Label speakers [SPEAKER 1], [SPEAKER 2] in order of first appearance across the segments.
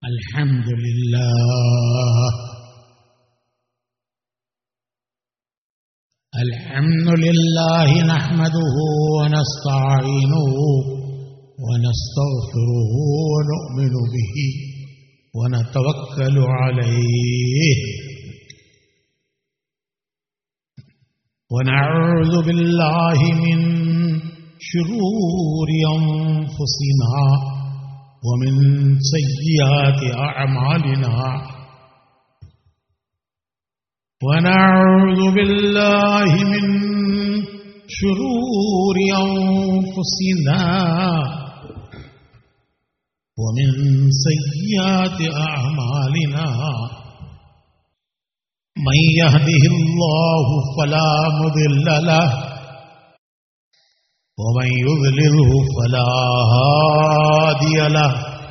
[SPEAKER 1] الحمد لله الحمد لله نحمده ونستعينه ونستغفره ونؤمن به ونتوكل عليه ونعوذ بالله من شرور انفسنا ومن سيئات اعمالنا ونعوذ بالله من شرور انفسنا ومن سيئات اعمالنا من يهده الله فلا مضل له ومن يضلله فلا هادي له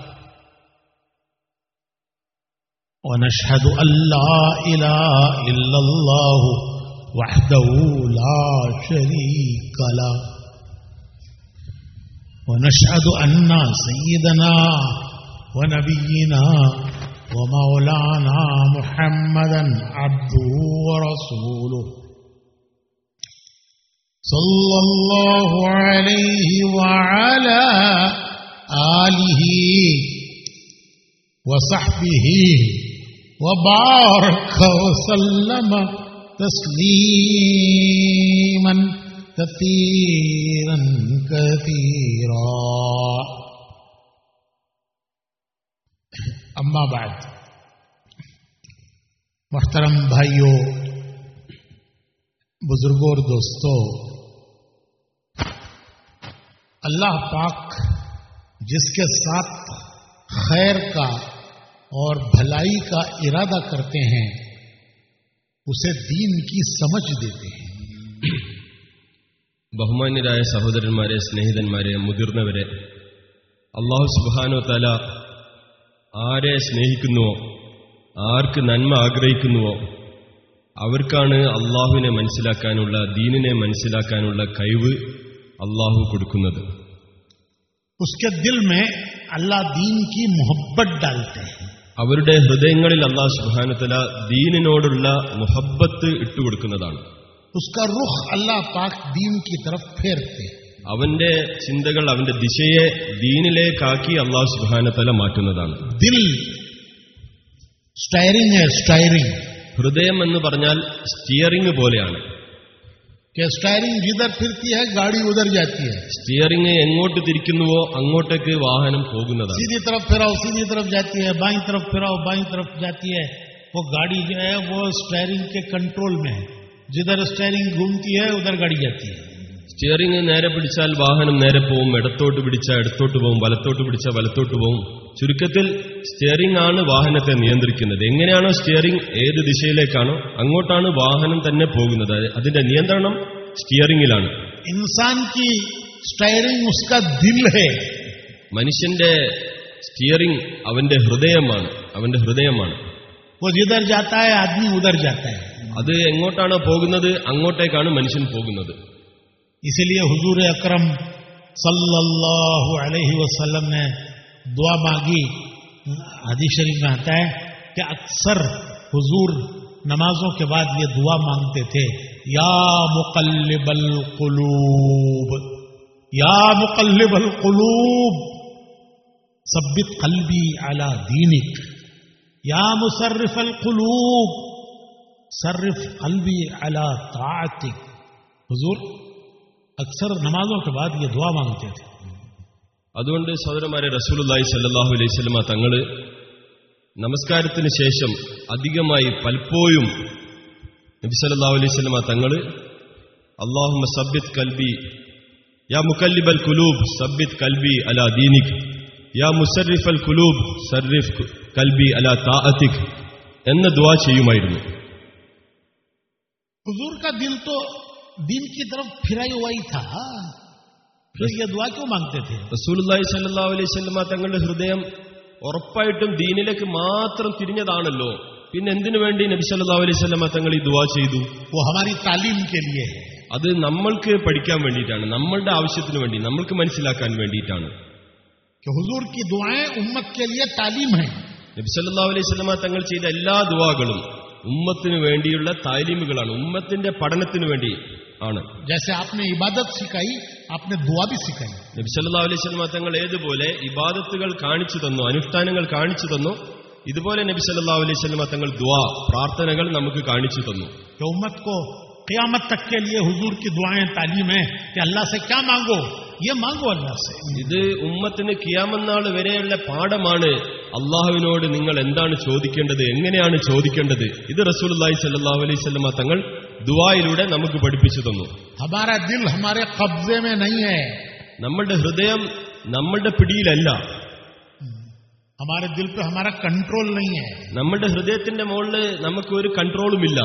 [SPEAKER 1] ونشهد أن لا إله إلا الله وحده لا شريك له ونشهد أن سيدنا ونبينا ومولانا محمدا عبده ورسوله صلى الله عليه وعلى آله وصحبه وبارك وسلم تسليما كثيرا كثيرا अम्मा बाद मोहतरम भाइयों बुजुर्गों और दोस्तों अल्लाह पाक जिसके साथ खैर का और भलाई का इरादा करते हैं उसे दीन की समझ देते हैं
[SPEAKER 2] ബഹുമാന്യരായ സഹോദരന്മാരെ സ്നേഹിതന്മാരെ മുതിർന്നവരെ അള്ളാഹു സുബാനോ തല ആരെ സ്നേഹിക്കുന്നുവോ ആർക്ക് നന്മ ആഗ്രഹിക്കുന്നുവോ അവർക്കാണ് അള്ളാഹുവിനെ മനസ്സിലാക്കാനുള്ള ദീനിനെ മനസ്സിലാക്കാനുള്ള കഴിവ് അള്ളാഹു കൊടുക്കുന്നത്
[SPEAKER 1] उसके दिल में अल्लाह दीन की मोहब्बत डालते हैं
[SPEAKER 2] അവരുടെ ഹൃദയങ്ങളിൽ അള്ളാഹു സുബാനുത്തല ദീനിനോടുള്ള മുഹബ്ബത്ത് ഇട്ടുകൊടുക്കുന്നതാണ്
[SPEAKER 1] उसका रुख अल्लाह पाक दीन की तरफ फेरते हैं
[SPEAKER 2] അവന്റെ ചിന്തകൾ അവന്റെ ദിശയെ ദീനിലേക്കാക്കി അള്ളാഹു സുബാനത്തല മാറ്റുന്നതാണ്
[SPEAKER 1] दिल स्टायरिंग है स्टायरिंग
[SPEAKER 2] ഹൃദയം എന്ന് പറഞ്ഞാൽ സ്റ്റിയറിംഗ് പോലെയാണ്
[SPEAKER 1] कि स्टायरिंग जिधर फिरती है गाड़ी उधर जाती है
[SPEAKER 2] സ്റ്റിയറിംഗ് എങ്ങോട്ട് തിരിക്കുന്നുവോ അങ്ങോട്ടേക്ക് വാഹനം പോകുന്നതാണ്
[SPEAKER 1] सीधी तरफ फिराओ सीधी तरफ जाती है बाई तरफ फिराओ बाई तरफ जाती है वो गाड़ी जो है वो स्टायरिंग के कंट्रोल में है जिधर स्टायरिंग घूमती है उधर गाड़ी जाती है
[SPEAKER 2] സ്റ്റിയറിംഗ് നേരെ പിടിച്ചാൽ വാഹനം നേരെ പോവും ഇടത്തോട്ട് പിടിച്ചാൽ ഇടത്തോട്ട് പോവും വലത്തോട്ട് പിടിച്ചാൽ വലത്തോട്ട് പോവും ചുരുക്കത്തിൽ സ്റ്റിയറിംഗ് ആണ് വാഹനത്തെ നിയന്ത്രിക്കുന്നത് എങ്ങനെയാണോ സ്റ്റിയറിംഗ് ഏത് ദിശയിലേക്കാണോ അങ്ങോട്ടാണ് വാഹനം തന്നെ പോകുന്നത് അത് അതിന്റെ നിയന്ത്രണം സ്റ്റിയറിംഗിലാണ്
[SPEAKER 1] इंसान की स्टायरिंग उसका दिल है
[SPEAKER 2] മനുഷ്യന്റെ സ്റ്റിയറിംഗ് അവന്റെ ഹൃദയമാണ് അവന്റെ ഹൃദയമാണ്
[SPEAKER 1] वो जिधर जाता है आदमी उधर जाता है
[SPEAKER 2] അത് എങ്ങോട്ടാണോ പോകുന്നത് അങ്ങോട്ടേക്കാണ് മനുഷ്യൻ പോകുന്നത്
[SPEAKER 1] इसीलिए हुजूर अकरम सल्लल्लाहु अलैहि वसल्लम ने दुआ मांगी हदीस शरीफ में आता है कि अक्सर हुजूर नमाजों के बाद ये दुआ मांगते थे या मुकल्लिबल कुलूब या मुकल्लिबल कुलूब सब्बित कल्बी अला दीनिक या मुसर्रिफल कुलूब सर्रिफ कल्बी अला ताअतिक हुजूर अक्सर नमाजों के बाद ये दुआ मांगते थे
[SPEAKER 2] അതുകൊണ്ട് സഹോദരന്മാരെ റസൂലുല്ലാഹി സല്ലാഹു അലൈഹി സ്വലമ തങ്ങള് നമസ്കാരത്തിന് ശേഷം അധികമായി പലപ്പോഴും നബി സല്ലല്ലാഹു അലൈഹി സ്വലമ തങ്ങള് അള്ളാഹുമ സബ്ബിത് കൽബി യാ മുക്കല്ലിബൽ കുലൂബ് സബ്ബിത് കൽബി അലാ ദീനിക് യാ മുസറിഫൽ കുലൂബ് സർറിഫ് കൽബി അലാ താഅത്തിക് എന്ന ദുആ ചെയ്യുമായിരുന്നു
[SPEAKER 1] हुजूर का दिल तो दीन की तरफ फिरा हुआ ही था फिर ये दुआ क्यों मांगते थे
[SPEAKER 2] റസൂലുല്ലാഹി സല്ലല്ലാഹു അലൈഹി സ്വലമ തങ്ങളുടെ ഹൃദയം ഉറപ്പായിട്ടും ദീനിലേക്ക് മാത്രം തിരിഞ്ഞതാണല്ലോ പിന്നെ എന്തിനു വേണ്ടി നബി സല്ലല്ലാഹു അലൈഹി സ്വലമ തങ്ങൾ ഈ ദുആ ചെയ്തു
[SPEAKER 1] वो हमारी तालीम के लिए है
[SPEAKER 2] അത് നമ്മൾക്ക് പഠിക്കാൻ വേണ്ടിയിട്ടാണ് നമ്മളുടെ ആവശ്യത്തിന് വേണ്ടി നമ്മൾക്ക് മനസ്സിലാക്കാൻ വേണ്ടിയിട്ടാണ്
[SPEAKER 1] कि हुजूर की दुआएं उम्मत के लिए तालीम है
[SPEAKER 2] നബിസല്ലാ അലൈഹി സ്വലമ തങ്ങൾ ചെയ്ത എല്ലാ ദുവാകളും ഉമ്മത്തിനു വേണ്ടിയുള്ള താലീമുകളാണ് ഉമ്മത്തിന്റെ പഠനത്തിനു വേണ്ടി ആണ്
[SPEAKER 1] जैसे आपने इबादत सिखाई आपने दुआ भी सिखाई
[SPEAKER 2] നബിസല്ലാ അലൈഹി സ്വലമ തങ്ങൾ ഏതുപോലെ ഇബാദത്തുകൾ കാണിച്ചു തന്നു അനുഷ്ഠാനങ്ങൾ കാണിച്ചു തന്നു ഇതുപോലെ നബി സല്ലാ അലൈഹി സ്വലമ തങ്ങൾ ദ്വാ പ്രാർത്ഥനകൾ നമുക്ക് കാണിച്ചു തന്നു
[SPEAKER 1] कि उम्मत को क़यामत तक के लिए हुजूर की दुआएं तालीम है कि अल्लाह से क्या मांगो ये मांगो अल्लाह से
[SPEAKER 2] ഇത് ഉമ്മത്തിന് കിയാമന്നാൾ വരെയുള്ള പാഠമാണ് അള്ളാഹുവിനോട് നിങ്ങൾ എന്താണ് ചോദിക്കേണ്ടത് എങ്ങനെയാണ് ചോദിക്കേണ്ടത് ഇത് റസൂലി സല്ലാഹു അലൈഹി സ്വലമ തങ്ങൾ ദുവായിലൂടെ നമുക്ക് പഠിപ്പിച്ചു തന്നു
[SPEAKER 1] हमारा दिल हमारे कब्जे में नहीं है
[SPEAKER 2] നമ്മളുടെ ഹൃദയം നമ്മളുടെ പിടിയിലല്ല
[SPEAKER 1] हमारे दिल पे हमारा कंट्रोल नहीं है
[SPEAKER 2] നമ്മളുടെ ഹൃദയത്തിന്റെ മുകളിൽ നമുക്ക് ഒരു കൺട്രോളുമില്ല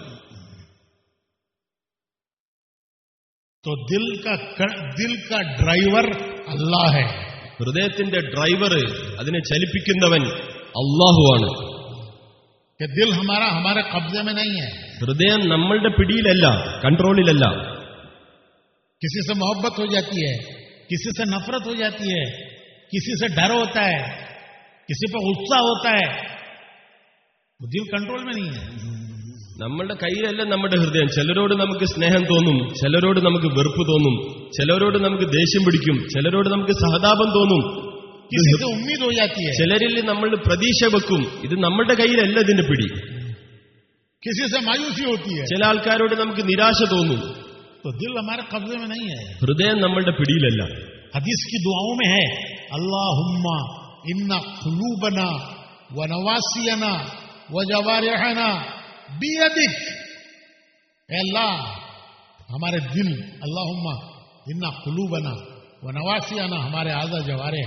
[SPEAKER 1] तो दिल का दिल का ड्राइवर अल्लाह है
[SPEAKER 2] ഹൃദയത്തിന്റെ ഡ്രൈവർ അതിനെ ചലിപ്പിക്കുന്നവൻ അള്ളാഹുവാണ്
[SPEAKER 1] कि दिल हमारा हमारे कब्जे में नहीं है
[SPEAKER 2] ഹൃദയം നമ്മളുടെ പിടിയിലല്ല കൺട്രോളിലല്ല
[SPEAKER 1] किसी से मोहब्बत हो जाती है किसी से नफरत हो जाती है किसी से डर होता है किसी पर गुस्सा होता है वो दिल कंट्रोल में नहीं है
[SPEAKER 2] നമ്മളുടെ കയ്യിലല്ല നമ്മുടെ ഹൃദയം ചിലരോട് നമുക്ക് സ്നേഹം തോന്നും ചിലരോട് നമുക്ക് വെറുപ്പ് തോന്നും ചിലരോട് നമുക്ക് ദേഷ്യം പിടിക്കും ചിലരോട് നമുക്ക് സഹതാപം തോന്നും
[SPEAKER 1] किसी से उम्मीद हो जाती है
[SPEAKER 2] ചിലരിൽ നമ്മൾ പ്രതീക്ഷ വെക്കും ഇത് നമ്മുടെ കയ്യിലല്ല ഇതിന്റെ പിടി
[SPEAKER 1] किसी से मायूसी होती है
[SPEAKER 2] ചില ആൾക്കാരോട് നമുക്ക് നിരാശ തോന്നും
[SPEAKER 1] तो दिल हमारे कब्जे में नहीं है
[SPEAKER 2] ഹൃദയം നമ്മളുടെ പിടിയിലല്ല
[SPEAKER 1] हदीस की दुआओं में है अल्लाहुम्मा इन्ना खुलूबना व नवासियना व जवारिहना बियदिक ए अल्लाह हमारे दिल अल्लाहुम्मा इन्ना खुलूबना व नवासियना हमारे आजा जवारे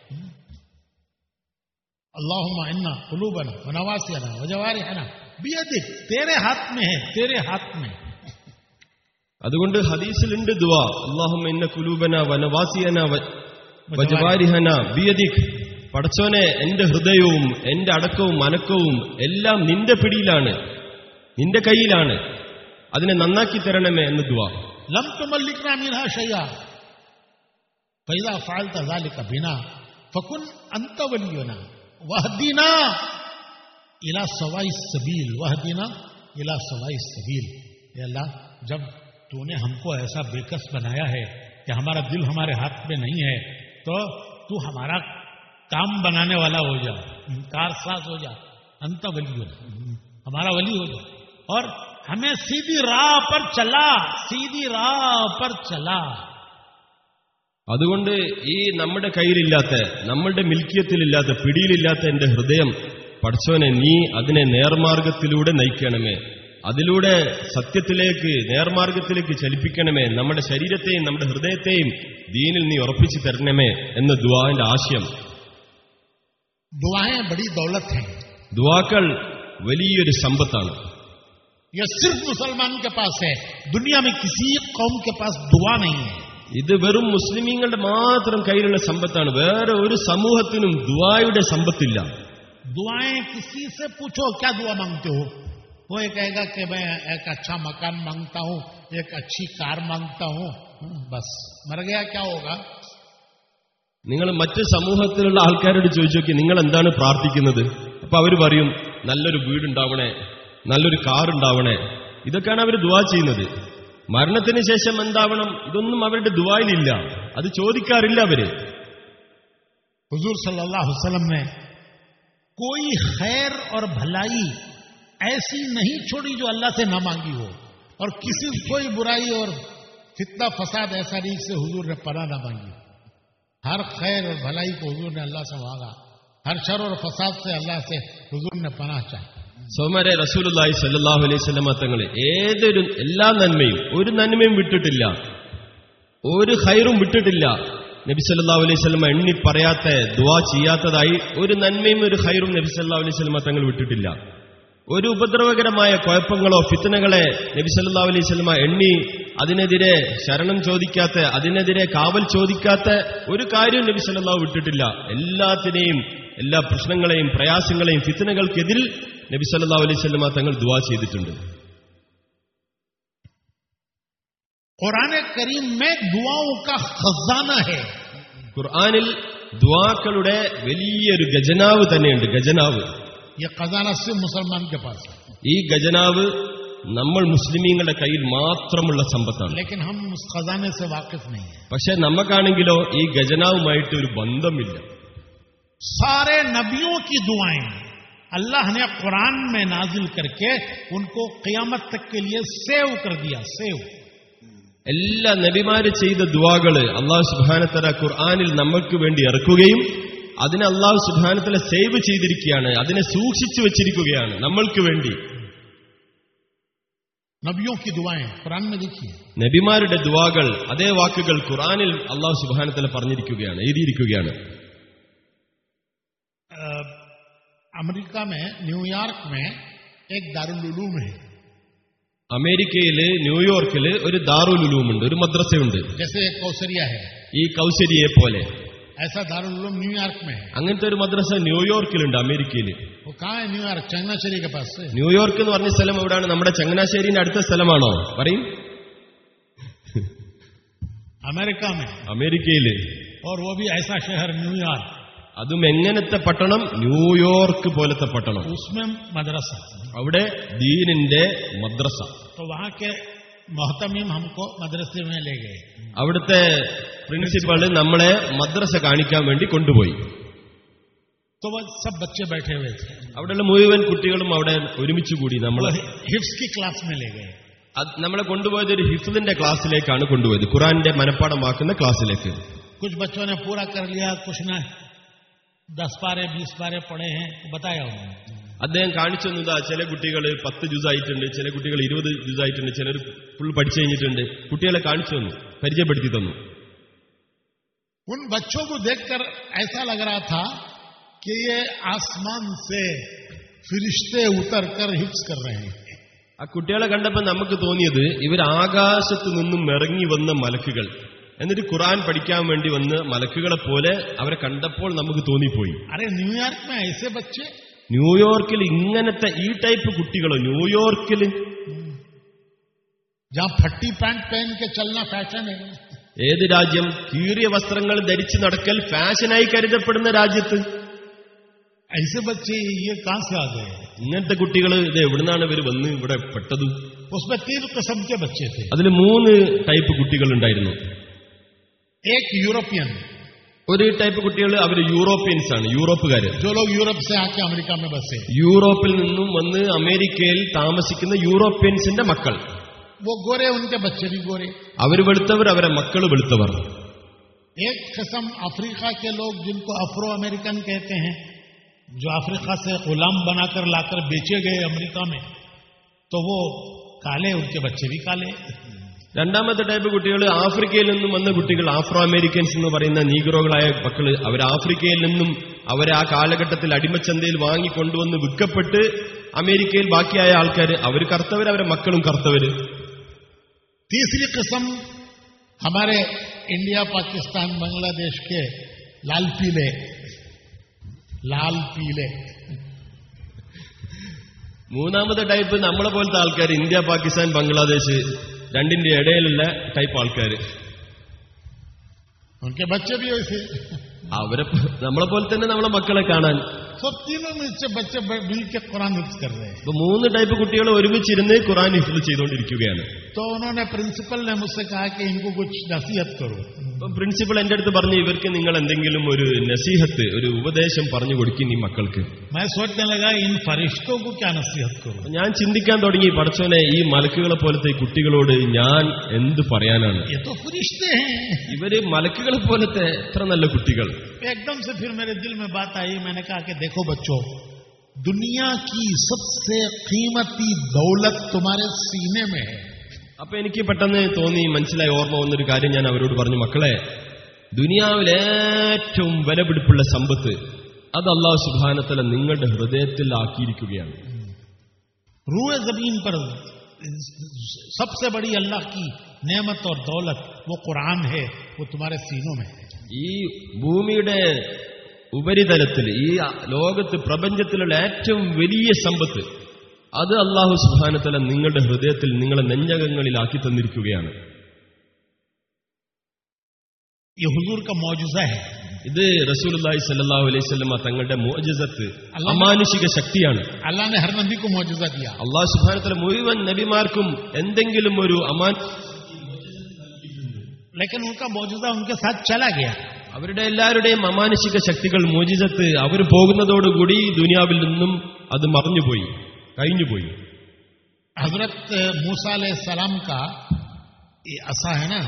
[SPEAKER 1] अल्लाहुम्मा इन्ना खुलूबना व नवासियना व जवारिहना बियदिक तेरे हाथ में है तेरे हाथ में
[SPEAKER 2] അതുകൊണ്ട് ഹദീസിലുണ്ട് ദുവാ അള്ളാഹും എന്ന കുലൂബന വനവാസിയന വ- വജവാരിഹന ബിയദിക് പടച്ചോനെ എന്റെ ഹൃദയവും എന്റെ അടക്കവും അനക്കവും എല്ലാം നിന്റെ പിടിയിലാണ് നിന്റെ കയ്യിലാണ് അതിനെ നന്നാക്കി തരണമേ എന്ന് ദുവാ
[SPEAKER 1] लम तुमल्लिकना मिनहा शैया फैजा फालता ज़ालिका बिना फकुन अंत वलियोना वहदीना इला सवाई सबील वहदीना इला सवाई सबील ये अल्लाह जब तूने हमको ऐसा बेकस बनाया है कि हमारा दिल हमारे हाथ में नहीं है तो तू हमारा काम बनाने वाला हो जा कारसाज हो जा अंत वली हो जा हमारा वली हो जा और हमें सीधी राह पर चला सीधी राह पर चला
[SPEAKER 2] അതുകൊണ്ട് ഈ നമ്മുടെ കയ്യിലില്ലാത്ത നമ്മളുടെ മിൽക്കിയത്തിലില്ലാത്ത പിടിയിലില്ലാത്ത എന്റെ ഹൃദയം പടച്ചോനെ നീ അതിനെ നേർമാർഗത്തിലൂടെ നയിക്കണമേ അതിലൂടെ സത്യത്തിലേക്ക് നേർമാർഗത്തിലേക്ക് ചലിപ്പിക്കണമേ നമ്മുടെ ശരീരത്തെയും നമ്മുടെ ഹൃദയത്തെയും ദീനിൽ നീ ഉറപ്പിച്ചു തരണമേ എന്ന ദുവാന്റെ ആശയം
[SPEAKER 1] दुआएं बड़ी दौलत हैं
[SPEAKER 2] ദുവാക്കൾ വലിയൊരു സമ്പത്താണ്
[SPEAKER 1] यह सिर्फ मुसलमान के पास है दुनिया में किसी कौम के पास दुआ नहीं है
[SPEAKER 2] ഇത് വെറും മുസ്ലിമീങ്ങളുടെ മാത്രം കയ്യിലുള്ള സമ്പത്താണ് വേറെ ഒരു സമൂഹത്തിനും ദുവായുടെ സമ്പത്തില്ല
[SPEAKER 1] दुआएं किसी से पूछो क्या दुआ मांगते हो वो ये कहेगा कि मैं एक अच्छा मकान मांगता हूं एक अच्छी कार मांगता हूं हम्म, बस मर गया क्या होगा
[SPEAKER 2] നിങ്ങൾ മറ്റ് സമൂഹത്തിലുള്ള ആൾക്കാരോട് ചോദിച്ചു നോക്കി നിങ്ങൾ എന്താണ് പ്രാർത്ഥിക്കുന്നത് അപ്പൊ അവർ പറയും നല്ലൊരു വീടുണ്ടാവണേ നല്ലൊരു കാർ ഉണ്ടാവണേ ഇതൊക്കെയാണ് അവർ ദുവാ ചെയ്യുന്നത് മരണത്തിന് ശേഷം എന്താവണം ഇതൊന്നും അവരുടെ ദുവായിലില്ല അത് ചോദിക്കാറില്ല അവര്
[SPEAKER 1] हुजूर सल्लल्लाहु अलैहि वसल्लम ने कोई खैर और भलाई ऐसी नहीं छोड़ी जो अल्लाह से ना मांगी हो और किसी से कोई बुराई और फितना फसाद ऐसा नहीं से हुजूर ने पनाह ना मांगी हर खैर और भलाई को हुजूर ने अल्लाह से मांगा हर शर और फसाद से अल्लाह से हुजूर ने पनाह चाही
[SPEAKER 2] സോമരെ റസൂലുല്ലാഹി സല്ലാഹു അലൈഹി സ്വലമ തങ്ങൾ ഏതൊരു എല്ലാ നന്മയും ഒരു നന്മയും വിട്ടിട്ടില്ല ഒരു ഹൈറും വിട്ടിട്ടില്ല നബി സല്ലല്ലാഹു അലൈഹി സ്വലമ എണ്ണി പറയാത്ത ദുവാ ചെയ്യാത്തതായി ഒരു നന്മയും ഒരു ഹൈറും നബി സല്ലല്ലാഹു അലൈഹി സ്വലമ തങ്ങൾ വിട്ടിട്ടില്ല ഒരു ഉപദ്രവകരമായ കുഴപ്പങ്ങളോ ഫിത്തനകളെ നബി സല്ലല്ലാഹു അലൈഹി സ്വലമ എണ്ണി അതിനെതിരെ ശരണം ചോദിക്കാത്ത അതിനെതിരെ കാവൽ ചോദിക്കാത്ത ഒരു കാര്യവും നബി സല്ലല്ലാഹു വിട്ടിട്ടില്ല എല്ലാത്തിനെയും എല്ലാ പ്രശ്നങ്ങളെയും പ്രയാസങ്ങളെയും ഫിത്തനകൾക്കെതിരിൽ നബി സല്ലല്ലാഹു അലൈഹി സ്വലമ തങ്ങൾ ദുവാ ചെയ്തിട്ടുണ്ട്
[SPEAKER 1] कुरान करीम में दुआओं का खजाना है
[SPEAKER 2] ഖുർആനിൽ ദ്വാക്കളുടെ വലിയൊരു ഖജനാവ് തന്നെയുണ്ട് ഖജനാവ്
[SPEAKER 1] ये खजाना सिर्फ मुसलमान के पास है
[SPEAKER 2] ഈ ഖജനാവ് നമ്മൾ മുസ്ലിമീങ്ങളുടെ കയ്യിൽ മാത്രമുള്ള സമ്പത്താണ്
[SPEAKER 1] लेकिन हम उस खजाने से वाकिफ नहीं है
[SPEAKER 2] പക്ഷെ നമുക്കാണെങ്കിലോ ഈ ഖജനാവുമായിട്ട് ഒരു ബന്ധമില്ല
[SPEAKER 1] सारे नबियों की दुआएं अल्लाह ने कुरान में नाजिल करके उनको क़यामत तक के लिए सेव कर दिया सेव
[SPEAKER 2] എല്ലാ നബിമാര് ചെയ്ത ദുവാകള് അള്ളാഹു സുബാനത്തല ഖുർആാനിൽ നമ്മൾക്ക് വേണ്ടി ഇറക്കുകയും അതിനെ അള്ളാഹു സുബാനത്തല സേവ് ചെയ്തിരിക്കുകയാണ് അതിനെ സൂക്ഷിച്ചു വെച്ചിരിക്കുകയാണ് നമ്മൾക്ക് വേണ്ടി
[SPEAKER 1] नबियों की दुआएं कुरान में देखिए
[SPEAKER 2] നബിമാരുടെ ദുവാകൾ അതേ വാക്കുകൾ ഖുർആാനിൽ അള്ളാഹു സുബാനത്തല പറഞ്ഞിരിക്കുകയാണ് എഴുതിയിരിക്കുകയാണ്
[SPEAKER 1] अ, अमेरिका में न्यूयॉर्क में एक दारुल उलूम है
[SPEAKER 2] അമേരിക്കയില് ന്യൂയോർക്കില് ഒരു ദാറുൽ ഉലൂമുണ്ട് ഒരു മദ്രസയുണ്ട്
[SPEAKER 1] जैसे एक कौसरिया है
[SPEAKER 2] ഈ കൗശരിയെ പോലെ
[SPEAKER 1] ऐसा दारुल उलूम न्यूयॉर्क में है
[SPEAKER 2] അങ്ങനത്തെ ഒരു മദ്രസ ന്യൂയോർക്കിലുണ്ട് അമേരിക്കയിൽ
[SPEAKER 1] वो कहाँ है न्यूयॉर्क चंगनाचेरी के पास से
[SPEAKER 2] ന്യൂയോർക്ക് എന്ന് പറഞ്ഞ സ്ഥലം എവിടെയാണ് നമ്മുടെ ചങ്ങനാശ്ശേരിന്റെ അടുത്ത സ്ഥലമാണോ പറയും
[SPEAKER 1] अमेरिका में
[SPEAKER 2] അമേരിക്കയില്
[SPEAKER 1] और वो भी ऐसा शहर न्यूयॉर्क
[SPEAKER 2] അതും എങ്ങനത്തെ പട്ടണം ന്യൂയോർക്ക് പോലത്തെ പട്ടണം
[SPEAKER 1] उसमें मदरसा
[SPEAKER 2] അവിടെ ദീനിന്റെ മദ്രസ
[SPEAKER 1] तो वहाँ के मोहतमीम हमको मदरसे में ले गए
[SPEAKER 2] അവിടുത്തെ പ്രിൻസിപ്പള് നമ്മളെ മദ്രസ കാണിക്കാൻ വേണ്ടി കൊണ്ടുപോയി
[SPEAKER 1] तो वो सब बच्चे बैठे हुए थे
[SPEAKER 2] അവിടെയുള്ള മുഴുവൻ കുട്ടികളും അവിടെ ഒരുമിച്ച് കൂടി
[SPEAKER 1] वो
[SPEAKER 2] നമ്മളെ
[SPEAKER 1] हिफ्स की क्लास में ले गए
[SPEAKER 2] അത് നമ്മളെ കൊണ്ടുപോയത് ഒരു ഹിഫ്ലിന്റെ ക്ലാസ്സിലേക്കാണ് കൊണ്ടുപോയത് ഖുറാന്റെ മനപ്പാടമാക്കുന്ന ക്ലാസ്സിലേക്ക്
[SPEAKER 1] कुछ बच्चों ने पूरा कर लिया कुछ ने दस पारे बीस पारे पढ़े हैं बताया उन्होंने
[SPEAKER 2] അദ്ദേഹം കാണിച്ചു തന്നതാ ചില കുട്ടികൾ പത്ത് ജുസായിട്ടുണ്ട് ചില കുട്ടികൾ ഇരുപത് ജുസായിട്ടുണ്ട് ചിലർ ഫുൾ പഠിച്ചു കഴിഞ്ഞിട്ടുണ്ട് കുട്ടികളെ കാണിച്ചു തന്നു പരിചയപ്പെടുത്തി തന്നു
[SPEAKER 1] उन बच्चों को देखकर ऐसा लग रहा था कि ये आसमान से फरिश्ते उतर कर हिफ्स कर रहे हैं
[SPEAKER 2] ആ കുട്ടികളെ കണ്ടപ്പോൾ നമുക്ക് തോന്നിയത് ഇവർ ആകാശത്ത് നിന്നും ഇറങ്ങി വന്ന മലക്കുകൾ എന്നിട്ട് ഖുറാൻ പഠിക്കാൻ വേണ്ടി വന്ന മലക്കുകളെ പോലെ അവരെ കണ്ടപ്പോൾ നമുക്ക് തോന്നിപ്പോയി
[SPEAKER 1] अरे न्यूयॉर्क में ऐसे बच्चे
[SPEAKER 2] ന്യൂയോർക്കിൽ ഇങ്ങനത്തെ ഈ ടൈപ്പ് കുട്ടികളോ ന്യൂയോർക്കിൽ
[SPEAKER 1] जहां फट्टी पैंट पहन के चलना फैशन है
[SPEAKER 2] ഏത് രാജ്യം കീറിയ വസ്ത്രങ്ങൾ ധരിച്ച് നടക്കൽ ഫാഷനായി കരുതപ്പെടുന്ന രാജ്യത്ത്
[SPEAKER 1] ऐसे बच्चे ये कहां से आ गए
[SPEAKER 2] ഇങ്ങനത്തെ കുട്ടികൾ ഇത് എവിടുന്നാണ് ഇവർ വന്ന് ഇവിടെ പെട്ടത്
[SPEAKER 1] उसमें तीन किस्म के बच्चे थे
[SPEAKER 2] അതിൽ മൂന്ന് ടൈപ്പ് കുട്ടികൾ ഉണ്ടായിരുന്നു
[SPEAKER 1] एक यूरोपियन
[SPEAKER 2] ഒരു ടൈപ്പ് കുട്ടികൾ അവർ യൂറോപ്യൻസ് ആണ് യൂറോപ്പുകാര്
[SPEAKER 1] जो लोग यूरोप से आके अमेरिका में बसे
[SPEAKER 2] യൂറോപ്പിൽ നിന്നും വന്ന് അമേരിക്കയിൽ താമസിക്കുന്ന യൂറോപ്യൻസിന്റെ മക്കൾ
[SPEAKER 1] वो गोरे उनके बच्चे भी गोरे
[SPEAKER 2] അവർ വെളുത്തവർ അവരെ മക്കൾ വെളുത്തവർ
[SPEAKER 1] एक किस्म अफ्रीका के लोग जिनको अफ्रो अमेरिकन कहते हैं जो अफ्रीका से गुलाम बनाकर लाकर बेचे गए अमेरिका में तो वो काले उनके बच्चे भी काले
[SPEAKER 2] രണ്ടാമത്തെ ടൈപ്പ് കുട്ടികൾ ആഫ്രിക്കയിൽ നിന്നും വന്ന കുട്ടികൾ ആഫ്രോ അമേരിക്കൻസ് എന്ന് പറയുന്ന നീഗ്രോകളായ മക്കള് അവർ ആഫ്രിക്കയിൽ നിന്നും അവരെ ആ കാലഘട്ടത്തിൽ അടിമച്ചന്തയിൽ വാങ്ങി കൊണ്ടുവന്ന് വിൽക്കപ്പെട്ട് അമേരിക്കയിൽ ബാക്കിയായ ആൾക്കാർ അവർ കറുത്തവർ അവരെ മക്കളും കറുത്തവര്
[SPEAKER 1] तीसरी किस्म हमारे इंडिया पाकिस्तान बांग्लादेश के लाल पीले लाल पीले
[SPEAKER 2] മൂന്നാമത്തെ ടൈപ്പ് നമ്മളെ പോലത്തെ ആൾക്കാർ ഇന്ത്യ പാകിസ്ഥാൻ ബംഗ്ലാദേശ് രണ്ടിന്റെ ഇടയിലുള്ള ടൈപ്പ് ആൾക്കാർ
[SPEAKER 1] उनके बच्चे भी वैसे
[SPEAKER 2] അവരെ നമ്മളെ പോലെ തന്നെ നമ്മളെ മക്കളെ കാണാൻ
[SPEAKER 1] तो तीनों में से बच्चे मिल के कुरान हिफ्ज कर रहे हैं
[SPEAKER 2] ഇപ്പൊ മൂന്ന് ടൈപ്പ് കുട്ടികൾ ഒരുമിച്ചിരുന്ന് ഖുറാൻ ഹിഫ്ൽ ചെയ്തുകൊണ്ടിരിക്കുകയാണ്
[SPEAKER 1] तो उन्होंने प्रिंसिपल ने मुझसे कहा कि इनको कुछ नसीहत करो
[SPEAKER 2] അപ്പൊ പ്രിൻസിപ്പൽ എന്റെ അടുത്ത് പറഞ്ഞു ഇവർക്ക് നിങ്ങൾ എന്തെങ്കിലും ഒരു നസീഹത്ത് ഒരു ഉപദേശം പറഞ്ഞു കൊടുക്കും ഈ മക്കൾക്ക്
[SPEAKER 1] मैं सोचने लगा इन फरिश्तों को क्या नसीहत करूं
[SPEAKER 2] അപ്പൊ ഞാൻ ചിന്തിക്കാൻ തുടങ്ങി പടച്ചോനെ ഈ മലക്കുകളെ പോലത്തെ ഈ കുട്ടികളോട് ഞാൻ എന്ത് പറയാനാണ്
[SPEAKER 1] ये तो फरिश्ते हैं
[SPEAKER 2] ഇവര് മലക്കുകളെ പോലത്തെ എത്ര നല്ല കുട്ടികൾ
[SPEAKER 1] एकदम से फिर मेरे दिल में बात आई मैंने कहा कि देखो बच्चों दुनिया की सबसे कीमती दौलत तुम्हारे सीने में है
[SPEAKER 2] അപ്പൊ എനിക്ക് പെട്ടെന്ന് തോന്നി മനസ്സിലായി ഓർമ്മ വന്നൊരു കാര്യം ഞാൻ അവരോട് പറഞ്ഞു മക്കളെ ദുനിയാവിൽ ഏറ്റവും വിലപിടിപ്പുള്ള സമ്പത്ത് അത് അള്ളാഹു സുബാനത്തല നിങ്ങളുടെ ഹൃദയത്തിൽ ആക്കിയിരിക്കുകയാണ്
[SPEAKER 1] रूए जमीन पर सबसे बड़ी अल्लाह की नेमत और दौलत वो कुरान है वो तुम्हारे सीनों में है
[SPEAKER 2] ഈ ഭൂമിയുടെ ഉപരിതലത്തിൽ ഈ ലോകത്ത് പ്രപഞ്ചത്തിലുള്ള ഏറ്റവും വലിയ സമ്പത്ത് അത് അള്ളാഹു സുബാനത്തല നിങ്ങളുടെ ഹൃദയത്തിൽ നിങ്ങളുടെ നെഞ്ചകങ്ങളിലാക്കി തന്നിരിക്കുകയാണ്
[SPEAKER 1] ये हुजूर का मौजूजा है
[SPEAKER 2] ഇത് റസൂലുള്ളാഹി സല്ലല്ലാഹു അലൈഹി വസല്ലമ തങ്ങളുടെ മോജിസത്ത്
[SPEAKER 1] അല്ലാഹ്
[SPEAKER 2] അമാനുഷിക ശക്തിയാണ്
[SPEAKER 1] अल्लाह ने हर नबी को मौजूदा दिया
[SPEAKER 2] അള്ളാഹു സുബ്ഹാനഹു മുഴുവൻ നബിമാർക്കും എന്തെങ്കിലും ഒരു അമാൻ
[SPEAKER 1] लेकिन उनका मौजूदा उनके साथ चला गया
[SPEAKER 2] അവരുടെ എല്ലാവരുടെയും അമാനുഷിക ശക്തികൾ മോചിതത്ത് അവർ പോകുന്നതോടുകൂടി ദുനിയാവിൽ നിന്നും അത് മറഞ്ഞുപോയി കഴിഞ്ഞുപോയി
[SPEAKER 1] हजरत मूसा सलाम का ये असा है ना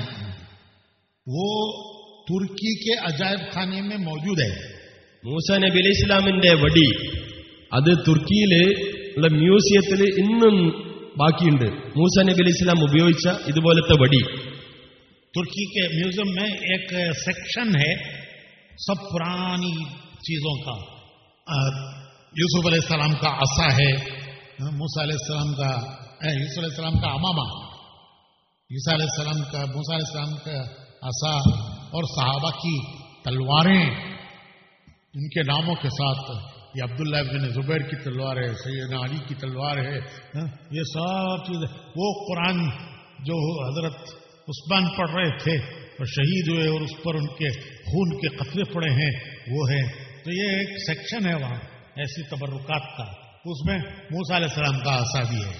[SPEAKER 1] वो तुर्की के अजायब खाने में मौजूद है
[SPEAKER 2] മൂസ നബി അലൈഹി ഇസ്ലാമിന്റെ വടി അത് തുർക്കിയില് ഉള്ള മ്യൂസിയത്തിൽ ഇന്നും ബാക്കിയുണ്ട് മൂസ നബി അലൈഹി ഇസ്ലാം ഉപയോഗിച്ച ഇതുപോലത്തെ വടി
[SPEAKER 1] तुर्की के म्यूजियम में एक सेक्शन है सब पुरानी चीजों का अ, यूसुफ सलाम का असा है अ, मूसा सलाम का अ, यूसुफ सलाम का अमामा ईसा सलाम का मूसा सलाम का असा और सहाबा की तलवारें इनके नामों के साथ ये अब्दुल्ला बिन जुबैर की तलवार है सैयदना अली की तलवार है हाँ, ये सब चीजें वो कुरान जो हजरत उस्मान पढ़ रहे थे और शहीद हुए और उस पर उनके खून के कतरे पड़े हैं वो है तो ये एक सेक्शन है वहां ऐसी तबरुकात का उसमें मूसा सलाम का आशा भी है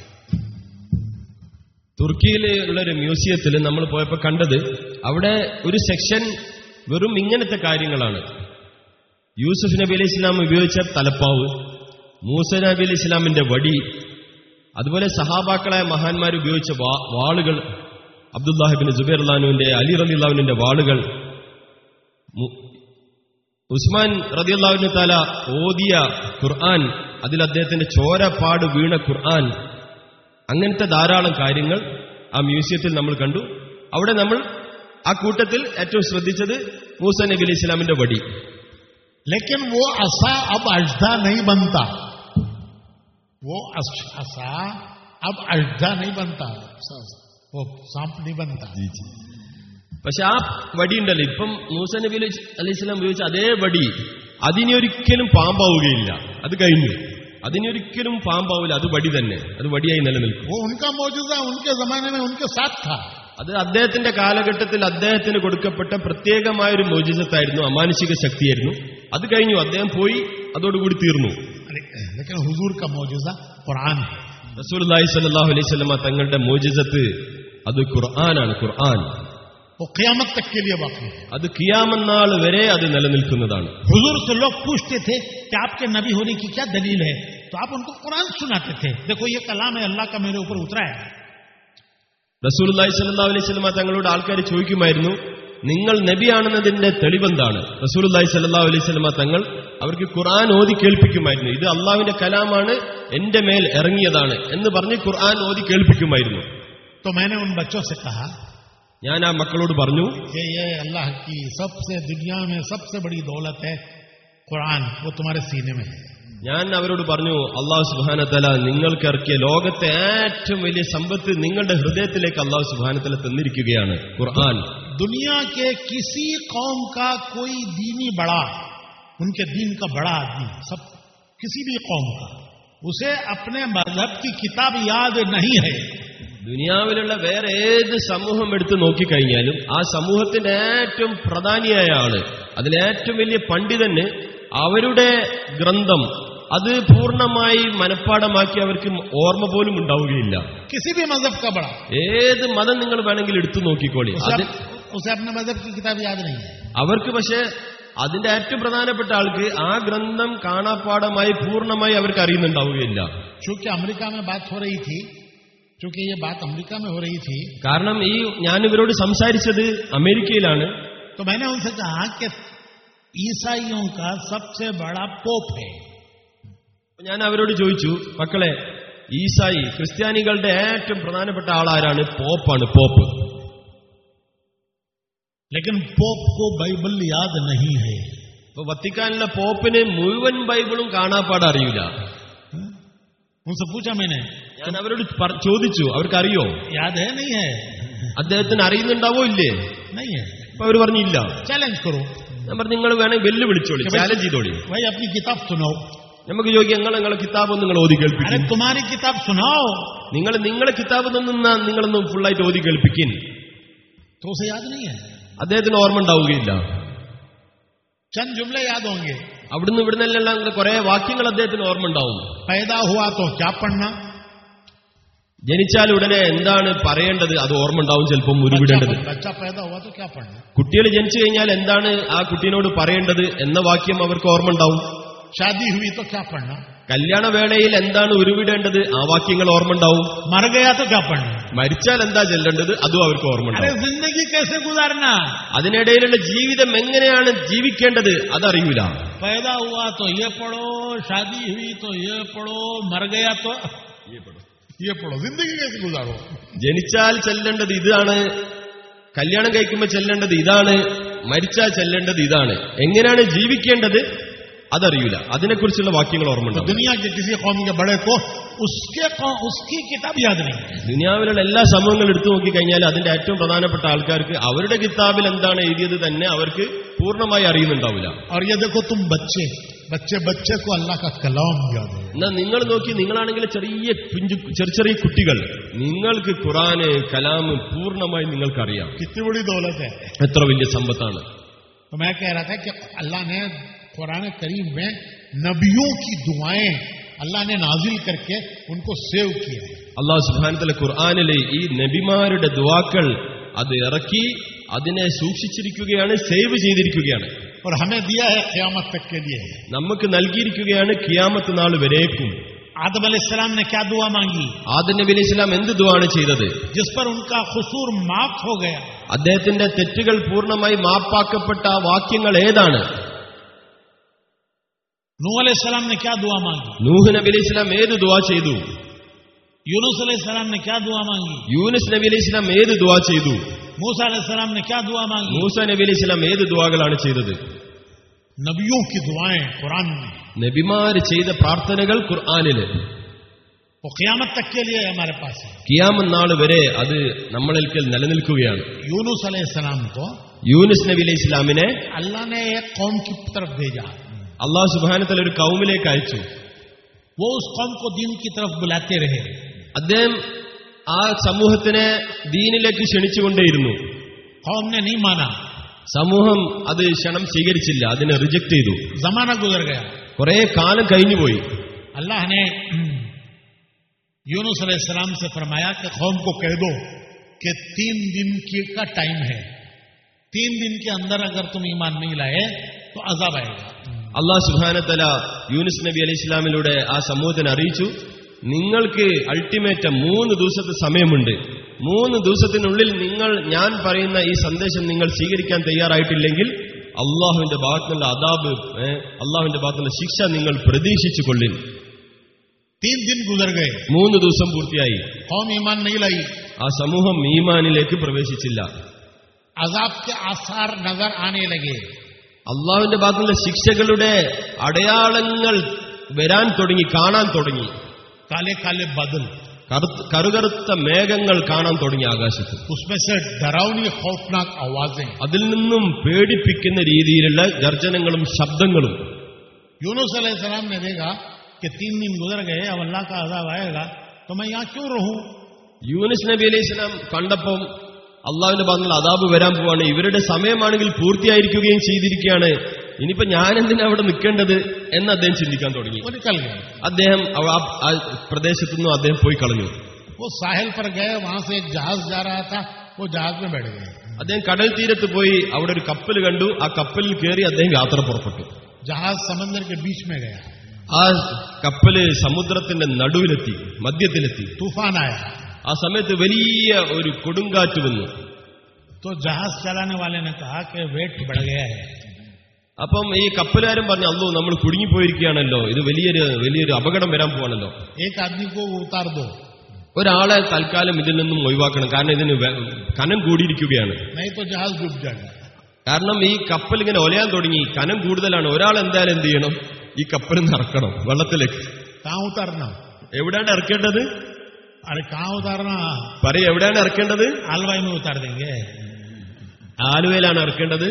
[SPEAKER 2] തുർക്കിയിലെ ഉള്ള ഒരു മ്യൂസിയത്തിൽ നമ്മൾ പോയപ്പോൾ കണ്ടത് അവിടെ ഒരു സെക്ഷൻ വെറും ഇങ്ങനത്തെ കാര്യങ്ങളാണ് യൂസുഫ് നബി അലൈഹി ഇസ്ലാം ഉപയോഗിച്ച തലപ്പാവ് മൂസ നബി അലൈഹി ഇസ്ലാമിന്റെ വടി അതുപോലെ സഹാബാക്കളായ മഹാന്മാർ ഉപയോഗിച്ച വാ- വാളുകൾ അബ്ദുല്ലാഹിബിൻ ജുബൈർ അള്ളാഹുവിന്റെ അലി റലിള്ളാഹുവിന്റെ വാളുകൾ മു- ഉസ്മാൻ റതിയല്ലാഹുവിന് താല ഓതിയ ഖുർആൻ അതിൽ അദ്ദേഹത്തിന്റെ ചോരപ്പാട് വീണ ഖുർആൻ അങ്ങനത്തെ ധാരാളം കാര്യങ്ങൾ ആ മ്യൂസിയത്തിൽ നമ്മൾ കണ്ടു അവിടെ നമ്മൾ ആ കൂട്ടത്തിൽ ഏറ്റവും ശ്രദ്ധിച്ചത് മൂസ നബി അലൈഹി ഇസ്ലാമിന്റെ വടി
[SPEAKER 1] लेकिन वो असा अब अजदा नहीं बनता वो अस- असा अब अजदा नहीं बनता वो सांप नहीं बनता
[SPEAKER 2] പക്ഷെ ആ വടി ഉണ്ടല്ലോ ഇപ്പം മൂസ നബി അലൈഹി അലൈഹി ഇസ്ലാം ഉപയോഗിച്ച അതേ വടി അതിനൊരിക്കലും പാമ്പാവുകയില്ല അത് കഴിഞ്ഞു അതിനൊരിക്കലും പാമ്പാവില്ല അത് വടി തന്നെ അത് വടിയായി നിലനിൽക്കും
[SPEAKER 1] वो उनका मौजूदा उनके जमाने में उनके साथ था
[SPEAKER 2] അത് അദ്ദേഹത്തിന്റെ കാലഘട്ടത്തിൽ അദ്ദേഹത്തിന് കൊടുക്കപ്പെട്ട പ്രത്യേകമായ ഒരു മോചിതത്തായിരുന്നു അമാനുഷിക ശക്തിയായിരുന്നു അത് കഴിഞ്ഞു അദ്ദേഹം പോയി അതോടുകൂടി തീർന്നു
[SPEAKER 1] लेकिन हुजूर का मौजूदा कुरान है
[SPEAKER 2] റസൂലുള്ളാഹി സ്വല്ലല്ലാഹു അലൈഹി വസല്ലമ തങ്ങളുടെ മോചിതത്ത് അത് ഖുർആനാണ് ഖുർആൻ
[SPEAKER 1] वो क्यामत तक के लिए बाकी है
[SPEAKER 2] അത് കിയാമന്നാൾ വരെ അത് നിലനിൽക്കുന്നതാണ്
[SPEAKER 1] हुजूर से लोग पूछते थे कि आपके नबी होने की क्या दलील है तो आप उनको कुरान सुनाते थे देखो ये कलाम है अल्लाह का मेरे ऊपर उतरा है
[SPEAKER 2] റസൂലുള്ളാഹി സ്വല്ലല്ലാഹു അലൈഹി വസല്ലമ തങ്ങളോട് ആൾക്കാർ ചോദിക്കുമായിരുന്നു നിങ്ങൾ നബിയാണെന്നതിന്റെ തെളിവെന്താണ് റസൂലുള്ളാഹി സ്വല്ലല്ലാഹു അലൈഹി വസല്ലമ തങ്ങൾ അവർക്ക് ഖുർആൻ ഓതി കേൾപ്പിക്കുമായിരുന്നു ഇത് അള്ളാഹുവിന്റെ കലാമാണ് എന്റെ മേൽ ഇറങ്ങിയതാണ് എന്ന് പറഞ്ഞ് ഖുർആൻ ഓതി കേൾപ്പിക്കുമായിരുന്നു
[SPEAKER 1] तो मैंने उन बच्चों से कहा
[SPEAKER 2] ഞാൻ ആ മക്കളോട് പറഞ്ഞു
[SPEAKER 1] कि ये अल्लाह की सबसे दुनिया में सबसे बड़ी दौलत है कुरान वो तुम्हारे सीने में है
[SPEAKER 2] ഞാൻ അവരോട് പറഞ്ഞു അള്ളാഹു സുബാനത്തല നിങ്ങൾക്ക് ഇറക്കിയ ലോകത്തെ ഏറ്റവും വലിയ സമ്പത്ത് നിങ്ങളുടെ ഹൃദയത്തിലേക്ക് അള്ളാഹു സുബാനത്തല തന്നിരിക്കുകയാണ് ഖുർആൻ
[SPEAKER 1] दुनिया के किसी कौम का कोई दीनी बड़ा उनके दीन का बड़ा आदमी सब किसी भी कौम का उसे अपने मजहब की किताब याद नहीं है
[SPEAKER 2] ദുനിയാവിലുള്ള വേറെ ഏത് സമൂഹം എടുത്തു നോക്കിക്കഴിഞ്ഞാലും ആ സമൂഹത്തിന്റെ ഏറ്റവും പ്രധാനിയായ ആള് അതിലേറ്റവും വലിയ പണ്ഡിതന് അവരുടെ ഗ്രന്ഥം അത് പൂർണ്ണമായി മനഃപ്പാടമാക്കി അവർക്ക് ഓർമ്മ പോലും ഉണ്ടാവുകയില്ല
[SPEAKER 1] किसी भी मजहब का बड़ा
[SPEAKER 2] ഏത് മതം നിങ്ങൾ വേണമെങ്കിൽ എടുത്തു നോക്കിക്കോളി
[SPEAKER 1] उसे,
[SPEAKER 2] അത്
[SPEAKER 1] अप- उसे अपने मजहब की किताब याद नहीं है
[SPEAKER 2] അവർക്ക് പക്ഷേ അതിന്റെ ഏറ്റവും പ്രധാനപ്പെട്ട ആൾക്ക് ആ ഗ്രന്ഥം കാണാപ്പാടമായി പൂർണ്ണമായി അവർക്ക് അറിയുന്നുണ്ടാവുകയില്ല
[SPEAKER 1] चूंकि अमेरिका में बात हो रही थी चूंकि ये बात अमेरिका में हो रही थी
[SPEAKER 2] കാരണം ഈ ഞാൻ ഇവരോട് സംസാരിച്ചത് അമേരിക്കയിലാണ്
[SPEAKER 1] तो मैंने उनसे कहा कि ईसाइयों का सबसे बड़ा पोप है
[SPEAKER 2] ഞാൻ അവരോട് ചോദിച്ചു മക്കളെ ഈസായി ക്രിസ്ത്യാനികളുടെ ഏറ്റവും പ്രധാനപ്പെട്ട ആളാരാണ് പോപ്പാണ് പോപ്പ്
[SPEAKER 1] लेकिन पोप को बाइबल याद नहीं है
[SPEAKER 2] ഇപ്പൊ വത്തിക്കാനിലെ പോപ്പിന് മുഴുവൻ ബൈബിളും കാണാപ്പാട് അറിയില്ല
[SPEAKER 1] उनसे पूछा मैंने
[SPEAKER 2] ഞാൻ അവരോട് പറ- ചോദിച്ചു അവർക്കറിയോ
[SPEAKER 1] याद है नहीं है
[SPEAKER 2] അദ്ദേഹത്തിന് അറിയുന്നുണ്ടാവോ ഇല്ലേ
[SPEAKER 1] नहीं है
[SPEAKER 2] അപ്പൊ അവർ പറഞ്ഞില്ല
[SPEAKER 1] चैलेंज करो
[SPEAKER 2] ഞാൻ പറഞ്ഞു നിങ്ങൾ വേണമെങ്കിൽ വെല്ലുവിളിച്ചോളി ചാലഞ്ച് ചെയ്തോളി
[SPEAKER 1] भाई अपनी किताब सुनाओ
[SPEAKER 2] നമുക്ക് ചോദിക്കാം നിങ്ങൾ നിങ്ങളെ കിതാബ് ഒന്ന് നിങ്ങൾ ഓതി
[SPEAKER 1] अरे
[SPEAKER 2] കേൾപ്പിക്കും
[SPEAKER 1] तुम्हारी किताब सुनाओ
[SPEAKER 2] നിങ്ങൾ നിങ്ങളെ കിതാബ് നിന്നാ നിങ്ങളൊന്ന് ഫുള്ളായിട്ട് ഓതി കേൾപ്പിക്കും
[SPEAKER 1] तो उसे याद नहीं है
[SPEAKER 2] അദ്ദേഹത്തിന് ഓർമ്മ ഉണ്ടാവുകയില്ല
[SPEAKER 1] चंद जुमले याद होंगे
[SPEAKER 2] അവിടുന്ന് ഇവിടുന്നെല്ലാം കുറെ വാക്യങ്ങൾ അദ്ദേഹത്തിന് ഓർമ്മ ഉണ്ടാവും
[SPEAKER 1] पैदा हुआ तो क्या पढ़ना
[SPEAKER 2] ജനിച്ചാൽ ഉടനെ എന്താണ് പറയേണ്ടത് അത് ഓർമ്മ ഉണ്ടാവും ചിലപ്പം ഉരുവിടേണ്ടത്
[SPEAKER 1] बच्चा, बच्चा पैदा हुआ तो क्या पढ़ना
[SPEAKER 2] കുട്ടികൾ ജനിച്ചു കഴിഞ്ഞാൽ എന്താണ് ആ കുട്ടീനോട് പറയേണ്ടത് എന്ന വാക്യം അവർക്ക് ഓർമ്മ ഉണ്ടാവും
[SPEAKER 1] शादी हुई तो क्या पढ़ना
[SPEAKER 2] കല്യാണ വേളയിൽ എന്താണ് ഉരുവിടേണ്ടത് ആ വാക്യങ്ങൾ ഓർമ്മ ഉണ്ടാവും
[SPEAKER 1] मर गया तो क्या पढ़ना
[SPEAKER 2] മരിച്ചാൽ എന്താ ചെല്ലേണ്ടത് അതും അവർക്ക് ഓർമ്മ
[SPEAKER 1] अरे
[SPEAKER 2] ഉണ്ടാവും
[SPEAKER 1] जिंदगी कैसे गुजारना
[SPEAKER 2] അതിനിടയിലുള്ള ജീവിതം എങ്ങനെയാണ് ജീവിക്കേണ്ടത് അതറിയൂല
[SPEAKER 1] पैदा हुआ तो ये पढ़ो शादी हुई तो ये पढ़ो मर गया तो ये पढ़ो जिंदगी कैसे गुजारो
[SPEAKER 2] ജനിച്ചാൽ ചെല്ലേണ്ടത് ഇതാണ് കല്യാണം കഴിക്കുമ്പോൾ ചെല്ലേണ്ടത് ഇതാണ് മരിച്ചാൽ ചെല്ലേണ്ടത് ഇതാണ് എങ്ങനെയാണ് ജീവിക്കേണ്ടത് അതറിയൂല അതിനെക്കുറിച്ചുള്ള വാക്യങ്ങൾ ഓർമ്മ
[SPEAKER 1] तो
[SPEAKER 2] ഉണ്ടാവും
[SPEAKER 1] दुनिया के किसी कौम के बड़े को उसके कौ- उसकी किताब याद नहीं है
[SPEAKER 2] ദുനിയാവിലുള്ള എല്ലാ സമൂഹങ്ങളും എടുത്തു നോക്കിക്കഴിഞ്ഞാൽ അതിന്റെ ഏറ്റവും പ്രധാനപ്പെട്ട ആൾക്കാർക്ക് അവരുടെ കിതാബിൽ എന്താണ് എഴുതിയത് തന്നെ അവർക്ക് പൂർണ്ണമായി അറിയുന്നുണ്ടാവില്ല
[SPEAKER 1] और ये देखो तुम बच्चे बच्चे बच्चे को अल्लाह का कलाम याद है
[SPEAKER 2] എന്നാൽ നിങ്ങൾ നോക്കി നിങ്ങളാണെങ്കിൽ ചെറിയ പിഞ്ചു ചെറിയ ചെറിയ കുട്ടികൾ നിങ്ങൾക്ക് ഖുറാന് കലാം പൂർണ്ണമായി നിങ്ങൾക്കറിയാം
[SPEAKER 1] कितनी बड़ी दौलत है
[SPEAKER 2] എത്ര വലിയ സമ്പത്താണ്
[SPEAKER 1] तो मैं कह रहा था कि अल्लाह ने कुरान करीम में नबियों की दुआएं अल्लाह ने नाजिल करके उनको सेव किया है
[SPEAKER 2] അള്ളാഹു സുബാനത്തിലെ ഖുർആാനിലെ ഈ നബിമാരുടെ ദുവാക്കൾ അത് ഇറക്കി അതിനെ സൂക്ഷിച്ചിരിക്കുകയാണ് സേവ് ചെയ്തിരിക്കുകയാണ്
[SPEAKER 1] और हमें दिया है क़यामत तक के लिए
[SPEAKER 2] നമുക്ക് നൽകിയിരിക്കുകയാണ് കിയാമത്ത് നാൾ വരേക്കും
[SPEAKER 1] आदम अलैहिस्सलाम ने क्या दुआ मांगी
[SPEAKER 2] ആദം നബി അലൈഹി സ്വലാം എന്ത് ദുവാണ് ചെയ്തത്
[SPEAKER 1] जिस पर उनका कसूर माफ हो गया
[SPEAKER 2] അദ്ദേഹത്തിന്റെ തെറ്റുകൾ പൂർണ്ണമായി മാപ്പാക്കപ്പെട്ട ആ വാക്യങ്ങൾ ഏതാണ്
[SPEAKER 1] नूह अलैहिस्सलाम ने क्या दुआ मांगी
[SPEAKER 2] നൂഹ് നബി അലൈഹി സ്വലാം ഏത് ദുവാ ചെയ്തു
[SPEAKER 1] यूनुस अलैहिस्सलाम ने क्या दुआ मांगी
[SPEAKER 2] യൂനുസ് നബി അലൈഹി സ്വലാം ഏത് ദുവാ ചെയ്തു
[SPEAKER 1] मूसा अलैहिस्सलाम ने क्या दुआ मांगी
[SPEAKER 2] മൂസ നബി അലൈഹി സ്വലാം ഏത് ദുവാകളാണ് ചെയ്തത്
[SPEAKER 1] नबियों की दुआएं कुरान में
[SPEAKER 2] നബിമാര് ചെയ്ത പ്രാർത്ഥനകൾ ഖുർആാനില്
[SPEAKER 1] वो क़यामत तक के लिए हमारे पास है
[SPEAKER 2] കിയാമത്ത് നാൾ വരെ അത് നമ്മളിൽ നിലനിൽക്കുകയാണ്
[SPEAKER 1] यूनुस अलैहिस्सलाम को
[SPEAKER 2] യൂനുസ് നബി അലൈഹി ഇസ്ലാമിനെ
[SPEAKER 1] अल्लाह ने एक कौम की तरफ भेजा
[SPEAKER 2] അള്ളാഹു സുബാനത്തല ഒരു കൗമിലേക്ക് അയച്ചു
[SPEAKER 1] वो उस कौम को दीन की तरफ बुलाते रहे
[SPEAKER 2] അദ്ദേഹം ആ സമൂഹത്തിനെ ദീനിലേക്ക് ക്ഷണിച്ചുകൊണ്ടേയിരുന്നു
[SPEAKER 1] कौम ने नहीं माना
[SPEAKER 2] സമൂഹം അത് ക്ഷണം സ്വീകരിച്ചില്ല അതിനെ റിജക്ട് ചെയ്തു
[SPEAKER 1] जमाना गुजर गया
[SPEAKER 2] കുറെ കാലം കഴിഞ്ഞുപോയി
[SPEAKER 1] अल्लाह ने यूनुस अलैहिस्सलाम से फरमाया कि कौम को कह दो कि तीन दिन की का टाइम है तीन दिन के अंदर अगर तुम ईमान नहीं लाए तो अजाब आएगा
[SPEAKER 2] അള്ളാഹു സുബാനത്തല യൂനുസ് നബി അലൈഹി ഇസ്ലാമിലൂടെ ആ സമൂഹത്തിന് അറിയിച്ചു നിങ്ങൾക്ക് അൾട്ടിമേറ്റ് മൂന്ന് ദിവസത്തെ സമയമുണ്ട് മൂന്ന് ദിവസത്തിനുള്ളിൽ നിങ്ങൾ ഞാൻ പറയുന്ന ഈ സന്ദേശം നിങ്ങൾ സ്വീകരിക്കാൻ തയ്യാറായിട്ടില്ലെങ്കിൽ അള്ളാഹുവിന്റെ ഭാഗത്തുനിന്നുള്ള അതാബ് ഏ, അള്ളാഹുവിന്റെ ഭാഗത്തുനിന്നുള്ള ശിക്ഷ നിങ്ങൾ പ്രതീക്ഷിച്ചു കൊള്ളിൻ
[SPEAKER 1] तीन दिन गुजर गए
[SPEAKER 2] മൂന്ന് ദിവസം പൂർത്തിയായി
[SPEAKER 1] कौम ईमान नहीं लाई
[SPEAKER 2] ആ സമൂഹം ഈമാനിലേക്ക് പ്രവേശിച്ചില്ല
[SPEAKER 1] अजाब के आसार नजर आने लगे
[SPEAKER 2] അള്ളാഹുവിന്റെ ഭാഗത്തുനിന്നുള്ള ശിക്ഷകളുടെ അടയാളങ്ങൾ വരാൻ തുടങ്ങി കാണാൻ തുടങ്ങി
[SPEAKER 1] काले काले बादल
[SPEAKER 2] കറുത്ത- കറുകറുത്ത മേഘങ്ങൾ കാണാൻ തുടങ്ങി ആകാശത്ത്
[SPEAKER 1] उसमें से डरावनी खौफनाक आवाजें
[SPEAKER 2] അതിൽ നിന്നും പേടിപ്പിക്കുന്ന രീതിയിലുള്ള ഗർജനങ്ങളും ശബ്ദങ്ങളും
[SPEAKER 1] यूनुस अलैहिस्सलाम ने देखा कि तीन दिन गुजर गए अब अल्लाह का अजाब आएगा तो मैं यहाँ क्यों रहूं
[SPEAKER 2] യൂനിസ് നബി അലൈഹി സ്വലാം കണ്ടപ്പം അള്ളാഹുവിന്റെ ഭാഗത്തുള്ള അതാബ് വരാൻ പോവാണ് ഇവരുടെ സമയമാണെങ്കിൽ പൂർത്തിയായിരിക്കുകയും ചെയ്തിരിക്കുകയാണ് ഇനിയിപ്പോ ഞാൻ എന്തിനാ അവിടെ നിൽക്കേണ്ടത് എന്ന് അദ്ദേഹം ചിന്തിക്കാൻ തുടങ്ങി
[SPEAKER 1] वो निकल गए
[SPEAKER 2] അദ്ദേഹം അവ- ആ- ആ പ്രദേശത്തു നിന്നും അദ്ദേഹം പോയി കളഞ്ഞു
[SPEAKER 1] वो साहिल पर गए वहां से एक जहाज जा रहा था वो जहाज में बैठ गए
[SPEAKER 2] അദ്ദേഹം കടൽ തീരത്ത് പോയി അവിടെ ഒരു കപ്പൽ കണ്ടു ആ കപ്പലിൽ കയറി അദ്ദേഹം യാത്ര പുറപ്പെട്ടു
[SPEAKER 1] जहाज समंदर के बीच में गया
[SPEAKER 2] ആ കപ്പല് സമുദ്രത്തിന്റെ നടുവിലെത്തി മധ്യത്തിലെത്തി
[SPEAKER 1] तूफान आया
[SPEAKER 2] ആ സമയത്ത് വലിയ ഒരു കൊടുങ്കാറ്റ് വന്നു
[SPEAKER 1] तो जहाज चलाने वाले ने कहा कि वेट बढ़ गया है
[SPEAKER 2] അപ്പം ഈ കപ്പലുകാരൻ പറഞ്ഞു അല്ലോ നമ്മൾ കുടുങ്ങിപ്പോയിരിക്കുകയാണല്ലോ ഇത് വലിയൊരു വലിയൊരു അപകടം വരാൻ പോവാണല്ലോ
[SPEAKER 1] एक आदमी को उतार दो
[SPEAKER 2] ഒരാളെ തൽക്കാലം ഇതിൽ നിന്നും ഒഴിവാക്കണം കാരണം ഇതിന് വെ- കനം കൂടിയിരിക്കുകയാണ്
[SPEAKER 1] नहीं तो जहाज डूब जाएगा
[SPEAKER 2] കാരണം ഈ കപ്പൽ ഇങ്ങനെ ഒലയാൻ തുടങ്ങി കനം കൂടുതലാണ് ഒരാൾ എന്തായാലും എന്ത് ചെയ്യണം ഈ കപ്പലിൽ നിന്ന് ഇറക്കണം വെള്ളത്തിലേക്ക്
[SPEAKER 1] कहाँ उतारना
[SPEAKER 2] എവിടെയാണ് ഇറക്കേണ്ടത്
[SPEAKER 1] अरे कहाँ उतारना
[SPEAKER 2] പറയും എവിടെയാണ് ഇറക്കേണ്ടത്
[SPEAKER 1] आलवाई में उतार देंगे
[SPEAKER 2] ആലുവയിലാണ് ഇറക്കേണ്ടത്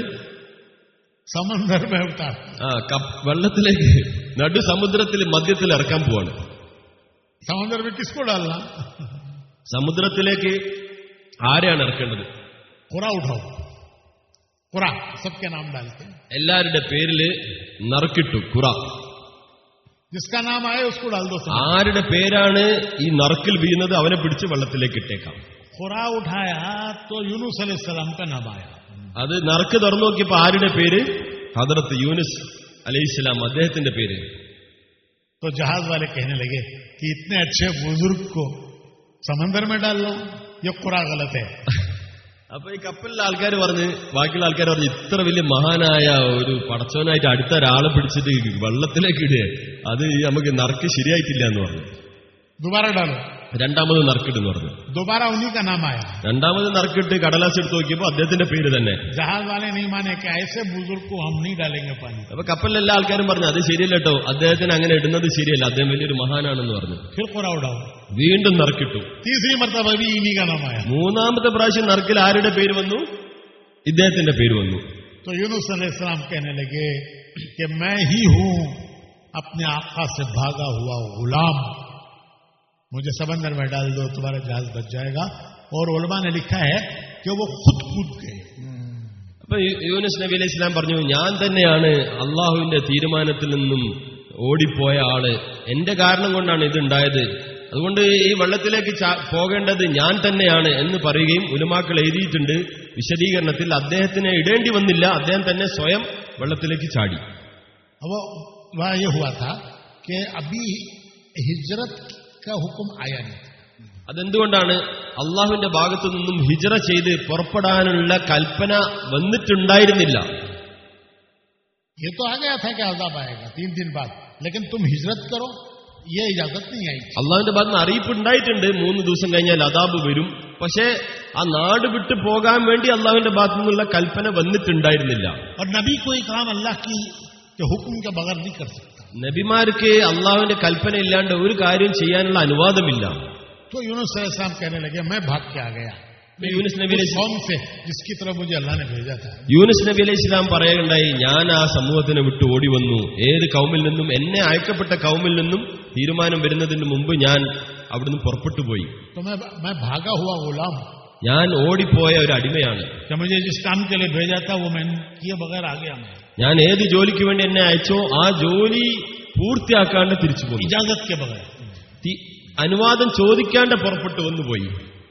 [SPEAKER 1] समंदर में उतार
[SPEAKER 2] ആ കപ്പ് വെള്ളത്തിലേക്ക് നടു സമുദ്രത്തിൽ മധ്യത്തിൽ ഇറക്കാൻ പോവാണ്
[SPEAKER 1] समंदर में किसको डालना
[SPEAKER 2] സമുദ്രത്തിലേക്ക് ആരെയാണ് ഇറക്കേണ്ടത്
[SPEAKER 1] कुरा उठाओ कुरा सबके नाम डालते हैं
[SPEAKER 2] എല്ലാവരുടെ പേരില് നറുക്കിട്ടു കുറ
[SPEAKER 1] जिसका नाम आए उसको डाल दो सब
[SPEAKER 2] ആരുടെ പേരാണ് ഈ നറുക്കിൽ വീഴുന്നത് അവനെ പിടിച്ച് വെള്ളത്തിലേക്ക് ഇട്ടേക്കാം
[SPEAKER 1] खुरा उठाया तो यूनुस सलाम का नाम आया
[SPEAKER 2] അത് നറുക്ക് തുറന്നു നോക്കിയപ്പോ ആരുടെ പേര് ഹദറത്ത് യൂനിസ് അലൈഹിസ്സലാം അദ്ദേഹത്തിന്റെ പേര്
[SPEAKER 1] तो जहाज वाले कहने लगे कि इतने अच्छे बुजुर्ग को समंदर में डाल लो ये कुरा गलत है
[SPEAKER 2] അപ്പൊ ഈ കപ്പലിലെ ആൾക്കാർ പറഞ്ഞ് ബാക്കിയുള്ള ആൾക്കാർ പറഞ്ഞ് ഇത്ര വലിയ മഹാനായ ഒരു പടച്ചവനായിട്ട് അടുത്ത ഒരാളെ പിടിച്ചിട്ട് വെള്ളത്തിലേക്ക് ഇടുക അത് നമുക്ക് നറുക്ക് ശരിയായിട്ടില്ല എന്ന് പറഞ്ഞു
[SPEAKER 1] दोबारा डालो
[SPEAKER 2] രണ്ടാമത് നറുക്കിട്ടെന്ന് പറഞ്ഞു
[SPEAKER 1] दोबारा उन्हीं का नाम आया
[SPEAKER 2] രണ്ടാമത് നറുക്കിട്ട് കടലാസ് എടുത്ത് നോക്കിയപ്പോ അദ്ദേഹത്തിന്റെ പേര് തന്നെ
[SPEAKER 1] जहाज वाले नहीं माने कि ऐसे बुजुर्ग को हम नहीं डालेंगे पानी
[SPEAKER 2] അപ്പൊ കപ്പലിലെ എല്ലാ ആൾക്കാരും പറഞ്ഞു അത് ശരിയല്ല കേട്ടോ അദ്ദേഹത്തിന് അങ്ങനെ ഇടുന്നത് ശരിയല്ല അദ്ദേഹം വലിയൊരു മഹാനാണെന്ന് പറഞ്ഞു
[SPEAKER 1] फिर कुरा उड़ाओ
[SPEAKER 2] വീണ്ടും നറുക്കിട്ടു
[SPEAKER 1] तीसरी मरतबा भी इन्हीं का नाम आया
[SPEAKER 2] മൂന്നാമത്തെ പ്രാവശ്യം നറുക്കിൽ ആരുടെ പേര് വന്നു ഇദ്ദേഹത്തിന്റെ പേര് വന്നു
[SPEAKER 1] तो यूनुस सलाम कहने लगे कि मैं ही हूं अपने आका से भागा हुआ गुलाम मुझे समंदर में डाल दो तुम्हारा जहाज बच जाएगा और उलमा ने लिखा है कि वो खुद कूद गए
[SPEAKER 2] അപ്പൊ യൂ- യൂനുസ് നബി അലൈഹി ഇസ്ലാം പറഞ്ഞു ഞാൻ തന്നെയാണ് അള്ളാഹുവിന്റെ തീരുമാനത്തിൽ നിന്നും ഓടിപ്പോയ ആള് എന്റെ കാരണം കൊണ്ടാണ് ഇതുണ്ടായത് അതുകൊണ്ട് ഈ വെള്ളത്തിലേക്ക് ചാ- പോകേണ്ടത് ഞാൻ തന്നെയാണ് എന്ന് പറയുകയും ഉലമാക്കൾ എഴുതിയിട്ടുണ്ട് വിശദീകരണത്തിൽ അദ്ദേഹത്തിന് ഇടേണ്ടി വന്നില്ല അദ്ദേഹം തന്നെ സ്വയം വെള്ളത്തിലേക്ക് ചാടി
[SPEAKER 1] अब वो वह ये हुआ था कि अभी हिजरत का हुक्म आया नहीं था
[SPEAKER 2] അതെന്തുകൊണ്ടാണ് അള്ളാഹുവിന്റെ ഭാഗത്തു നിന്നും ഹിജറ ചെയ്ത് പുറപ്പെടാനുള്ള കൽപ്പന വന്നിട്ടുണ്ടായിരുന്നില്ല
[SPEAKER 1] ये तो आ गया था कि अजाब आएगा तीन दिन बाद लेकिन तुम हिजरत करो ये इजाजत नहीं आई थी
[SPEAKER 2] അള്ളാഹുവിന്റെ ഭാഗത്ത് നിന്ന് അറിയിപ്പ് ഉണ്ടായിട്ടുണ്ട് മൂന്ന് ദിവസം കഴിഞ്ഞാൽ അതാബ് വരും പക്ഷേ ആ നാട് വിട്ടു പോകാൻ വേണ്ടി അള്ളാഹുവിന്റെ ഭാഗത്തു നിന്നുള്ള കൽപ്പന വന്നിട്ടുണ്ടായിരുന്നില്ല
[SPEAKER 1] और नबी कोई काम अल्लाह की के हुक्म के बगैर नहीं कर सकता
[SPEAKER 2] നബിമാർക്ക് അള്ളാഹുവിന്റെ കൽപ്പന ഇല്ലാണ്ട് ഒരു കാര്യം ചെയ്യാനുള്ള അനുവാദമില്ല
[SPEAKER 1] तो यूनुस सलाम कहने लगे मैं भाग के आ गया
[SPEAKER 2] तो യൂനുസ് നബി അലൈഹി
[SPEAKER 1] कौम से जिसकी तरफ मुझे अल्लाह ने भेजा था
[SPEAKER 2] യൂനുസ് നബി അലൈഹി ഇസ്ലാം പറയുകയുണ്ടായി ഞാൻ ആ സമൂഹത്തിനെ വിട്ട് ഓടി വന്നു ഏത് കൗമിൽ നിന്നും എന്നെ അയക്കപ്പെട്ട കൗമിൽ നിന്നും തീരുമാനം വരുന്നതിന് മുമ്പ് ഞാൻ അവിടുന്ന് പുറപ്പെട്ടു പോയി
[SPEAKER 1] तो मैं मैं भागा हुआ गुलाम
[SPEAKER 2] ഞാൻ ഓടിപ്പോയ ഒരു അടിമയാണ്
[SPEAKER 1] कि मुझे जिस काम के लिए भेजा था वो मैंने किए बगैर आ गया मैं
[SPEAKER 2] ഞാൻ ഏത് ജോലിക്ക് വേണ്ടി എന്നെ അയച്ചോ ആ ജോലി പൂർത്തിയാക്കാണ്ട് തിരിച്ചു പോയി
[SPEAKER 1] इजाजत के बगैर
[SPEAKER 2] തി- അനുവാദം ചോദിക്കാണ്ട് പുറപ്പെട്ടു വന്നുപോയി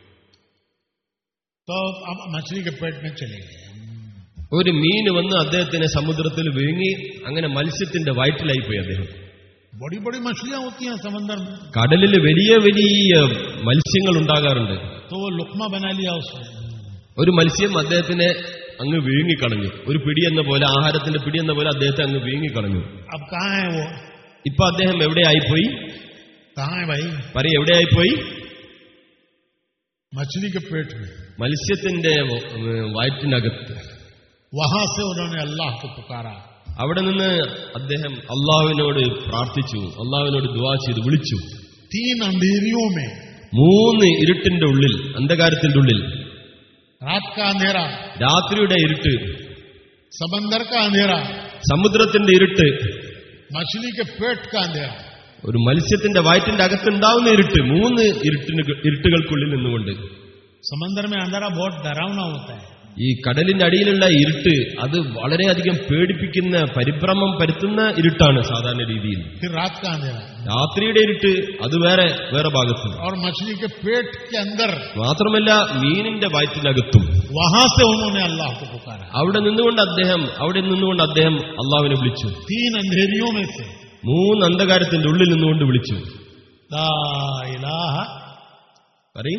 [SPEAKER 1] तो अब मछली के पेट में चले गए
[SPEAKER 2] ഒരു മീൻ വന്ന് അദ്ദേഹത്തിനെ സമുദ്രത്തിൽ വീങ്ങി അങ്ങനെ മത്സ്യത്തിന്റെ വയറ്റിലായിപ്പോയി അദ്ദേഹം
[SPEAKER 1] बड़ी बड़ी मछलियां होती हैं समंदर में
[SPEAKER 2] കടലിൽ വലിയ വലിയ മത്സ്യങ്ങൾ ഉണ്ടാകാറുണ്ട്
[SPEAKER 1] तो वो लुकमा बना लिया उसने
[SPEAKER 2] ഒരു മത്സ്യം അദ്ദേഹത്തിനെ അങ്ങ് വീങ്ങിക്കളഞ്ഞു ഒരു പിടി എന്ന പോലെ ആഹാരത്തിന്റെ പിടി എന്ന പോലെ അദ്ദേഹത്തെ അങ്ങ് വീങ്ങിക്കളഞ്ഞു
[SPEAKER 1] अब कहाँ है वो
[SPEAKER 2] ഇപ്പൊ അദ്ദേഹം എവിടെയായിപ്പോയി
[SPEAKER 1] कहाँ है भाई
[SPEAKER 2] പറ എവിടെയായിപ്പോയി
[SPEAKER 1] मछली के पेट में
[SPEAKER 2] മത്സ്യത്തിന്റെ ഏ, വയറ്റിനകത്ത്
[SPEAKER 1] वहां से उन्होंने अल्लाह को पुकारा
[SPEAKER 2] അവിടെ നിന്ന് അദ്ദേഹം അള്ളാഹുവിനോട് പ്രാർത്ഥിച്ചു അള്ളാഹുവിനോട് ദുവാ ചെയ്തു വിളിച്ചു
[SPEAKER 1] तीन अंधेरियों में
[SPEAKER 2] മൂന്ന് ഇരുട്ടിന്റെ ഉള്ളിൽ അന്ധകാരത്തിന്റെ ഉള്ളിൽ
[SPEAKER 1] रात का अंधेरा
[SPEAKER 2] രാത്രിയുടെ ഇരുട്ട്
[SPEAKER 1] समंदर का अंधेरा
[SPEAKER 2] സമുദ്രത്തിന്റെ ഇരുട്ട്
[SPEAKER 1] मछली के पेट का अंधेरा
[SPEAKER 2] ഒരു മത്സ്യത്തിന്റെ വയറ്റിന്റെ അകത്തുണ്ടാവുന്ന ഇരുട്ട് മൂന്ന് ഇരുട്ടിന് ഇരുട്ടുകൾക്കുള്ളിൽ നിന്നുകൊണ്ട്
[SPEAKER 1] समंदर में अंधेरा बहुत डरावना होता है
[SPEAKER 2] ഈ കടലിന്റെ അടിയിലുള്ള ഇരുട്ട് അത് വളരെയധികം പേടിപ്പിക്കുന്ന പരിഭ്രമം പരത്തുന്ന ഇരുട്ടാണ് സാധാരണ രീതിയിൽ
[SPEAKER 1] फिर रात का अंधेरा
[SPEAKER 2] രാത്രിയുടെ ഇരുട്ട് അത് വേറെ വേറെ ഭാഗത്ത്
[SPEAKER 1] और मछली के पेट के अंदर
[SPEAKER 2] മാത്രമല്ല മീനിന്റെ വയറ്റിനകത്തും
[SPEAKER 1] वहां से उन्होंने अल्लाह को पुकारा
[SPEAKER 2] അവിടെ നിന്നുകൊണ്ട് അദ്ദേഹം അവിടെ നിന്നുകൊണ്ട് അദ്ദേഹം അള്ളാഹുവിനെ വിളിച്ചു
[SPEAKER 1] तीन अंधेरियों में से
[SPEAKER 2] മൂന്ന് അന്ധകാരത്തിന്റെ ഉള്ളിൽ നിന്നുകൊണ്ട് വിളിച്ചു
[SPEAKER 1] ला इलाहा
[SPEAKER 2] പറയും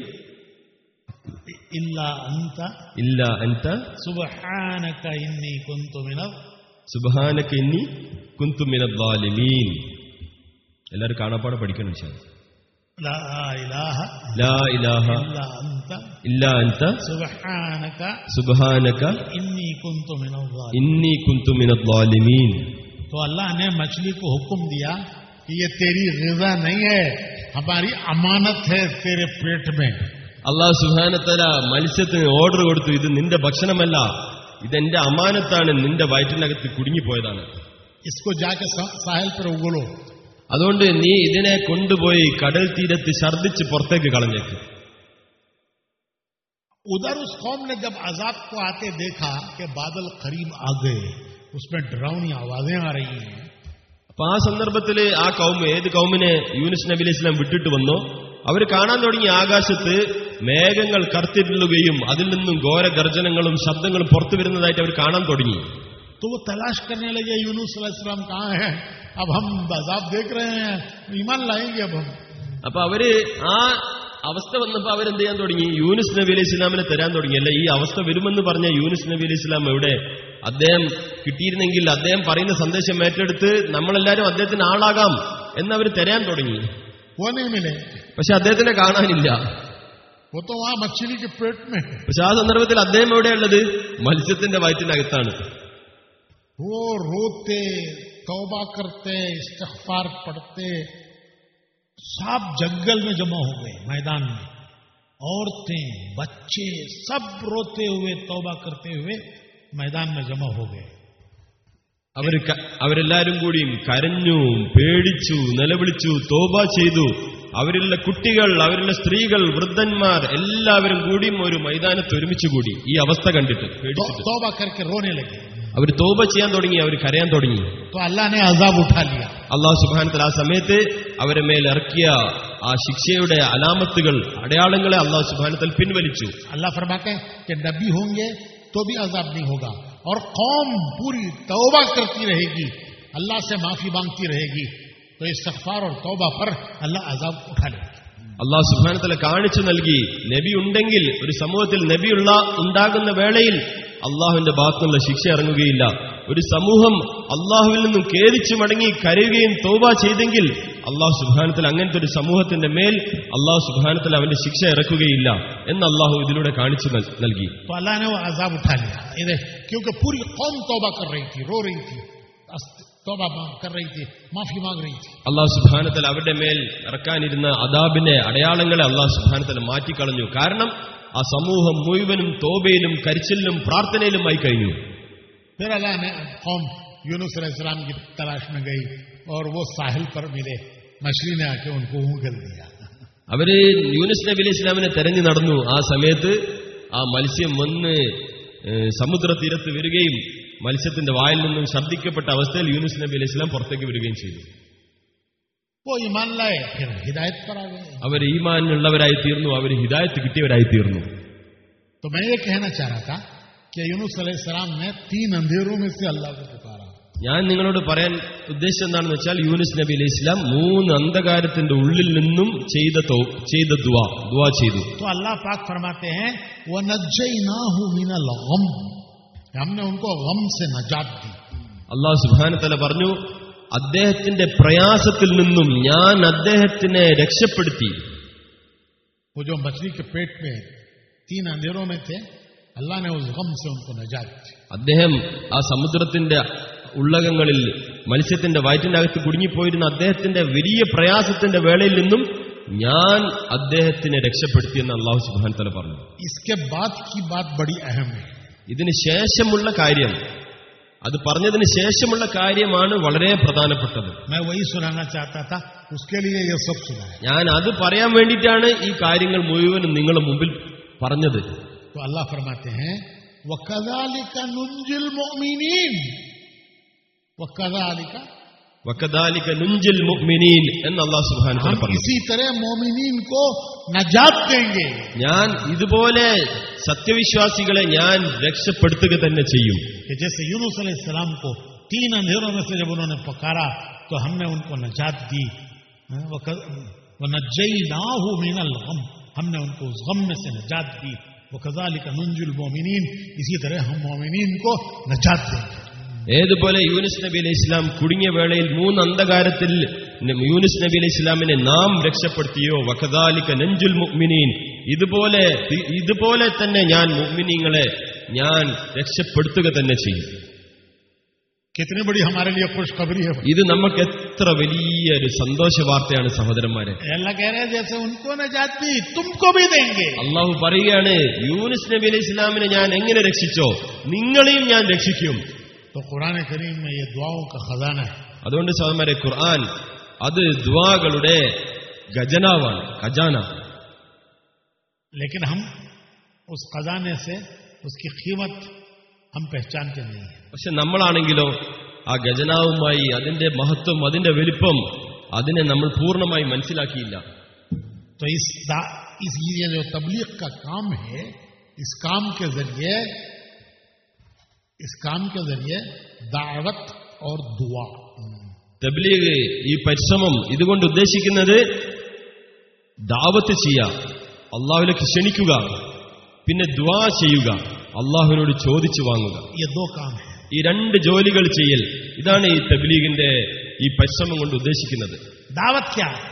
[SPEAKER 1] इल्ला अंत
[SPEAKER 2] ഇല്ല അൻത
[SPEAKER 1] सुबहानक इन्नी कुन्तु मिनल
[SPEAKER 2] സുബഹാനക്ക് ഇന്നി കുന്തുമിനീൻ എല്ലാവരും കാണാപ്പാടെ പഠിക്കണം വിശാൽ
[SPEAKER 1] لا إله
[SPEAKER 2] ലാ ഇലാഹ
[SPEAKER 1] إلا أنت
[SPEAKER 2] ഇല്ല അൻത
[SPEAKER 1] सुबहानक
[SPEAKER 2] സുബഹാനക
[SPEAKER 1] इन्नी कुन्तु मिन الظالमीन
[SPEAKER 2] ഇന്നി കുന്തുമിനീൻ
[SPEAKER 1] तो अल्लाह ने मछली को हुक्म दिया कि ये तेरी गिजा नहीं है हमारी अमानत है तेरे पेट में
[SPEAKER 2] അള്ളാഹു സുഹാനത്തല മത്സ്യത്തിന് ഓർഡർ കൊടുത്തു ഇത് നിന്റെ ഭക്ഷണമല്ല ഇതെന്റെ അമാനത്താണ് നിന്റെ വയറ്റിനകത്ത് കുടുങ്ങിപ്പോയതാണ്
[SPEAKER 1] इसको जाके सा- साहिल पर उगलो
[SPEAKER 2] അതുകൊണ്ട് നീ ഇതിനെ കൊണ്ടുപോയി കടൽ തീരത്ത് ഛർദ്ദിച്ച് പുറത്തേക്ക് കളഞ്ഞേക്ക്
[SPEAKER 1] उधर उस कौम ने जब अजाब को आते देखा कि बादल करीब आ गए उसमें डरावनी आवाजें आ रही हैं
[SPEAKER 2] അപ്പൊ ആ സന്ദർഭത്തിൽ ആ കൗമ് ഏത് കൗമിനെ യൂനിസ് നബി അലൈഹി ഇസ്ലാം വിട്ടിട്ട് വന്നോ അവർ കാണാൻ തുടങ്ങി ആകാശത്ത് മേഘങ്ങൾ കറുത്തിരുളുകയും അതിൽ നിന്നും ഘോര ഗർജനങ്ങളും ശബ്ദങ്ങളും പുറത്തു വരുന്നതായിട്ട് അവർ കാണാൻ തുടങ്ങി
[SPEAKER 1] तो वो तलाश करने लगे यूनुस सलाम कहाँ है अब हम अजाब देख रहे हैं ईमान लाएंगे अब हम
[SPEAKER 2] അപ്പൊ അവര് ആ അവസ്ഥ വന്നപ്പോ അവരെന്ത് ചെയ്യാൻ തുടങ്ങി യൂനിസ് നബി അലൈഹി ഇസ്ലാമിനെ തരാൻ തുടങ്ങി അല്ല ഈ അവസ്ഥ വരുമെന്ന് പറഞ്ഞ യൂനിസ് നബി അലൈഹി ഇസ്ലാം എവിടെ അദ്ദേഹം കിട്ടിയിരുന്നെങ്കിൽ അദ്ദേഹം പറയുന്ന സന്ദേശം ഏറ്റെടുത്ത് നമ്മളെല്ലാരും അദ്ദേഹത്തിന് ആളാകാം എന്നവർ തരാൻ തുടങ്ങി
[SPEAKER 1] वो नहीं मिले
[SPEAKER 2] പക്ഷെ അദ്ദേഹത്തിനെ കാണാനില്ല
[SPEAKER 1] वो तो वहां मछली के पेट में है
[SPEAKER 2] പക്ഷെ ആ സന്ദർഭത്തിൽ അദ്ദേഹം എവിടെയുള്ളത് മത്സ്യത്തിന്റെ വയറ്റിനകത്താണ്
[SPEAKER 1] वो रोते तौबा करते इस्तगफार पढ़ते सब जंगल में जमा हो गए मैदान में औरतें बच्चे सब रोते हुए तौबा करते हुए मैदान में जमा हो गए
[SPEAKER 2] അവര് ക- അവരെല്ലാരും കൂടിയും കരഞ്ഞു പേടിച്ചു നിലവിളിച്ചു തോബ ചെയ്തു അവരിലുള്ള കുട്ടികൾ അവരിലുള്ള സ്ത്രീകൾ വൃദ്ധന്മാർ എല്ലാവരും കൂടിയും ഒരു മൈതാനത്ത് ഒരുമിച്ച് കൂടി ഈ അവസ്ഥ കണ്ടിട്ട്
[SPEAKER 1] तो,
[SPEAKER 2] പേടിച്ചിട്ട്
[SPEAKER 1] तौबा करके रोने लगे
[SPEAKER 2] അവർ തോബ ചെയ്യാൻ തുടങ്ങി അവർ കരയാൻ തുടങ്ങി
[SPEAKER 1] तो अल्लाह ने अजाब उठा लिया
[SPEAKER 2] അള്ളാഹു സുബാനത്തിൽ ആ സമയത്ത് അവരെ മേൽ ഇറക്കിയ ആ ശിക്ഷയുടെ അലാമത്തുകൾ അടയാളങ്ങളെ അള്ളാഹു സുബാനത്തിൽ പിൻവലിച്ചു
[SPEAKER 1] अल्लाह फरमाते हैं कि नबी होंगे तो भी अजाब नहीं होगा और कौम पूरी तौबा करती रहेगी अल्लाह से माफी मांगती रहेगी तो इस्तगफार और तौबा पर अल्लाह अजाब उठा लेगा
[SPEAKER 2] അള്ളാഹു സുബാനത്തല കാണിച്ചു നൽകി നബി ഉണ്ടെങ്കിൽ ഒരു സമൂഹത്തിൽ നബിയുള്ള ഉണ്ടാകുന്ന വേളയിൽ അള്ളാഹുവിന്റെ ഭാഗത്തുനിന്നുള്ള ശിക്ഷ ഇറങ്ങുകയില്ല ഒരു സമൂഹം അള്ളാഹുവിൽ നിന്നും കേരിച്ചു മടങ്ങി കരയുകയും തോബ ചെയ്തെങ്കിൽ അള്ളാഹു സുബാനത്തിൽ അങ്ങനത്തെ ഒരു സമൂഹത്തിന്റെ മേൽ അള്ളാഹു സുബാനത്തിൽ അവന്റെ ശിക്ഷ ഇറക്കുകയില്ല എന്ന് അള്ളാഹു ഇതിലൂടെ കാണിച്ചു നൽ- നൽകി
[SPEAKER 1] तो अल्लाह ने वो अजाब उठा लिया इधर क्योंकि पूरी कौम तौबा कर रही थी रो रही थी अस्त- तौबा मांग कर रही थी माफी मांग रही थी
[SPEAKER 2] അള്ളാഹു സുബാനത്തിൽ അവരുടെ മേൽ ഇറക്കാനിരുന്ന അദാബിന്റെ അടയാളങ്ങളെ അള്ളാഹു സുബാനത്തിൽ മാറ്റിക്കളഞ്ഞു കാരണം ആ സമൂഹം മുഴുവനും തോബയിലും കരിച്ചിലും പ്രാർത്ഥനയിലുമായി കഴിഞ്ഞു
[SPEAKER 1] फिर अल्लाह ने कौम यूनुस अलैहिस्सलाम की तलाश में गई और वो साहिल पर मिले मछली ने आके उनको उंगल दिया
[SPEAKER 2] അവര് യൂനിസ് നബി അലൈഹി ഇസ്ലാമിനെ തെരഞ്ഞു നടന്നു ആ സമയത്ത് ആ മത്സ്യം വന്ന് ഏഹ്, സമുദ്ര തീരത്ത് വരികയും മത്സ്യത്തിന്റെ വായിൽ നിന്നും ശബ്ദിക്കപ്പെട്ട അവസ്ഥയിൽ യൂനിസ് നബി അലൈഹി ഇസ്ലാം പുറത്തേക്ക് വരികയും ചെയ്തു
[SPEAKER 1] वो ईमान लाए फिर हिदायत पर आ गए
[SPEAKER 2] അവർ ഈമാനുള്ളവരായി തീർന്നു അവർ ഹിദായത്ത് കിട്ടിയവരായി തീർന്നു
[SPEAKER 1] तो मैं ये कहना चाह रहा था कि यूनुस अलैहिस्सलाम ने तीन अंधेरों में से अल्लाह को पुकारा
[SPEAKER 2] ഞാൻ നിങ്ങളോട് പറയാൻ ഉദ്ദേശം എന്താണെന്ന് വെച്ചാൽ യൂനിസ് നബി അലൈഹി ഇസ്ലാം മൂന്ന് അന്ധകാരത്തിന്റെ ഉള്ളിൽ നിന്നും ചെയ്ത തൗ- ചെയ്ത ദുവാ ദുവാ ചെയ്തു
[SPEAKER 1] तो अल्लाह पाक फरमाते हैं वो नजैनाहु मिनल गम हमने उनको गम से नजात दी
[SPEAKER 2] അള്ളാഹു സുബാനത്തല പറഞ്ഞു അദ്ദേഹത്തിന്റെ പ്രയാസത്തിൽ നിന്നും ഞാൻ അദ്ദേഹത്തിനെ രക്ഷപ്പെടുത്തി
[SPEAKER 1] वो जो मछली के पेट में तीन अंधेरों में थे अल्लाह ने उस गम से उनको नजात दी
[SPEAKER 2] അദ്ദേഹം ആ സമുദ്രത്തിന്റെ ഉള്ളകങ്ങളിൽ മത്സ്യത്തിന്റെ വയറ്റിന്റെ അകത്ത് കുടുങ്ങിപ്പോയിരുന്ന അദ്ദേഹത്തിന്റെ വലിയ പ്രയാസത്തിന്റെ വേളയിൽ നിന്നും ഞാൻ അദ്ദേഹത്തിനെ രക്ഷപ്പെടുത്തിയെന്ന് അള്ളാഹു സുബാൻ തല പറഞ്ഞു
[SPEAKER 1] इसके बाद की बात बड़ी अहम है
[SPEAKER 2] ഇതിന് ശേഷമുള്ള കാര്യം അത് പറഞ്ഞതിന് ശേഷമുള്ള കാര്യമാണ് വളരെ പ്രധാനപ്പെട്ടത്
[SPEAKER 1] मैं वही सुनाना चाहता था उसके लिए ये सब सुना है
[SPEAKER 2] ഞാൻ അത് പറയാൻ വേണ്ടിയിട്ടാണ് ഈ കാര്യങ്ങൾ മുഴുവനും നിങ്ങളുടെ മുമ്പിൽ പറഞ്ഞത്
[SPEAKER 1] तो अल्लाह फरमाते हैं वकदालिका नुंजिल मोमिनीन वकदालिका
[SPEAKER 2] വക്കദാലിക നുഞ്ചിൽ മുഅ്മിനീൻ എന്ന് അള്ളാഹു സുബ്ഹാനഹു വ തആല
[SPEAKER 1] हम
[SPEAKER 2] പറഞ്ഞു
[SPEAKER 1] इसी तरह मोमिनीन को नजात देंगे
[SPEAKER 2] ഞാൻ ഇതുപോലെ സത്യവിശ്വാസികളെ ഞാൻ രക്ഷപ്പെടുത്തുക തന്നെ ചെയ്യും
[SPEAKER 1] कि जैसे यूनुस सलाम को तीन अंधेरों में से जब उन्होंने पकारा तो हमने उनको नजात दी वो नजई नाहू मीनल गम हमने उनको उस गम में से नजात दी वो कजाली का नुंजुल मोमिनीन इसी तरह हम मोमिनीन को नजात देंगे
[SPEAKER 2] ഏതുപോലെ യൂനിസ് നബി അലൈഹി ഇസ്ലാം കുടുങ്ങിയ വേളയിൽ മൂന്ന് അന്ധകാരത്തിൽ യൂനിസ് നബി അലൈഹി ഇസ്ലാമിനെ നാം രക്ഷപ്പെടുത്തിയോ വക്കദാലിക നഞ്ചുൽ മുഅ്മിനീൻ ഇതുപോലെ ഇതുപോലെ തന്നെ ഞാൻ മുഅ്മിനീങ്ങളെ ഞാൻ രക്ഷപ്പെടുത്തുക തന്നെ ചെയ്യും
[SPEAKER 1] कितनी बड़ी हमारे लिए खुशखबरी है
[SPEAKER 2] ഇത് നമുക്ക് എത്ര വലിയൊരു സന്തോഷ വാർത്തയാണ് സഹോദരന്മാരെ
[SPEAKER 1] अल्लाह कह रहे हैं जैसे उनको नजात दी तुमको भी देंगे
[SPEAKER 2] അള്ളാഹു പറയുകയാണ് യൂനിസ് നബി അലൈഹി ഇസ്ലാമിനെ ഞാൻ എങ്ങനെ രക്ഷിച്ചോ നിങ്ങളെയും ഞാൻ രക്ഷിക്കും
[SPEAKER 1] तो कुरान करीम में ये दुआओं का खजाना है
[SPEAKER 2] അതുകൊണ്ട് സഹോദരന്മാരെ ഖുർആൻ അത് ദ്വാകളുടെ ഖജനാവാണ് ഖജാന
[SPEAKER 1] लेकिन हम उस खजाने से उसकी कीमत हम पहचानते नहीं है
[SPEAKER 2] പക്ഷെ നമ്മളാണെങ്കിലോ ആ ഖജനാവുമായി അതിന്റെ മഹത്വം അതിന്റെ വലിപ്പം അതിനെ നമ്മൾ പൂർണ്ണമായി മനസ്സിലാക്കിയില്ല
[SPEAKER 1] तो इस दा- इस ये जो तबलीग का काम है इस काम के जरिए इस काम के जरिए दावत और दुआ
[SPEAKER 2] തബ്ലീഗ് ഈ പരിശ്രമം ഇതുകൊണ്ട് ഉദ്ദേശിക്കുന്നത് ദാവത്ത് ചെയ്യുക അള്ളാഹുലേക്ക് ക്ഷണിക്കുക പിന്നെ ദ്വാ ചെയ്യുക അള്ളാഹുവിനോട് ചോദിച്ചു വാങ്ങുക
[SPEAKER 1] ये दो काम है
[SPEAKER 2] ഈ രണ്ട് ജോലികൾ ചെയ്യൽ ഇതാണ് ഈ തബ്ലീഗിന്റെ ഈ പരിശ്രമം കൊണ്ട് ഉദ്ദേശിക്കുന്നത്
[SPEAKER 1] दावत क्या है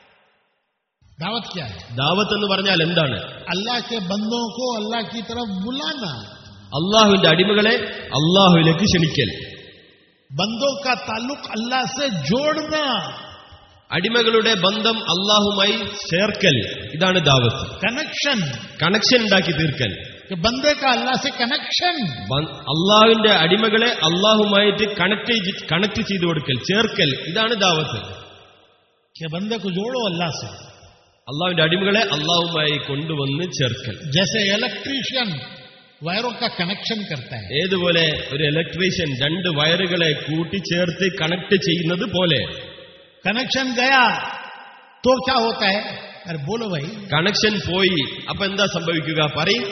[SPEAKER 1] दावत क्या है
[SPEAKER 2] ദാവത്ത് എന്ന് പറഞ്ഞാൽ എന്താണ്
[SPEAKER 1] अल्लाह के बंदों को अल्लाह की तरफ बुलाना
[SPEAKER 2] അള്ളാഹുവിന്റെ അടിമകളെ അള്ളാഹുവിലേക്ക് ക്ഷണിക്കൽ
[SPEAKER 1] बंदों का ताल्लुक अल्लाह से जोड़ना
[SPEAKER 2] അടിമകളുടെ ബന്ധം അള്ളാഹുമായി ചേർക്കൽ ഇതാണ് ദാവത്ത്
[SPEAKER 1] कनेक्शन
[SPEAKER 2] കണക്ഷൻ ഉണ്ടാക്കി തീർക്കൽ
[SPEAKER 1] कि बंदे का अल्लाह से कनेक्शन
[SPEAKER 2] ബ- അള്ളാഹുവിന്റെ അടിമകളെ അള്ളാഹുമായിട്ട് കണക്ട് കണക്ട് ചെയ്തു കൊടുക്കൽ ചേർക്കൽ ഇതാണ് ദാവത്ത്
[SPEAKER 1] कि बंदे को जोड़ो अल्लाह से
[SPEAKER 2] അള്ളാഹുവിന്റെ അടിമകളെ അള്ളാഹുമായി കൊണ്ടുവന്ന് ചേർക്കൽ
[SPEAKER 1] जैसे इलेक्ट्रीशियन वायरों का कनेक्शन करता है
[SPEAKER 2] ഏതുപോലെ ഒരു ഇലക്ട്രീഷ്യൻ രണ്ട് വയറുകളെ കൂട്ടിച്ചേർത്ത് കണക്ട് ചെയ്യുന്നത് പോലെ
[SPEAKER 1] कनेक्शन गया तो क्या होता है अरे बोलो भाई
[SPEAKER 2] കണക്ഷൻ പോയി അപ്പൊ എന്താ സംഭവിക്കുക പറയും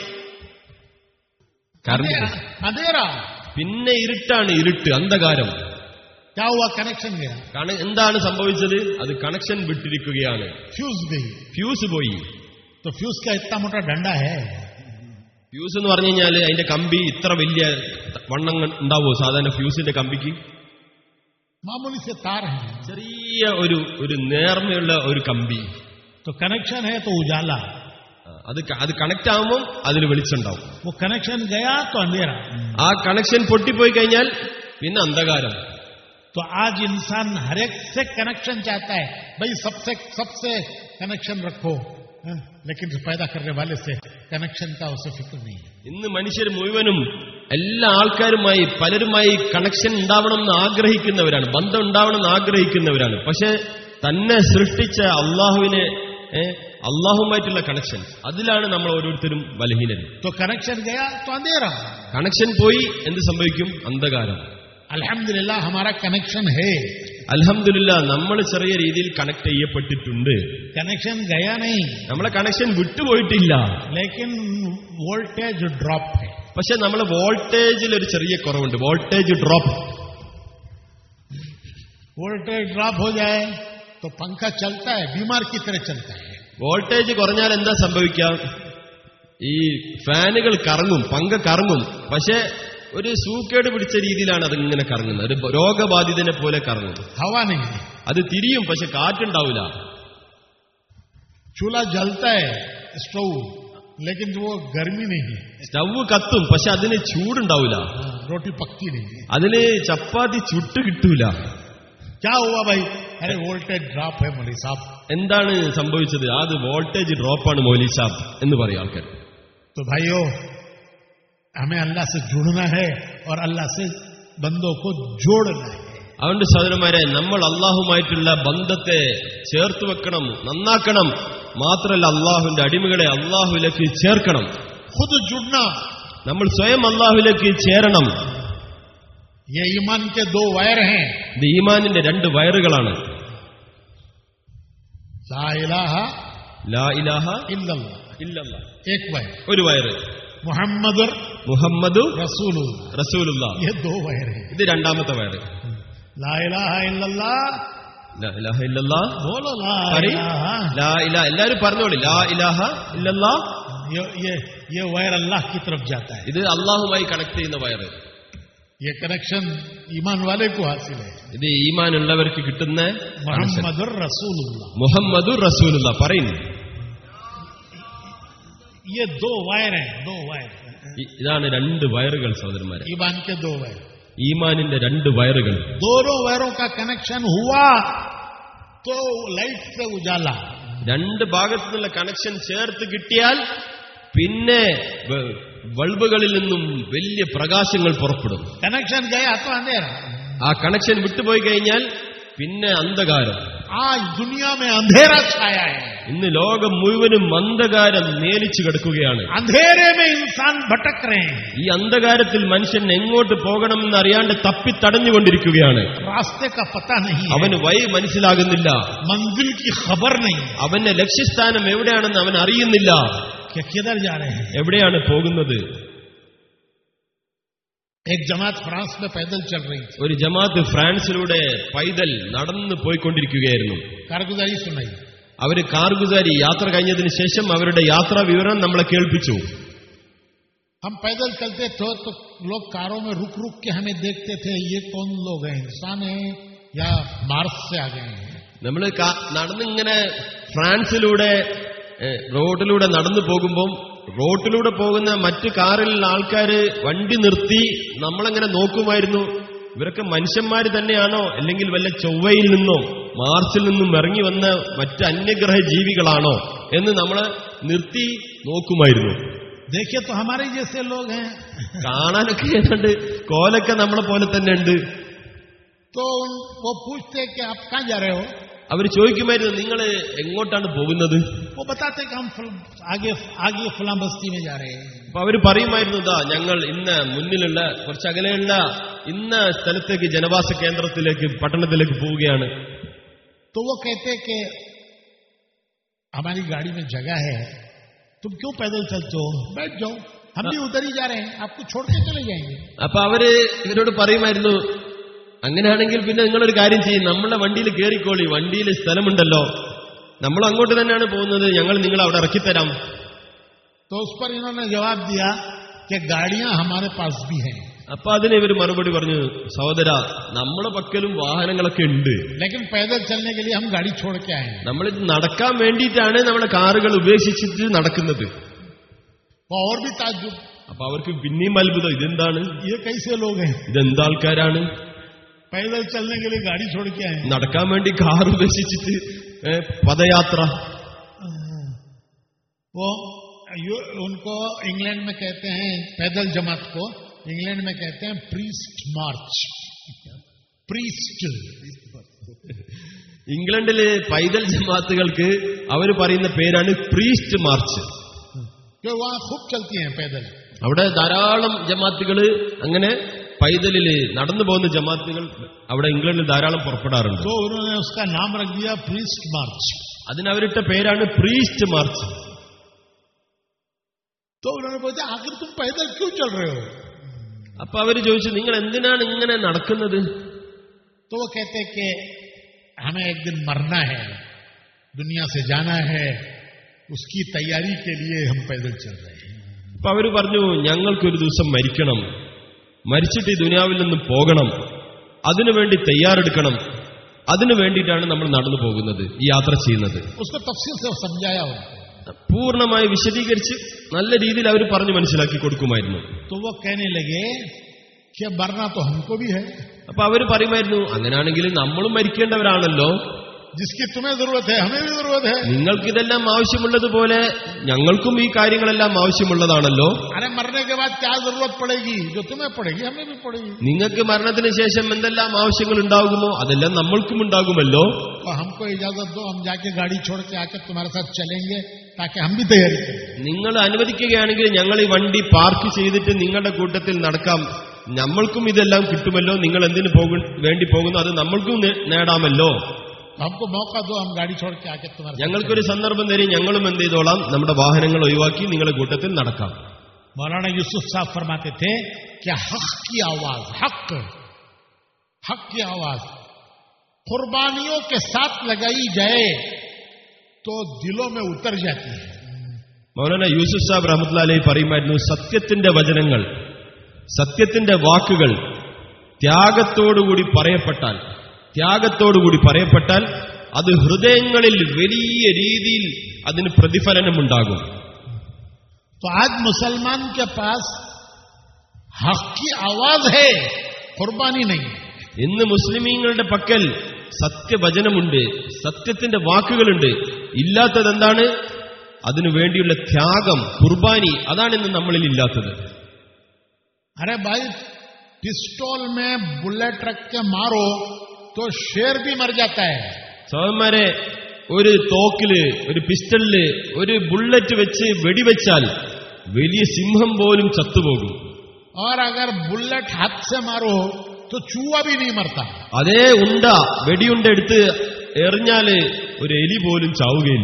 [SPEAKER 2] കറണ്ട്
[SPEAKER 1] अंधेरा अंधेरा
[SPEAKER 2] പിന്നെ ഇരുട്ടാണ് ഇരുട്ട് അന്ധകാരം
[SPEAKER 1] क्या हुआ कनेक्शन गया
[SPEAKER 2] കണ- എന്താണ് സംഭവിച്ചത് അത് കണക്ഷൻ വിട്ടിരിക്കുകയാണ്
[SPEAKER 1] फ्यूज गई
[SPEAKER 2] ഫ്യൂസ് പോയി
[SPEAKER 1] तो फ्यूज का इतना मोटा डंडा है
[SPEAKER 2] ഫ്യൂസ് എന്ന് പറഞ്ഞു കഴിഞ്ഞാൽ അതിന്റെ കമ്പി ഇത്ര വലിയ വണ്ണം ഉണ്ടാവുമോ സാധാരണ ഫ്യൂസിന്റെ കമ്പിക്ക്
[SPEAKER 1] मामूली से तार है
[SPEAKER 2] ചെറിയ ഒരു ഒരു നേർമയുള്ള ഒരു കമ്പി
[SPEAKER 1] तो कनेक्शन है तो उजाला
[SPEAKER 2] ആ, അത് ക- അത് കണക്ട് ആകുമ്പോൾ അതിൽ വെളിച്ചുണ്ടാവും
[SPEAKER 1] वो कनेक्शन गया तो अंधेरा
[SPEAKER 2] ആ കണക്ഷൻ പൊട്ടിപ്പോയി കഴിഞ്ഞാൽ പിന്നെ അന്ധകാരം
[SPEAKER 1] तो आज इंसान हर एक से कनेक्शन चाहता है भाई सबसे सबसे कनेक्शन रखो हाँ? लेकिन पैदा करने वाले से कनेक्शन का उसे फिक्र नहीं है
[SPEAKER 2] ഇന്ന് മനുഷ്യർ മുഴുവനും എല്ലാ ആൾക്കാരുമായി പലരുമായി കണക്ഷൻ ഉണ്ടാവണം എന്ന് ആഗ്രഹിക്കുന്നവരാണ് ബന്ധം ഉണ്ടാവണം എന്ന് ആഗ്രഹിക്കുന്നവരാണ് പക്ഷെ തന്നെ സൃഷ്ടിച്ച അള്ളാഹുവിനെ ഏ, അള്ളാഹുമായിട്ടുള്ള കണക്ഷൻ അതിലാണ് നമ്മൾ ഓരോരുത്തരും ബലഹീനരും
[SPEAKER 1] तो कनेक्शन गया तो अंधेरा
[SPEAKER 2] കണക്ഷൻ പോയി എന്ത് സംഭവിക്കും അന്ധകാരം
[SPEAKER 1] अल्हम्दुलिल्लाह हमारा कनेक्शन है
[SPEAKER 2] അൽഹംദുലില്ല നമ്മൾ ചെറിയ രീതിയിൽ കണക്ട് ചെയ്യപ്പെട്ടിട്ടുണ്ട്
[SPEAKER 1] कनेक्शन गया नहीं
[SPEAKER 2] നമ്മളെ കണക്ഷൻ വിട്ടുപോയിട്ടില്ല
[SPEAKER 1] लेकिन वोल्टेज ड्रॉप है
[SPEAKER 2] പക്ഷെ നമ്മളെ വോൾട്ടേജിൽ ഒരു ചെറിയ കുറവുണ്ട് വോൾട്ടേജ് ഡ്രോപ്പ്
[SPEAKER 1] वोल्टेज ड्रॉप हो जाए तो पंखा चलता है बीमार की तरह चलता है
[SPEAKER 2] വോൾട്ടേജ് കുറഞ്ഞാൽ എന്താ സംഭവിക്കാം ഈ ഫാനുകൾ കറങ്ങും പങ്ക കറങ്ങും പക്ഷെ ഒരു സൂക്കേട് പിടിച്ച രീതിയിലാണ് അതിങ്ങനെ കറങ്ങുന്നത് ഒരു രോഗബാധിതനെ പോലെ കറങ്ങും
[SPEAKER 1] हवा नहीं है
[SPEAKER 2] അത് തിരിയും പക്ഷെ കാറ്റുണ്ടാവില്ല
[SPEAKER 1] चूल्हा जलता है स्टोव लेकिन वो गर्मी नहीं है
[SPEAKER 2] സ്റ്റവ് കത്തും പക്ഷെ അതിന് ചൂടുണ്ടാവില്ല
[SPEAKER 1] हाँ, रोटी पकती नहीं है
[SPEAKER 2] അതിന് ചപ്പാത്തി ചുട്ട് കിട്ടൂല
[SPEAKER 1] क्या हुआ भाई अरे वोल्टेज ड्रॉप है मौली साहब
[SPEAKER 2] എന്താണ് സംഭവിച്ചത് അത് വോൾട്ടേജ് ഡ്രോപ്പാണ് മൗലി സാബ് എന്ന് പറയും ആൾക്കാർ
[SPEAKER 1] तो भाइयों हमें अल्लाह से जुड़ना है और अल्लाह से बंदों को जोड़ना है
[SPEAKER 2] അതുകൊണ്ട് സഹോദരന്മാരെ നമ്മൾ അള്ളാഹുമായിട്ടുള്ള ബന്ധത്തെ ചേർത്ത് വെക്കണം നന്നാക്കണം മാത്രമല്ല അള്ളാഹുവിന്റെ അടിമകളെ അള്ളാഹുവിലേക്ക് ചേർക്കണം
[SPEAKER 1] खुद जुड़ना
[SPEAKER 2] നമ്മൾ സ്വയം അള്ളാഹുവിലേക്ക് ചേരണം
[SPEAKER 1] ये ईमान के दो वायर हैं
[SPEAKER 2] ഇത് ഈമാനിന്റെ രണ്ട് വയറുകളാണ്
[SPEAKER 1] ला इलाहा
[SPEAKER 2] ലാ ഇലാഹ
[SPEAKER 1] इल्लल्लाह
[SPEAKER 2] ഇല്ലല്ലാ
[SPEAKER 1] एक वायर
[SPEAKER 2] ഒരു വയറ്
[SPEAKER 1] मोहम्मद
[SPEAKER 2] മുഹമ്മദു
[SPEAKER 1] रसूलुल्लाह
[SPEAKER 2] റസൂലുള്ള
[SPEAKER 1] ये दो वायर हैं
[SPEAKER 2] ഇത് രണ്ടാമത്തെ വയറ്
[SPEAKER 1] ला इलाहा इल्लल्लाह
[SPEAKER 2] ലാ ഇലാഹ ഇല്ലല്ലാ
[SPEAKER 1] बोलो ला
[SPEAKER 2] പറയ്.
[SPEAKER 1] इलाहा
[SPEAKER 2] ലാ ഇലാ എല്ലാവരും പറഞ്ഞോളി ലാ ഇലാഹ ഇല്ലല്ലാ
[SPEAKER 1] ये ये ये वायर अल्लाह की तरफ जाता है
[SPEAKER 2] ഇത് അള്ളാഹുമായി കണക്ട് ചെയ്യുന്ന വയറ്
[SPEAKER 1] ये कनेक्शन ईमान वाले को हासिल है
[SPEAKER 2] ഇത് ഈമാൻ ഉള്ളവർക്ക് കിട്ടുന്ന connection.
[SPEAKER 1] मोहम्मद रसूलुल्लाह
[SPEAKER 2] മുഹമ്മദു റസൂലുള്ള പറയുന്നു
[SPEAKER 1] ये दो वायर हैं दो वायर
[SPEAKER 2] ഇ- ഇതാണ് രണ്ട് വയറുകൾ സഹോദരന്മാരെ
[SPEAKER 1] ईमान के दो वायर
[SPEAKER 2] ഈമാനിന്റെ രണ്ട് വയറുകൾ
[SPEAKER 1] दोनों वायरों का कनेक्शन हुआ तो लाइट से उजाला
[SPEAKER 2] രണ്ട് ഭാഗത്തു നിന്നുള്ള കണക്ഷൻ ചേർത്ത് കിട്ടിയാൽ പിന്നെ വ- ബൾബുകളിൽ നിന്നും വലിയ പ്രകാശങ്ങൾ പുറപ്പെടും
[SPEAKER 1] कनेक्शन गया तो अंधेरा
[SPEAKER 2] ആ കണക്ഷൻ വിട്ടുപോയി കഴിഞ്ഞാൽ പിന്നെ അന്ധകാരം
[SPEAKER 1] आज दुनिया में अंधेरा छाया है
[SPEAKER 2] ഇന്ന് ലോകം മുഴുവനും അന്ധകാരം നേലിച്ചു കിടക്കുകയാണ്
[SPEAKER 1] अंधेरे में इंसान भटक रहे हैं
[SPEAKER 2] ഈ അന്ധകാരത്തിൽ മനുഷ്യൻ എങ്ങോട്ട് പോകണമെന്ന് അറിയാണ്ട് തപ്പിത്തടഞ്ഞുകൊണ്ടിരിക്കുകയാണ്
[SPEAKER 1] रास्ते का पता नहीं है
[SPEAKER 2] അവന് വഴി മനസ്സിലാകുന്നില്ല
[SPEAKER 1] मंजिल की खबर नहीं है
[SPEAKER 2] അവന്റെ ലക്ഷ്യസ്ഥാനം എവിടെയാണെന്ന് അവൻ അറിയുന്നില്ല
[SPEAKER 1] कि किधर जा रहे हैं
[SPEAKER 2] എവിടെയാണ് പോകുന്നത്
[SPEAKER 1] एक जमात फ्रांस में पैदल चल रही थी
[SPEAKER 2] ഒരു ജമാഅത്ത് ഫ്രാൻസിലൂടെ പൈതൽ നടന്നു പോയിക്കൊണ്ടിരിക്കുകയായിരുന്നു
[SPEAKER 1] कारगुजारी सुनाई
[SPEAKER 2] അവര് കാർഗുസാരി യാത്ര കഴിഞ്ഞതിന് ശേഷം അവരുടെ യാത്രാ വിവരം നമ്മളെ കേൾപ്പിച്ചു
[SPEAKER 1] हम पैदल चलते थे तो लोग कारों में रुक रुक के हमें देखते थे ये कौन लोग हैं इंसान है या मार्स से आ गए हैं
[SPEAKER 2] നമ്മൾ നടന്നിങ്ങനെ ഫ്രാൻസിലൂടെ ഏഹ്, റോഡിലൂടെ നടന്നു പോകുമ്പോൾ റോഡിലൂടെ പോകുന്ന മറ്റു കാറിൽ ആൾക്കാര് വണ്ടി നിർത്തി നമ്മളങ്ങനെ നോക്കുമായിരുന്നു ഇവരൊക്കെ മനുഷ്യന്മാര് തന്നെയാണോ അല്ലെങ്കിൽ വല്ല ചൊവ്വയിൽ നിന്നോ മാർസിൽ നിന്നും ഇറങ്ങി വന്ന മറ്റ് അന്യഗ്രഹ ജീവികളാണോ എന്ന് നമ്മളെ നിർത്തി നോക്കുമായിരുന്നു
[SPEAKER 1] देखिए तो हमारे जैसे लोग हैं
[SPEAKER 2] കാണാനൊക്കെ ഏതാണ്ട് കോലൊക്കെ നമ്മളെ പോലെ തന്നെ ഉണ്ട്
[SPEAKER 1] तो उन, वो पूछते कि आप कहाँ जा रहे हो
[SPEAKER 2] അവർ ചോദിക്കുമായിരുന്നു നിങ്ങൾ എങ്ങോട്ടാണ് പോകുന്നത്
[SPEAKER 1] वो बताते कि हम फल- आगे आगे फलां बस्ती में जा रहे हैं
[SPEAKER 2] അപ്പൊ അവര് പറയുമായിരുന്നു ഇതാ ഞങ്ങൾ ഇന്ന് മുന്നിലുള്ള കുറച്ച് അകലെയുള്ള ഇന്ന സ്ഥലത്തേക്ക് ജനവാസ കേന്ദ്രത്തിലേക്ക് പട്ടണത്തിലേക്ക് പോവുകയാണ്
[SPEAKER 1] तो वो कहते कि हमारी गाड़ी में जगह है तुम क्यों पैदल चलते हो बैठ जाओ हम भी उधर ही जा रहे हैं आपको छोड़ के चले जाएंगे
[SPEAKER 2] അപ്പൊ അവര് ഇവരോട് പറയുമായിരുന്നു അങ്ങനെയാണെങ്കിൽ പിന്നെ നിങ്ങളൊരു കാര്യം ചെയ്യും നമ്മളെ വണ്ടിയിൽ കയറിക്കോളി വണ്ടിയിൽ സ്ഥലമുണ്ടല്ലോ നമ്മൾ അങ്ങോട്ട് തന്നെയാണ് പോകുന്നത് ഞങ്ങൾ നിങ്ങളെ അവിടെ ഇറക്കിത്തരാം
[SPEAKER 1] तो उस पर इन्होंने जवाब दिया कि गाड़ियां हमारे पास भी हैं
[SPEAKER 2] അപ്പൊ അതിന് ഇവർ മറുപടി പറഞ്ഞു സഹോദര നമ്മളെ പക്കലും വാഹനങ്ങളൊക്കെ ഉണ്ട്
[SPEAKER 1] लेकिन पैदल चलने के लिए हम गाड़ी छोड़ के आए हैं
[SPEAKER 2] നമ്മൾ നടക്കാൻ വേണ്ടിയിട്ടാണ് നമ്മളെ കാറുകൾ ഉപേക്ഷിച്ചിട്ട് നടക്കുന്നത്
[SPEAKER 1] वो और भी ताजुब
[SPEAKER 2] അപ്പൊ അവർക്ക് പിന്നെയും അത്ഭുതം ഇതെന്താണ്
[SPEAKER 1] ये कैसे लोग हैं
[SPEAKER 2] ഇതെന്താൾക്കാരാണ്
[SPEAKER 1] पैदल चलने के लिए गाड़ी छोड़ के आए हैं
[SPEAKER 2] നടക്കാൻ വേണ്ടി കാർ ഉപേക്ഷിച്ചിട്ട് ഏ, പദയാത്ര
[SPEAKER 1] वो यो- उनको इंग्लैंड में कहते हैं पैदल जमात को इंग्लैंड में कहते हैं प्रीस्ट मार्च प्रीस्ट
[SPEAKER 2] ഇംഗ്ലണ്ടിലെ പൈതൽ ജമാത്തുകൾക്ക് അവർ പറയുന്ന പേരാണ് പ്രീസ്റ്റ് മാർച്ച്
[SPEAKER 1] जो वहां खूब चलती हैं पैदल
[SPEAKER 2] അവിടെ ധാരാളം ജമാത്തുകൾ അങ്ങനെ പൈതലില് നടന്നു പോകുന്ന ജമാത്തുകൾ അവിടെ ഇംഗ്ലണ്ടിൽ ധാരാളം പുറപ്പെടാറുണ്ട്
[SPEAKER 1] तो उन्होंने उसका नाम रख दिया प्रीस्ट मार्च
[SPEAKER 2] അതിനവരിട്ട പേരാണ് പ്രീസ്റ്റ് മാർച്ച്
[SPEAKER 1] तो उन्होंने पूछा आखिर तुम पैदल क्यों चल रहे हो
[SPEAKER 2] അപ്പൊ അവര് ചോദിച്ചു നിങ്ങൾ എന്തിനാണ് ഇങ്ങനെ നടക്കുന്നത്
[SPEAKER 1] तो वो कहते कि हमें एक दिन मरना है दुनिया से जाना है उसकी तैयारी के लिए हम पैदल चल रहे हैं
[SPEAKER 2] അപ്പൊ അവര് പറഞ്ഞു ഞങ്ങൾക്കൊരു ദിവസം മരിക്കണം മരിച്ചിട്ട് ഈ ദുനിയാവിൽ നിന്ന് പോകണം അതിനുവേണ്ടി തയ്യാറെടുക്കണം അതിനു വേണ്ടിയിട്ടാണ് നമ്മൾ നടന്നു പോകുന്നത് ഈ യാത്ര ചെയ്യുന്നത്
[SPEAKER 1] उसको तफसील से समझाया उनको
[SPEAKER 2] പൂർണ്ണമായി വിശദീകരിച്ച് നല്ല രീതിയിൽ അവർ പറഞ്ഞു മനസ്സിലാക്കി കൊടുക്കുമായിരുന്നു
[SPEAKER 1] तो वो कहने लगे कि मरना तो हमको भी है
[SPEAKER 2] അപ്പൊ അവർ പറയുമായിരുന്നു അങ്ങനെയാണെങ്കിൽ നമ്മളും മരിക്കേണ്ടവരാണല്ലോ
[SPEAKER 1] जिसकी तुम्हें जरूरत है हमें भी जरूरत है
[SPEAKER 2] നിങ്ങൾക്കിതെല്ലാം ആവശ്യമുള്ളതുപോലെ ഞങ്ങൾക്കും ഈ കാര്യങ്ങളെല്ലാം ആവശ്യമുള്ളതാണല്ലോ
[SPEAKER 1] अरे मरने के बाद क्या जरूरत पड़ेगी जो तुम्हें पड़ेगी हमें भी पड़ेगी
[SPEAKER 2] നിങ്ങൾക്ക് മരണത്തിന് ശേഷം എന്തെല്ലാം ആവശ്യങ്ങൾ ഉണ്ടാകുമോ അതെല്ലാം നമ്മൾക്കും ഉണ്ടാകുമല്ലോ
[SPEAKER 1] तो हमको इजाजत दो हम जाके गाड़ी छोड़ के आके तुम्हारे साथ चलेंगे ताकि हम भी तैयारी करें
[SPEAKER 2] നിങ്ങൾ അനുവദിക്കുകയാണെങ്കിൽ ഞങ്ങൾ ഈ വണ്ടി പാർക്ക് ചെയ്തിട്ട് നിങ്ങളുടെ കൂട്ടത്തിൽ നടക്കാം നമ്മൾക്കും ഇതെല്ലാം കിട്ടുമല്ലോ നിങ്ങൾ എന്തിനു പോകു വേണ്ടി പോകുന്നു അത് നമ്മൾക്കും നേ- നേടാമല്ലോ
[SPEAKER 1] तो हमको मौका दो हम गाड़ी छोड़ के आके तुम्हारे साथ
[SPEAKER 2] ഞങ്ങൾക്കൊരു സന്ദർഭം തരും ഞങ്ങളും എന്ത് ചെയ്തോളാം നമ്മുടെ വാഹനങ്ങൾ ഒഴിവാക്കി നിങ്ങളുടെ കൂട്ടത്തിൽ നടക്കാം
[SPEAKER 1] मौलाना यूसुफ साहब फरमाते थे कि हक की आवाज हक हक की आवाज कुर्बानियों के साथ लगाई जाए तो दिलों में उतर जाती है
[SPEAKER 2] മൗലാന യൂസുഫ് സാബ് റഹ്മത്തുള്ളാഹി പറയുമായിരുന്നു സത്യത്തിന്റെ വചനങ്ങൾ സത്യത്തിന്റെ വാക്കുകൾ ത്യാഗത്തോടുകൂടി പറയപ്പെട്ടാൽ ത്യാഗത്തോടുകൂടി പറയപ്പെട്ടാൽ അത് ഹൃദയങ്ങളിൽ വലിയ രീതിയിൽ അതിന് പ്രതിഫലനമുണ്ടാകും
[SPEAKER 1] तो आज मुसलमान के पास हक की आवाज है कुर्बानी नहीं
[SPEAKER 2] ഇന്ന് മുസ്ലിമീങ്ങളുടെ പക്കൽ സത്യവചനമുണ്ട് സത്യത്തിന്റെ വാക്കുകളുണ്ട് ഇല്ലാത്തതെന്താണ് അതിനു വേണ്ടിയുള്ള ത്യാഗം കുർബാനി അതാണ് ഇന്ന് നമ്മളിൽ ഇല്ലാത്തത്
[SPEAKER 1] अरे भाई पिस्टल में बुलेट रख के मारो तो शेर भी मर जाता है
[SPEAKER 2] സഹോദരന്മാരെ ഒരു തോക്കില് ഒരു പിസ്റ്റളില് ഒരു ബുള്ളറ്റ് വെച്ച് വെടിവെച്ചാൽ വലിയ സിംഹം പോലും ചത്തുപോകും
[SPEAKER 1] और अगर बुलेट हाथ से मारो तो चूहा भी नहीं मरता
[SPEAKER 2] അതേ ഉണ്ട വെടിയുണ്ട എടുത്ത് എറിഞ്ഞാല് ഒരു എലി പോലും ചാവുകയില്ല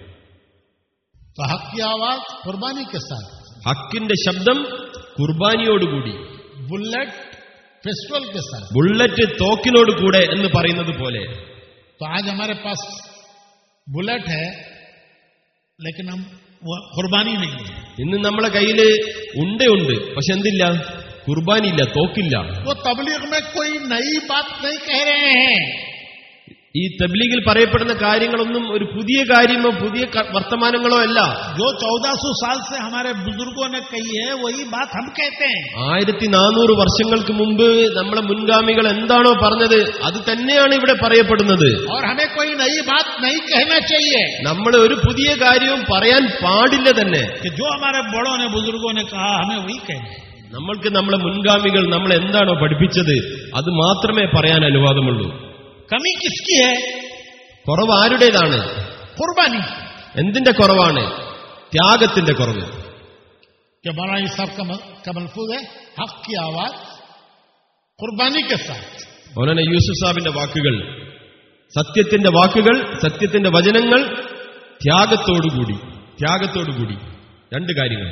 [SPEAKER 1] तो हक की आवाज कुर्बानी के साथ
[SPEAKER 2] ഹക്കിന്റെ ശബ്ദം കുർബാനിയോടുകൂടി
[SPEAKER 1] बुलेट पिस्टल के साथ
[SPEAKER 2] ബുള്ളറ്റ് തോക്കിനോട് കൂടെ എന്ന് പറയുന്നത് പോലെ
[SPEAKER 1] तो आज हमारे पास बुलेट है लेकिन हम वो कुर्बानी नहीं है
[SPEAKER 2] ഇന്ന് നമ്മളെ കയ്യില് ഉണ്ടയുണ്ട് പക്ഷെ എന്തില്ല കുർബാനിയില്ല തോക്കില്ല
[SPEAKER 1] वो तबलीग में कोई नई बात नहीं कह रहे हैं
[SPEAKER 2] ഈ തബ്ലീഗിൽ പറയപ്പെടുന്ന കാര്യങ്ങളൊന്നും ഒരു പുതിയ കാര്യമോ പുതിയ ക- വർത്തമാനങ്ങളോ അല്ല
[SPEAKER 1] जो 1400 साल से हमारे बुजुर्गों ने कही है वही बात हम कहते हैं
[SPEAKER 2] ആയിരത്തി നാനൂറ് വർഷങ്ങൾക്ക് മുമ്പ് നമ്മളെ മുൻഗാമികൾ എന്താണോ പറഞ്ഞത് അത് തന്നെയാണ് ഇവിടെ പറയപ്പെടുന്നത്
[SPEAKER 1] और हमें कोई नई बात नहीं कहना चाहिए
[SPEAKER 2] നമ്മൾ ഒരു പുതിയ കാര്യവും പറയാൻ പാടില്ല തന്നെ
[SPEAKER 1] कि जो हमारे बड़ों ने बुजुर्गों ने कहा हमें वही कहना है
[SPEAKER 2] നമ്മൾക്ക് നമ്മളെ മുൻഗാമികൾ നമ്മൾ എന്താണോ പഠിപ്പിച്ചത് അത് മാത്രമേ പറയാൻ അനുവാദമുള്ളൂ
[SPEAKER 1] कमी किसकी है
[SPEAKER 2] കുറവ് ആരുടേതാണ്
[SPEAKER 1] कुर्बानी
[SPEAKER 2] എന്തിന്റെ കുറവാണ് ത്യാഗത്തിന്റെ കുറവ്
[SPEAKER 1] कि मौलाना साहब का, म- का मलफूज है हक की आवाज कुर्बानी के साथ
[SPEAKER 2] മൗലാന യൂസുഫ് സാബിന്റെ വാക്കുകൾ സത്യത്തിന്റെ വാക്കുകൾ സത്യത്തിന്റെ വചനങ്ങൾ ത്യാഗത്തോടുകൂടി ത്യാഗത്തോടുകൂടി രണ്ട് കാര്യങ്ങൾ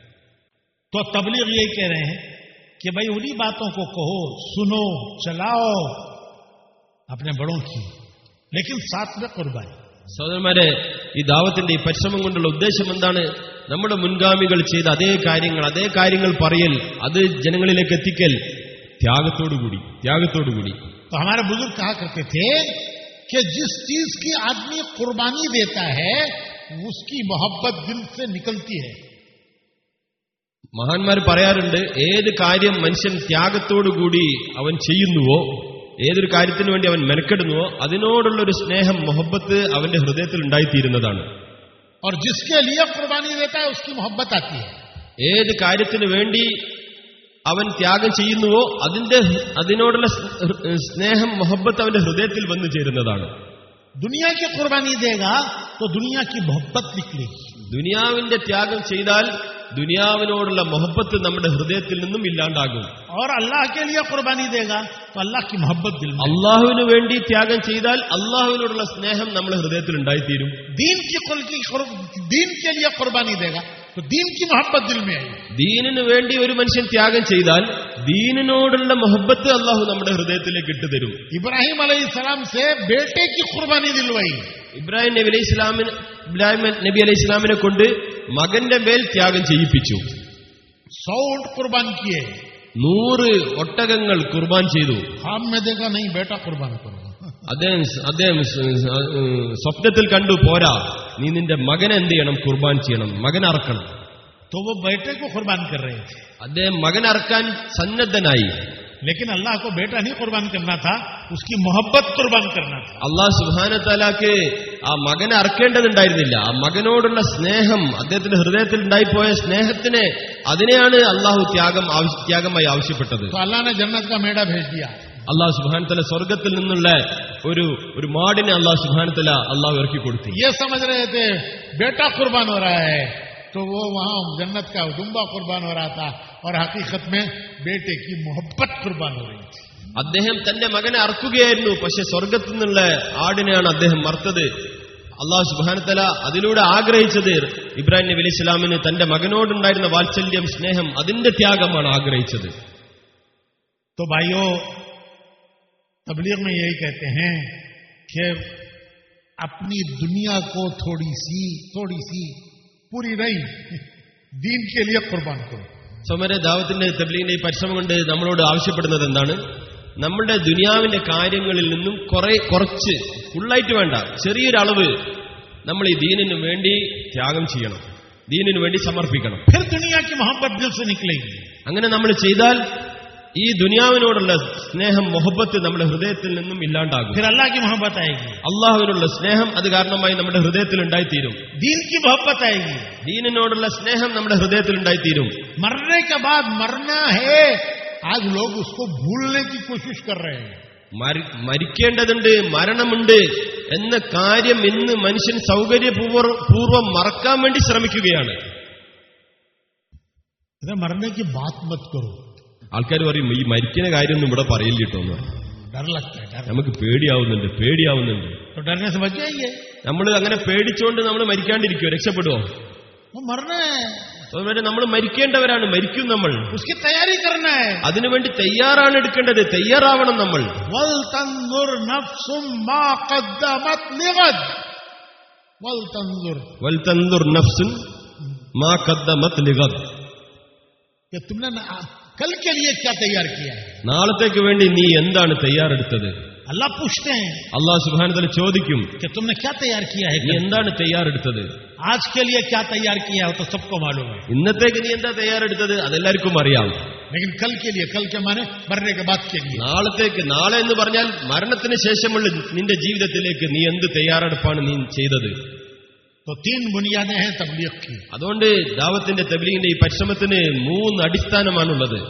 [SPEAKER 1] तो तबलीग यही कह रहे हैं कि भाई उन्हीं बातों को कहो सुनो चलाओ अपने बड़ों की लेकिन साथ में कुर्बानी
[SPEAKER 2] സഹോദരന്മാരെ ഈ ദാവത്തിന്റെ ഈ പരിശ്രമം കൊണ്ടുള്ള ഉദ്ദേശം എന്താണ് നമ്മുടെ മുൻഗാമികൾ ചെയ്ത അതേ കാര്യങ്ങൾ അതേ കാര്യങ്ങൾ പറയൽ അത് ജനങ്ങളിലേക്ക് എത്തിക്കൽ ത്യാഗത്തോടുകൂടി ത്യാഗത്തോടുകൂടി
[SPEAKER 1] तो हमारे बुजुर्ग कहा करते थे कि जिस चीज की आदमी कुर्बानी देता है उसकी मोहब्बत दिल से निकलती है
[SPEAKER 2] മഹാന്മാർ പറയാറുണ്ട് ഏത് കാര്യം മനുഷ്യൻ ത്യാഗത്തോടുകൂടി അവൻ ചെയ്യുന്നുവോ ഏതൊരു കാര്യത്തിനു വേണ്ടി അവൻ മെനക്കെടുന്നുവോ അതിനോടുള്ള ഒരു സ്നേഹം മൊഹബത്ത് അവന്റെ ഹൃദയത്തിൽ ഉണ്ടായിത്തീരുന്നതാണ്
[SPEAKER 1] और जिसके लिए कुर्बानी देता है उसकी मोहब्बत आती है
[SPEAKER 2] ഏത് കാര്യത്തിനു വേണ്ടി അവൻ ത്യാഗം ചെയ്യുന്നുവോ അതിന്റെ അതിനോടുള്ള സ്- സ്നേഹം മൊഹബത്ത് അവന്റെ ഹൃദയത്തിൽ വന്നു ചേരുന്നതാണ്
[SPEAKER 1] दुनिया की कुर्बानी देगा तो दुनिया की मोहब्बत निकलेगी
[SPEAKER 2] ദുനിയാവിന്റെ ത്യാഗം ചെയ്താൽ ദുനിയാവിനോടുള്ള മൊഹബത്ത് നമ്മുടെ ഹൃദയത്തിൽ നിന്നും ഇല്ലാണ്ടാകും
[SPEAKER 1] और अल्लाह के लिए कुर्बानी देगा तो अल्लाह की मोहब्बत दिल में
[SPEAKER 2] അള്ളാഹുവിന് വേണ്ടി ത്യാഗം ചെയ്താൽ അള്ളാഹുവിനോടുള്ള സ്നേഹം നമ്മുടെ ഹൃദയത്തിൽ ഉണ്ടായിത്തീരും
[SPEAKER 1] दीन की कुल की कुर- दीन के लिए कुर्बानी देगा तो दीन की मोहब्बत दिल में आएगी
[SPEAKER 2] ദീനിനു വേണ്ടി ഒരു മനുഷ്യൻ ത്യാഗം ചെയ്താൽ ദീനിനോടുള്ള മൊഹബത്ത് അള്ളാഹു നമ്മുടെ ഹൃദയത്തിലേക്ക് ഇട്ടുതരും
[SPEAKER 1] इब्राहिम सलाम से बेटे की कुर्बानी दिलवाई
[SPEAKER 2] ഇബ്രാഹിം നബി അലൈഹി ഇസ്ലാമിന് ഇബ്രാഹിം നബി അലൈഹി ഇസ്ലാമിനെ കൊണ്ട് മകന്റെ മേൽ ത്യാഗം ചെയ്യിപ്പിച്ചു
[SPEAKER 1] सौ ऊंट कुर्बान किए
[SPEAKER 2] നൂറ് ഒട്ടകങ്ങൾ കുർബാൻ ചെയ്തു
[SPEAKER 1] ख्वाब में देखा नहीं बेटा कुर्बान करो
[SPEAKER 2] അദ്ദേഹം അദ്ദേഹം സ്- സ്- ഏഹ് സ്വപ്നത്തിൽ കണ്ടു പോരാ നീ നിന്റെ മകനെ എന്ത് ചെയ്യണം കുർബാൻ ചെയ്യണം മകൻ അറക്കണം
[SPEAKER 1] तो वो बेटे को कुर्बान कर रहे थे
[SPEAKER 2] അദ്ദേഹം മകൻ അറക്കാൻ സന്നദ്ധനായി
[SPEAKER 1] लेकिन अल्लाह को बेटा नहीं कुर्बान करना था उसकी मोहब्बत कुर्बान करना था
[SPEAKER 2] അള്ളാഹ് സുബാനത്താലാക്ക് ആ മകനെ അറക്കേണ്ടതുണ്ടായിരുന്നില്ല ആ മകനോടുള്ള സ്നേഹം അദ്ദേഹത്തിന്റെ ഹൃദയത്തിൽ ഉണ്ടായിപ്പോയ സ്നേഹത്തിനെ അതിനെയാണ് അള്ളാഹു ത്യാഗം ആവശ്യ- ത്യാഗമായി ആവശ്യപ്പെട്ടത്
[SPEAKER 1] तो अल्लाह ने जन्नत का मेढा भेज दिया
[SPEAKER 2] അള്ളാഹു സുബാനത്തല സ്വർഗത്തിൽ നിന്നുള്ള ഒരു ഒരു മാടിനെ അള്ളാഹു സുബാനത്തല അള്ളാഹു ഇറക്കി കൊടുത്തു
[SPEAKER 1] ये समझ रहे थे बेटा कुर्बान हो रहा है तो वो वहां जन्नत का दुम्बा कुर्बान हो रहा था और हकीकत में बेटे की मोहब्बत कुर्बान हो रही थी
[SPEAKER 2] അദ്ദേഹം തന്റെ മകനെ അറക്കുകയായിരുന്നു പക്ഷെ സ്വർഗത്തിൽ നിന്നുള്ള ആടിനെയാണ് അദ്ദേഹം മറുത്തത് അള്ളാഹു സുബാനത്തല അതിലൂടെ ആഗ്രഹിച്ചത് ഇബ്രാഹിം നബി അലൈഹി ഇസ്ലാമിന് തന്റെ മകനോടുണ്ടായിരുന്ന വാത്സല്യം സ്നേഹം അതിന്റെ ത്യാഗമാണ് ആഗ്രഹിച്ചത്
[SPEAKER 1] तो भाइयों तबलीग में यही कहते हैं कि अपनी दुनिया को थोड़ी सी थोड़ी सी पूरी नहीं दीन के लिए कुर्बान करो
[SPEAKER 2] സോമരെ ദാവത്തിന്റെ തബ്ലീഗിന്റെ ഈ പരിശ്രമം കൊണ്ട് നമ്മളോട് ആവശ്യപ്പെടുന്നത് എന്താണ് നമ്മളുടെ ദുനിയാവിന്റെ കാര്യങ്ങളിൽ നിന്നും കുറെ കുറച്ച് ഫുള്ളായിട്ട് വേണ്ട ചെറിയൊരളവ് നമ്മൾ ഈ ദീനിനു വേണ്ടി ത്യാഗം ചെയ്യണം ദീനിനു വേണ്ടി സമർപ്പിക്കണം
[SPEAKER 1] फिर दुनिया की मोहब्बत दिल से निकलेगी
[SPEAKER 2] അങ്ങനെ നമ്മൾ ചെയ്താൽ ഈ ദുനിയാവിനോടുള്ള സ്നേഹം മൊഹബത്ത് നമ്മുടെ ഹൃദയത്തിൽ നിന്നും ഇല്ലാണ്ടാകും
[SPEAKER 1] फिर अल्लाह की मोहब्बत आएगी
[SPEAKER 2] അള്ളാഹുവിനുള്ള സ്നേഹം അത് കാരണമായി നമ്മുടെ ഹൃദയത്തിൽ ഉണ്ടായിത്തീരും
[SPEAKER 1] दीन की मोहब्बत आएगी
[SPEAKER 2] ദീനിനോടുള്ള സ്നേഹം നമ്മുടെ ഹൃദയത്തിൽ ഉണ്ടായിത്തീരും
[SPEAKER 1] मरने के बाद मरना है आज लोग उसको भूलने की कोशिश कर रहे हैं
[SPEAKER 2] മരി- മരിക്കേണ്ടതുണ്ട് മരണമുണ്ട് എന്ന കാര്യം ഇന്ന് മനുഷ്യൻ സൗകര്യപൂർവ്വം പൂർവ്വം മറക്കാൻ വേണ്ടി ശ്രമിക്കുകയാണ്
[SPEAKER 1] इधर मरने की बात मत करो
[SPEAKER 2] ആൾക്കാർ പറയും ഈ മരിക്കുന്ന കാര്യമൊന്നും ഇവിടെ പറയില്ല കേട്ടോ എന്ന് പറയും.
[SPEAKER 1] डर लगता है डर
[SPEAKER 2] നമുക്ക് പേടിയാവുന്നുണ്ട് പേടിയാവുന്നുണ്ട്
[SPEAKER 1] तो डरने से बच जाइए
[SPEAKER 2] നമ്മൾ അങ്ങനെ പേടിച്ചുകൊണ്ട് നമ്മൾ മരിക്കാണ്ടിരിക്കുമോ രക്ഷപ്പെടുവോ
[SPEAKER 1] वो मरना है
[SPEAKER 2] അതുപോലെ നമ്മൾ മരിക്കേണ്ടവരാണ് മരിക്കും നമ്മൾ
[SPEAKER 1] उसकी तैयारी करना है
[SPEAKER 2] അതിനുവേണ്ടി തയ്യാറാണ് എടുക്കേണ്ടത് തയ്യാറാവണം നമ്മൾ
[SPEAKER 1] वल तंजुर नफ्सुम मा कद्दमत लिगद वल तंजुर
[SPEAKER 2] വൽ തന്തുർ നഫ്സുൻ മാ ഖദ്ദമത് ലിഗദ്
[SPEAKER 1] कि तुमने न- कल के लिए क्या तैयार किया है
[SPEAKER 2] നാളത്തേക്ക് വേണ്ടി നീ എന്താണ് തയ്യാറെടുത്തത്
[SPEAKER 1] अल्लाह पूछते हैं
[SPEAKER 2] അള്ളാഹു സുബാനതല ചോദിക്കും
[SPEAKER 1] कि तुमने क्या तैयार किया है
[SPEAKER 2] നീ
[SPEAKER 1] कल?
[SPEAKER 2] എന്താണ് തയ്യാറെടുത്തത്
[SPEAKER 1] आज के लिए क्या तैयार किया है वो तो सबको मालूम है
[SPEAKER 2] ഇന്നത്തേക്ക് നീ എന്താ തയ്യാറെടുത്തത് അതെല്ലാവർക്കും അറിയാം
[SPEAKER 1] लेकिन कल के लिए कल के माने मरने के बाद के लिए
[SPEAKER 2] നാളത്തേക്ക് നാളെ എന്ന് പറഞ്ഞാൽ മരണത്തിന് ശേഷമുള്ള നിന്റെ ജീവിതത്തിലേക്ക് നീ എന്ത് തയ്യാറെടുപ്പാണ് നീ ചെയ്തത്
[SPEAKER 1] तो तीन बुनियादें हैं तबलीग की
[SPEAKER 2] അതുകൊണ്ട് ദാവത്തിന്റെ തബ്ലീഗിന്റെ ഈ പരിശ്രമത്തിന് മൂന്ന് അടിസ്ഥാനമാണുള്ളത്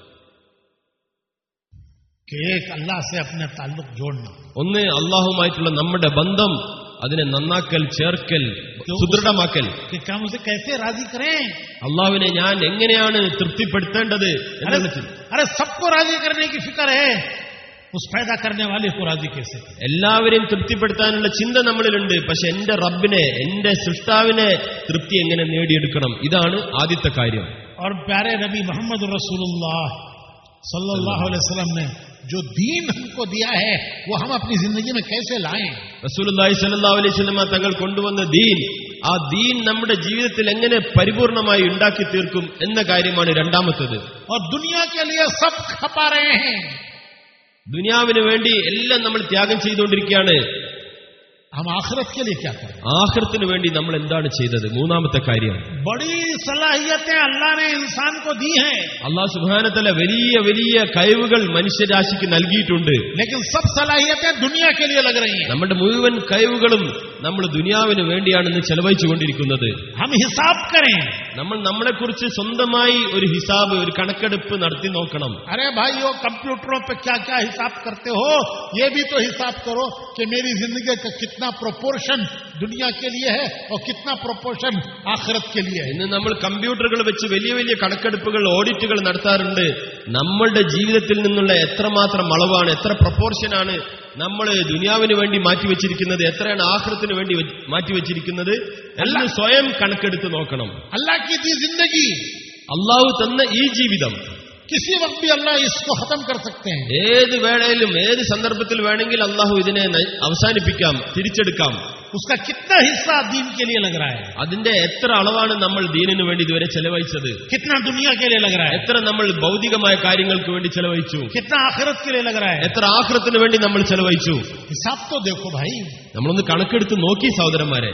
[SPEAKER 1] कि एक अल्लाह से अपने ताल्लुक जोड़ना
[SPEAKER 2] ഒന്ന് അള്ളാഹുമായിട്ടുള്ള നമ്മുടെ ബന്ധം അതിനെ നന്നാക്കൽ ചേർക്കൽ സുദൃഢമാക്കൽ
[SPEAKER 1] कि क्या मुझे कैसे राजी करें
[SPEAKER 2] അള്ളാഹുവിനെ ഞാൻ എങ്ങനെയാണ് തൃപ്തിപ്പെടുത്തേണ്ടത്
[SPEAKER 1] अरे
[SPEAKER 2] എന്നാണ് ചിന്ത.
[SPEAKER 1] अरे सबको राजी करने की फिक्र है उस पैदा करने वाले को राजी कैसे करें
[SPEAKER 2] എല്ലാവരെയും തൃപ്തിപ്പെടുത്താനുള്ള ചിന്ത നമ്മളിലുണ്ട് പക്ഷെ എന്റെ റബ്ബിനെ എന്റെ സൃഷ്ടാവിനെ തൃപ്തി എങ്ങനെ നേടിയെടുക്കണം ഇതാണ് ആദ്യത്തെ കാര്യം
[SPEAKER 1] और प्यारे नबी मोहम्मद रसूलुल्लाह सल्लल्लाहु अलैहि वसल्लम ने जो दीन हमको दिया है वो हम अपनी जिंदगी में कैसे लाएं
[SPEAKER 2] റസൂലുള്ളാഹി സ്വല്ലല്ലാഹു അലൈഹി വസല്ലമ തങ്ങൾ കൊണ്ടുവന്ന ദീൻ ആ ദീൻ നമ്മുടെ ജീവിതത്തിൽ എങ്ങനെ പരിപൂർണമായി ഉണ്ടാക്കി തീർക്കും എന്ന കാര്യമാണ് രണ്ടാമത്തത്
[SPEAKER 1] और दुनिया के लिए सब खपा रहे हैं
[SPEAKER 2] ദുനിയാവിന് വേണ്ടി എല്ലാം നമ്മൾ ത്യാഗം ചെയ്തുകൊണ്ടിരിക്കുകയാണ്
[SPEAKER 1] हम आखिरत के लिए क्या करें
[SPEAKER 2] ആഹൃത്തിന് വേണ്ടി നമ്മൾ എന്താണ് ചെയ്തത് മൂന്നാമത്തെ കാര്യം
[SPEAKER 1] बड़ी सलाहियतें अल्लाह ने इंसान को दी हैं
[SPEAKER 2] അള്ളാഹു സുബാനത്തല വലിയ വലിയ കഴിവുകൾ മനുഷ്യരാശിക്ക് നൽകിയിട്ടുണ്ട്
[SPEAKER 1] लेकिन सब सलाहियतें दुनिया के लिए लग रही हैं
[SPEAKER 2] നമ്മുടെ മുഴുവൻ കഴിവുകളും നമ്മൾ ദുനിയാവിന് വേണ്ടിയാണെന്ന് ചെലവഴിച്ചു കൊണ്ടിരിക്കുന്നത്
[SPEAKER 1] हम हिसाब करें
[SPEAKER 2] നമ്മൾ നമ്മളെക്കുറിച്ച് സ്വന്തമായി ഒരു ഹിസാബ് ഒരു കണക്കെടുപ്പ് നടത്തി നോക്കണം
[SPEAKER 1] अरे भाइयों कंप्यूटरों पे क्या क्या हिसाब करते हो ये भी तो हिसाब करो कि मेरी जिंदगी का कितना प्रोपोर्शन दुनिया के लिए है और कितना प्रोपोर्शन आखिरत के लिए है
[SPEAKER 2] ഇന്ന് നമ്മൾ കമ്പ്യൂട്ടറുകൾ വെച്ച് വലിയ വലിയ കണക്കെടുപ്പുകൾ ഓഡിറ്റുകൾ നടത്താറുണ്ട് നമ്മളുടെ ജീവിതത്തിൽ നിന്നുള്ള എത്രമാത്രം അളവാണ് എത്ര പ്രപ്പോർഷനാണ് നമ്മൾ ദുനിയാവിന് വേണ്ടി മാറ്റിവെച്ചിരിക്കുന്നത് എത്രയാണ് ആഹൃത്തിന് വേണ്ടി വെ- മാറ്റിവെച്ചിരിക്കുന്നത് എല്ലാം സ്വയം കണക്കെടുത്ത് നോക്കണം
[SPEAKER 1] अल्लाह की दी जिंदगी
[SPEAKER 2] അള്ളാഹു തന്ന ഈ ജീവിതം
[SPEAKER 1] किसी वक्त भी अल्लाह इसको खत्म कर सकते हैं
[SPEAKER 2] ഏത് വേളയിലും ഏത് സന്ദർഭത്തിൽ വേണമെങ്കിൽ അള്ളാഹു ഇതിനെ ന- അവസാനിപ്പിക്കാം തിരിച്ചെടുക്കാം
[SPEAKER 1] उसका कितना हिस्सा दीन के लिए लग रहा है
[SPEAKER 2] അതിന്റെ എത്ര അളവാണ് നമ്മൾ ദീനിനു വേണ്ടി ഇതുവരെ ചെലവഴിച്ചത്
[SPEAKER 1] कितना दुनिया के लिए लग रहा है
[SPEAKER 2] എത്ര നമ്മൾ ഭൗതികമായ കാര്യങ്ങൾക്ക് വേണ്ടി ചെലവഴിച്ചു
[SPEAKER 1] कितना आखिरत के लिए लग रहा है
[SPEAKER 2] എത്ര ആഹൃത്തിന് വേണ്ടി നമ്മൾ ചെലവഴിച്ചു
[SPEAKER 1] हिसाब तो देखो भाई
[SPEAKER 2] നമ്മളൊന്ന് കണക്കെടുത്ത് നോക്കി സഹോദരന്മാരെ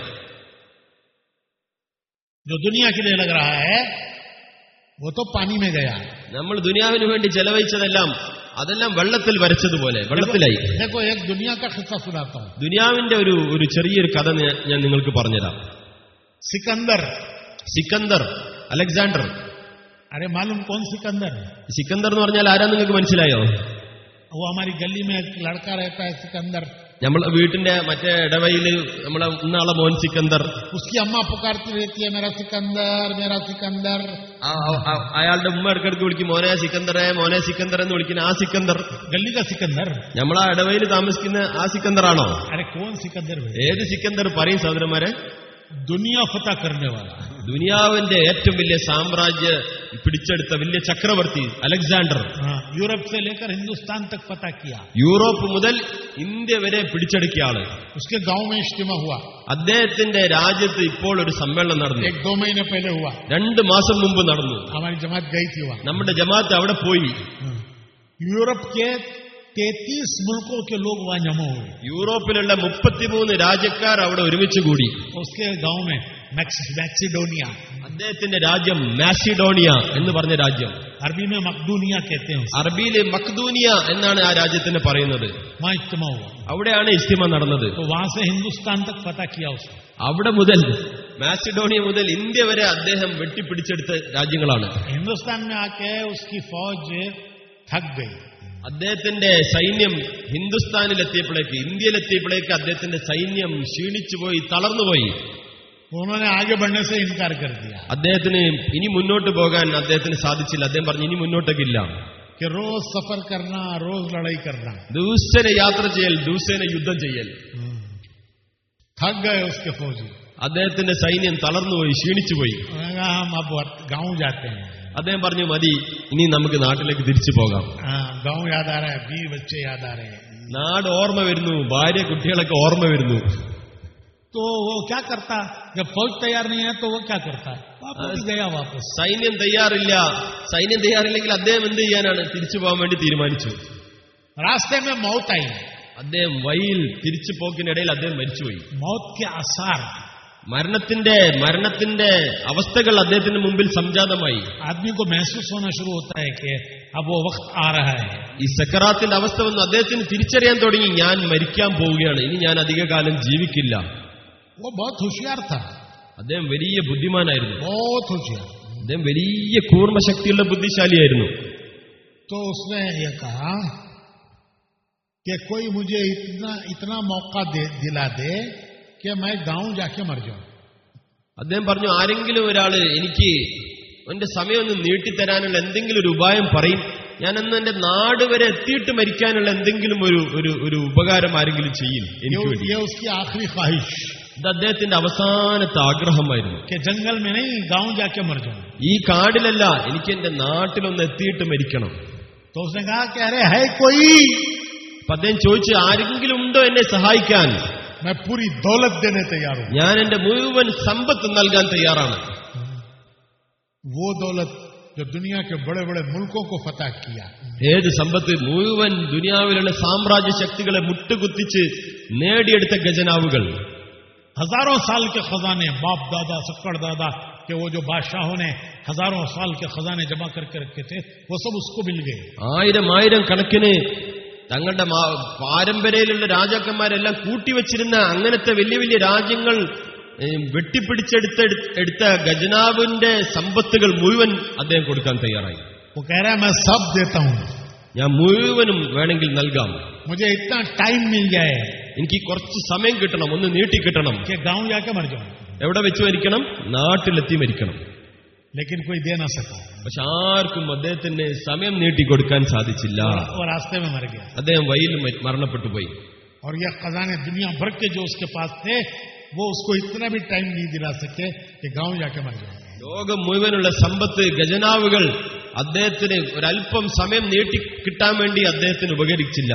[SPEAKER 1] जो दुनिया के लिए लग रहा है वो तो पानी में गया
[SPEAKER 2] നമ്മൾ ദുനിയാവിന് വേണ്ടി ചെലവഴിച്ചതെല്ലാം അതെല്ലാം വെള്ളത്തിൽ വരച്ചതുപോലെ വെള്ളത്തിലായി
[SPEAKER 1] देखो एक दुनिया का किस्सा सुनाता हूं
[SPEAKER 2] ദുനിയാവിന്റെ ഒരു ഒരു ചെറിയൊരു കഥ ഞാൻ ഞാൻ നിങ്ങൾക്ക് പറഞ്ഞുതരാം
[SPEAKER 1] सिकंदर
[SPEAKER 2] സിക്കന്ദർ അലക്സാണ്ടർ
[SPEAKER 1] अरे मालूम कौन सिकंदर
[SPEAKER 2] സിക്കന്ദർ എന്ന് പറഞ്ഞാൽ ആരാ നിങ്ങൾക്ക് മനസ്സിലായോ
[SPEAKER 1] वो हमारी गली में एक लड़का रहता है सिकंदर
[SPEAKER 2] നമ്മളെ വീട്ടിന്റെ മറ്റേ ഇടവയില് നമ്മളെ ഇന്നാളെ മോൻ സിക്കന്ദർ
[SPEAKER 1] उसकी अम्मा पुकारती रहती है मेरा सिकंदर मेरा सिकंदर
[SPEAKER 2] ആ- ആ- ആ- അയാളുടെ ഉമ്മ ഇടക്കിടക്ക് വിളിക്കും മോനെ സിക്കന്ദറെ മോനെ സിക്കന്ദർ എന്ന് വിളിക്കുന്ന ആ സിക്കന്ദർ
[SPEAKER 1] गली का सिकंदर
[SPEAKER 2] നമ്മൾ ആ ഇടവയിൽ താമസിക്കുന്ന ആ സിക്കന്ദറാണോ
[SPEAKER 1] अरे कौन सिकंदर भाई
[SPEAKER 2] ഏത് സിക്കന്ദർ പറയും സഹോദരന്മാരെ
[SPEAKER 1] दुनिया फतह करने वाला
[SPEAKER 2] ദുനിയാവിന്റെ ഏറ്റവും വലിയ സാമ്രാജ്യ പിടിച്ചെടുത്ത വലിയ ചക്രവർത്തി അലക്സാണ്ടർ
[SPEAKER 1] हाँ, यूरोप से लेकर हिंदुस्तान तक फतह किया
[SPEAKER 2] യൂറോപ്പ് മുതൽ ഇന്ത്യ വരെ പിടിച്ചെടുക്കിയ ആള്
[SPEAKER 1] उसके गांव में इज्तिमा हुआ
[SPEAKER 2] അദ്ദേഹത്തിന്റെ രാജ്യത്ത് ഇപ്പോൾ ഒരു സമ്മേളനം നടന്നു
[SPEAKER 1] एक दो महीने पहले हुआ
[SPEAKER 2] രണ്ട് മാസം മുമ്പ് നടന്നു
[SPEAKER 1] हमारी जमात गई थी वहां
[SPEAKER 2] നമ്മുടെ ജമാഅത്ത് അവിടെ പോയി
[SPEAKER 1] यूरोप के तैतीस मुल्कों के लोग वहां जमा हुए
[SPEAKER 2] യൂറോപ്പിലുള്ള മുപ്പത്തിമൂന്ന് രാജ്യക്കാർ അവിടെ ഒരുമിച്ച് കൂടി
[SPEAKER 1] उसके गांव में मैक्स- मैक्सिडोनिया
[SPEAKER 2] അദ്ദേഹത്തിന്റെ രാജ്യം മാസിഡോണിയ എന്ന് പറഞ്ഞ രാജ്യം
[SPEAKER 1] अरबी में मकदूनिया कहते हैं उसे।
[SPEAKER 2] അറബിയിലെ മക്ദൂനിയ എന്നാണ് ആ രാജ്യത്തിന് പറയുന്നത്
[SPEAKER 1] वहां इज्तिमा हुआ
[SPEAKER 2] അവിടെയാണ് ഇസ്തിമ നടന്നത്
[SPEAKER 1] तो वहां से हिंदुस्तान तक फतह किया उसने
[SPEAKER 2] അവിടെ മുതൽ മാസിഡോണിയ മുതൽ ഇന്ത്യ വരെ അദ്ദേഹം വെട്ടിപ്പിടിച്ചെടുത്ത രാജ്യങ്ങളാണ്
[SPEAKER 1] हिंदुस्तान में आके उसकी फौज थक गई
[SPEAKER 2] അദ്ദേഹത്തിന്റെ സൈന്യം ഹിന്ദുസ്ഥാനിലെത്തിയപ്പോഴേക്ക് ഇന്ത്യയിലെത്തിയപ്പോഴേക്ക് അദ്ദേഹത്തിന്റെ സൈന്യം ക്ഷീണിച്ചുപോയി തളർന്നുപോയി
[SPEAKER 1] उन्होंने आगे बढ़ने से इनकार कर दिया
[SPEAKER 2] അദ്ദേഹത്തിന് ഇനി മുന്നോട്ട് പോകാൻ അദ്ദേഹത്തിന് സാധിച്ചില്ല അദ്ദേഹം പറഞ്ഞു ഇനി മുന്നോട്ടേക്കില്ല
[SPEAKER 1] कि रोज सफर करना रोज लड़ाई करना
[SPEAKER 2] ദിവസേന യാത്ര ചെയ്യൽ ദിവസേന യുദ്ധം ചെയ്യൽ
[SPEAKER 1] थक गए उसके फौजी
[SPEAKER 2] അദ്ദേഹത്തിന്റെ സൈന്യം തളർന്നുപോയി ക്ഷീണിച്ചുപോയി
[SPEAKER 1] उन्होंने कहा, हम अब गांव जाते हैं
[SPEAKER 2] അദ്ദേഹം പറഞ്ഞു മതി ഇനി നമുക്ക് നാട്ടിലേക്ക് തിരിച്ചു പോകാം
[SPEAKER 1] हाँ, गांव याद आ रहा है बीवी बच्चे याद आ रहे हैं
[SPEAKER 2] നാട് ഓർമ്മ വരുന്നു ഭാര്യ കുട്ടികളൊക്കെ ഓർമ്മ വരുന്നു
[SPEAKER 1] तो वो क्या करता जब फौज तैयार नहीं है तो वो क्या करता वापस ही गया वापस
[SPEAKER 2] സൈന്യം തയ്യാറില്ല സൈന്യം തയ്യാറില്ലെങ്കിൽ അദ്ദേഹം എന്ത് ചെയ്യാനാണ് തിരിച്ചു പോകാൻ വേണ്ടി തീരുമാനിച്ചു
[SPEAKER 1] रास्ते में मौत आई
[SPEAKER 2] അദ്ദേഹം വഴിയിൽ തിരിച്ചു പോക്കിനിടയിൽ അദ്ദേഹം മരിച്ചുപോയി
[SPEAKER 1] मौत के आसार
[SPEAKER 2] മരണത്തിന്റെ മരണത്തിന്റെ അവസ്ഥകൾ അദ്ദേഹത്തിന്റെ മുമ്പിൽ സംജാതമായി
[SPEAKER 1] आदमी को महसूस होना शुरू होता है कि अब वो वक्त आ रहा है
[SPEAKER 2] ഈ സക്കറാത്തിന്റെ അവസ്ഥ വന്നു അദ്ദേഹത്തിന് തിരിച്ചറിയാൻ തുടങ്ങി ഞാൻ മരിക്കാൻ പോവുകയാണ് ഇനി ഞാൻ അധികകാലം ജീവിക്കില്ല
[SPEAKER 1] वो बहुत होशियार था
[SPEAKER 2] അദ്ദേഹം വലിയ ബുദ്ധിമാനായിരുന്നു
[SPEAKER 1] बहुत होशियार
[SPEAKER 2] അദ്ദേഹം വലിയ കൂർമ്മശക്തിയുള്ള ബുദ്ധിശാലിയായിരുന്നു
[SPEAKER 1] तो उसने ये कहा कि कोई मुझे इतना इतना मौका दे दिला दे कि मैं गांव जाके मर जाऊं
[SPEAKER 2] അദ്ദേഹം പറഞ്ഞു ആരെങ്കിലും ഒരാള് എനിക്ക് എന്റെ സമയം ഒന്ന് നീട്ടിത്തരാനുള്ള എന്തെങ്കിലും ഒരു ഉപായം പറയും ഞാൻ അന്ന് എന്റെ നാട് വരെ എത്തിയിട്ട് മരിക്കാനുള്ള എന്തെങ്കിലും ഒരു ഒരു ഒരു ഉപകാരം ആരെങ്കിലും ചെയ്യും
[SPEAKER 1] ये,
[SPEAKER 2] എനിക്ക് വേണ്ടി
[SPEAKER 1] ये उसकी आखिरी ख्वाहिश
[SPEAKER 2] ഇത് അദ്ദേഹത്തിന്റെ അവസാനത്തെ ആഗ്രഹമായിരുന്നു
[SPEAKER 1] कि जंगल में नहीं गांव जाके मर जाऊं
[SPEAKER 2] ഈ കാടിലല്ല എനിക്ക് എന്റെ നാട്ടിലൊന്ന് എത്തിയിട്ട് മരിക്കണം
[SPEAKER 1] तो उसने कहा कि अरे है कोई
[SPEAKER 2] അപ്പൊ അദ്ദേഹം ചോദിച്ചു ആരെങ്കിലും ഉണ്ടോ എന്നെ സഹായിക്കാൻ
[SPEAKER 1] मैं पूरी दौलत देने तैयार हूं
[SPEAKER 2] ഞാൻ എന്റെ മുഴുവൻ സമ്പത്ത് നൽകാൻ തയ്യാറാണ്
[SPEAKER 1] वो दौलत जो दुनिया के बड़े बड़े मुल्कों को फतह किया
[SPEAKER 2] ഏത് സമ്പത്ത് മുഴുവൻ ദുനിയാവിലുള്ള സാമ്രാജ്യ ശക്തികളെ മുട്ടുകുത്തിച്ച് നേടിയെടുത്ത ഖജനാവുകൾ
[SPEAKER 1] हजारों साल के खजाने बाप दादा सक्कड़ दादा के वो जो बादशाहों ने हजारों साल के खजाने जमा करके रखे थे वो सब उसको मिल गए
[SPEAKER 2] ആയിരം ആയിരം കണക്കിന് തങ്ങളുടെ മാ- പാരമ്പര്യയിലുള്ള രാജാക്കന്മാരെല്ലാം കൂട്ടിവെച്ചിരുന്ന അങ്ങനത്തെ വലിയ വലിയ രാജ്യങ്ങൾ ഏ, വെട്ടിപ്പിടിച്ചെടുത്ത എടുത്ത ഖജനാവിന്റെ സമ്പത്തുകൾ മുഴുവൻ അദ്ദേഹം കൊടുക്കാൻ തയ്യാറായി
[SPEAKER 1] वो कह रहा है मैं सब देता हूं
[SPEAKER 2] ഞാൻ മുഴുവനും വേണമെങ്കിൽ നൽകാം
[SPEAKER 1] मुझे इतना टाइम मिल जाए
[SPEAKER 2] എനിക്ക് കുറച്ച് സമയം കിട്ടണം ഒന്ന് നീട്ടി കിട്ടണം
[SPEAKER 1] कि गांव जाके मर जाऊं
[SPEAKER 2] എവിടെ വെച്ച് മരിക്കണം നാട്ടിലെത്തി മരിക്കണം
[SPEAKER 1] लेकिन कोई दे ना सका
[SPEAKER 2] പക്ഷെ ആർക്കും അദ്ദേഹത്തിന് സമയം നീട്ടിക്കൊടുക്കാൻ സാധിച്ചില്ല
[SPEAKER 1] वो रास्ते में मर गया
[SPEAKER 2] അദ്ദേഹം വഴിയിൽ മ- മരണപ്പെട്ടു പോയി
[SPEAKER 1] और ये खजाने दुनिया भर के जो उसके पास थे वो उसको इतना भी टाइम नहीं दिला सके कि गांव जाके मर जाए
[SPEAKER 2] ലോകം മുഴുവനുള്ള സമ്പത്ത് ഖജനാവുകൾ അദ്ദേഹത്തിന് ഒരല്പം സമയം നീട്ടി കിട്ടാൻ വേണ്ടി അദ്ദേഹത്തിന് ഉപകരിച്ചില്ല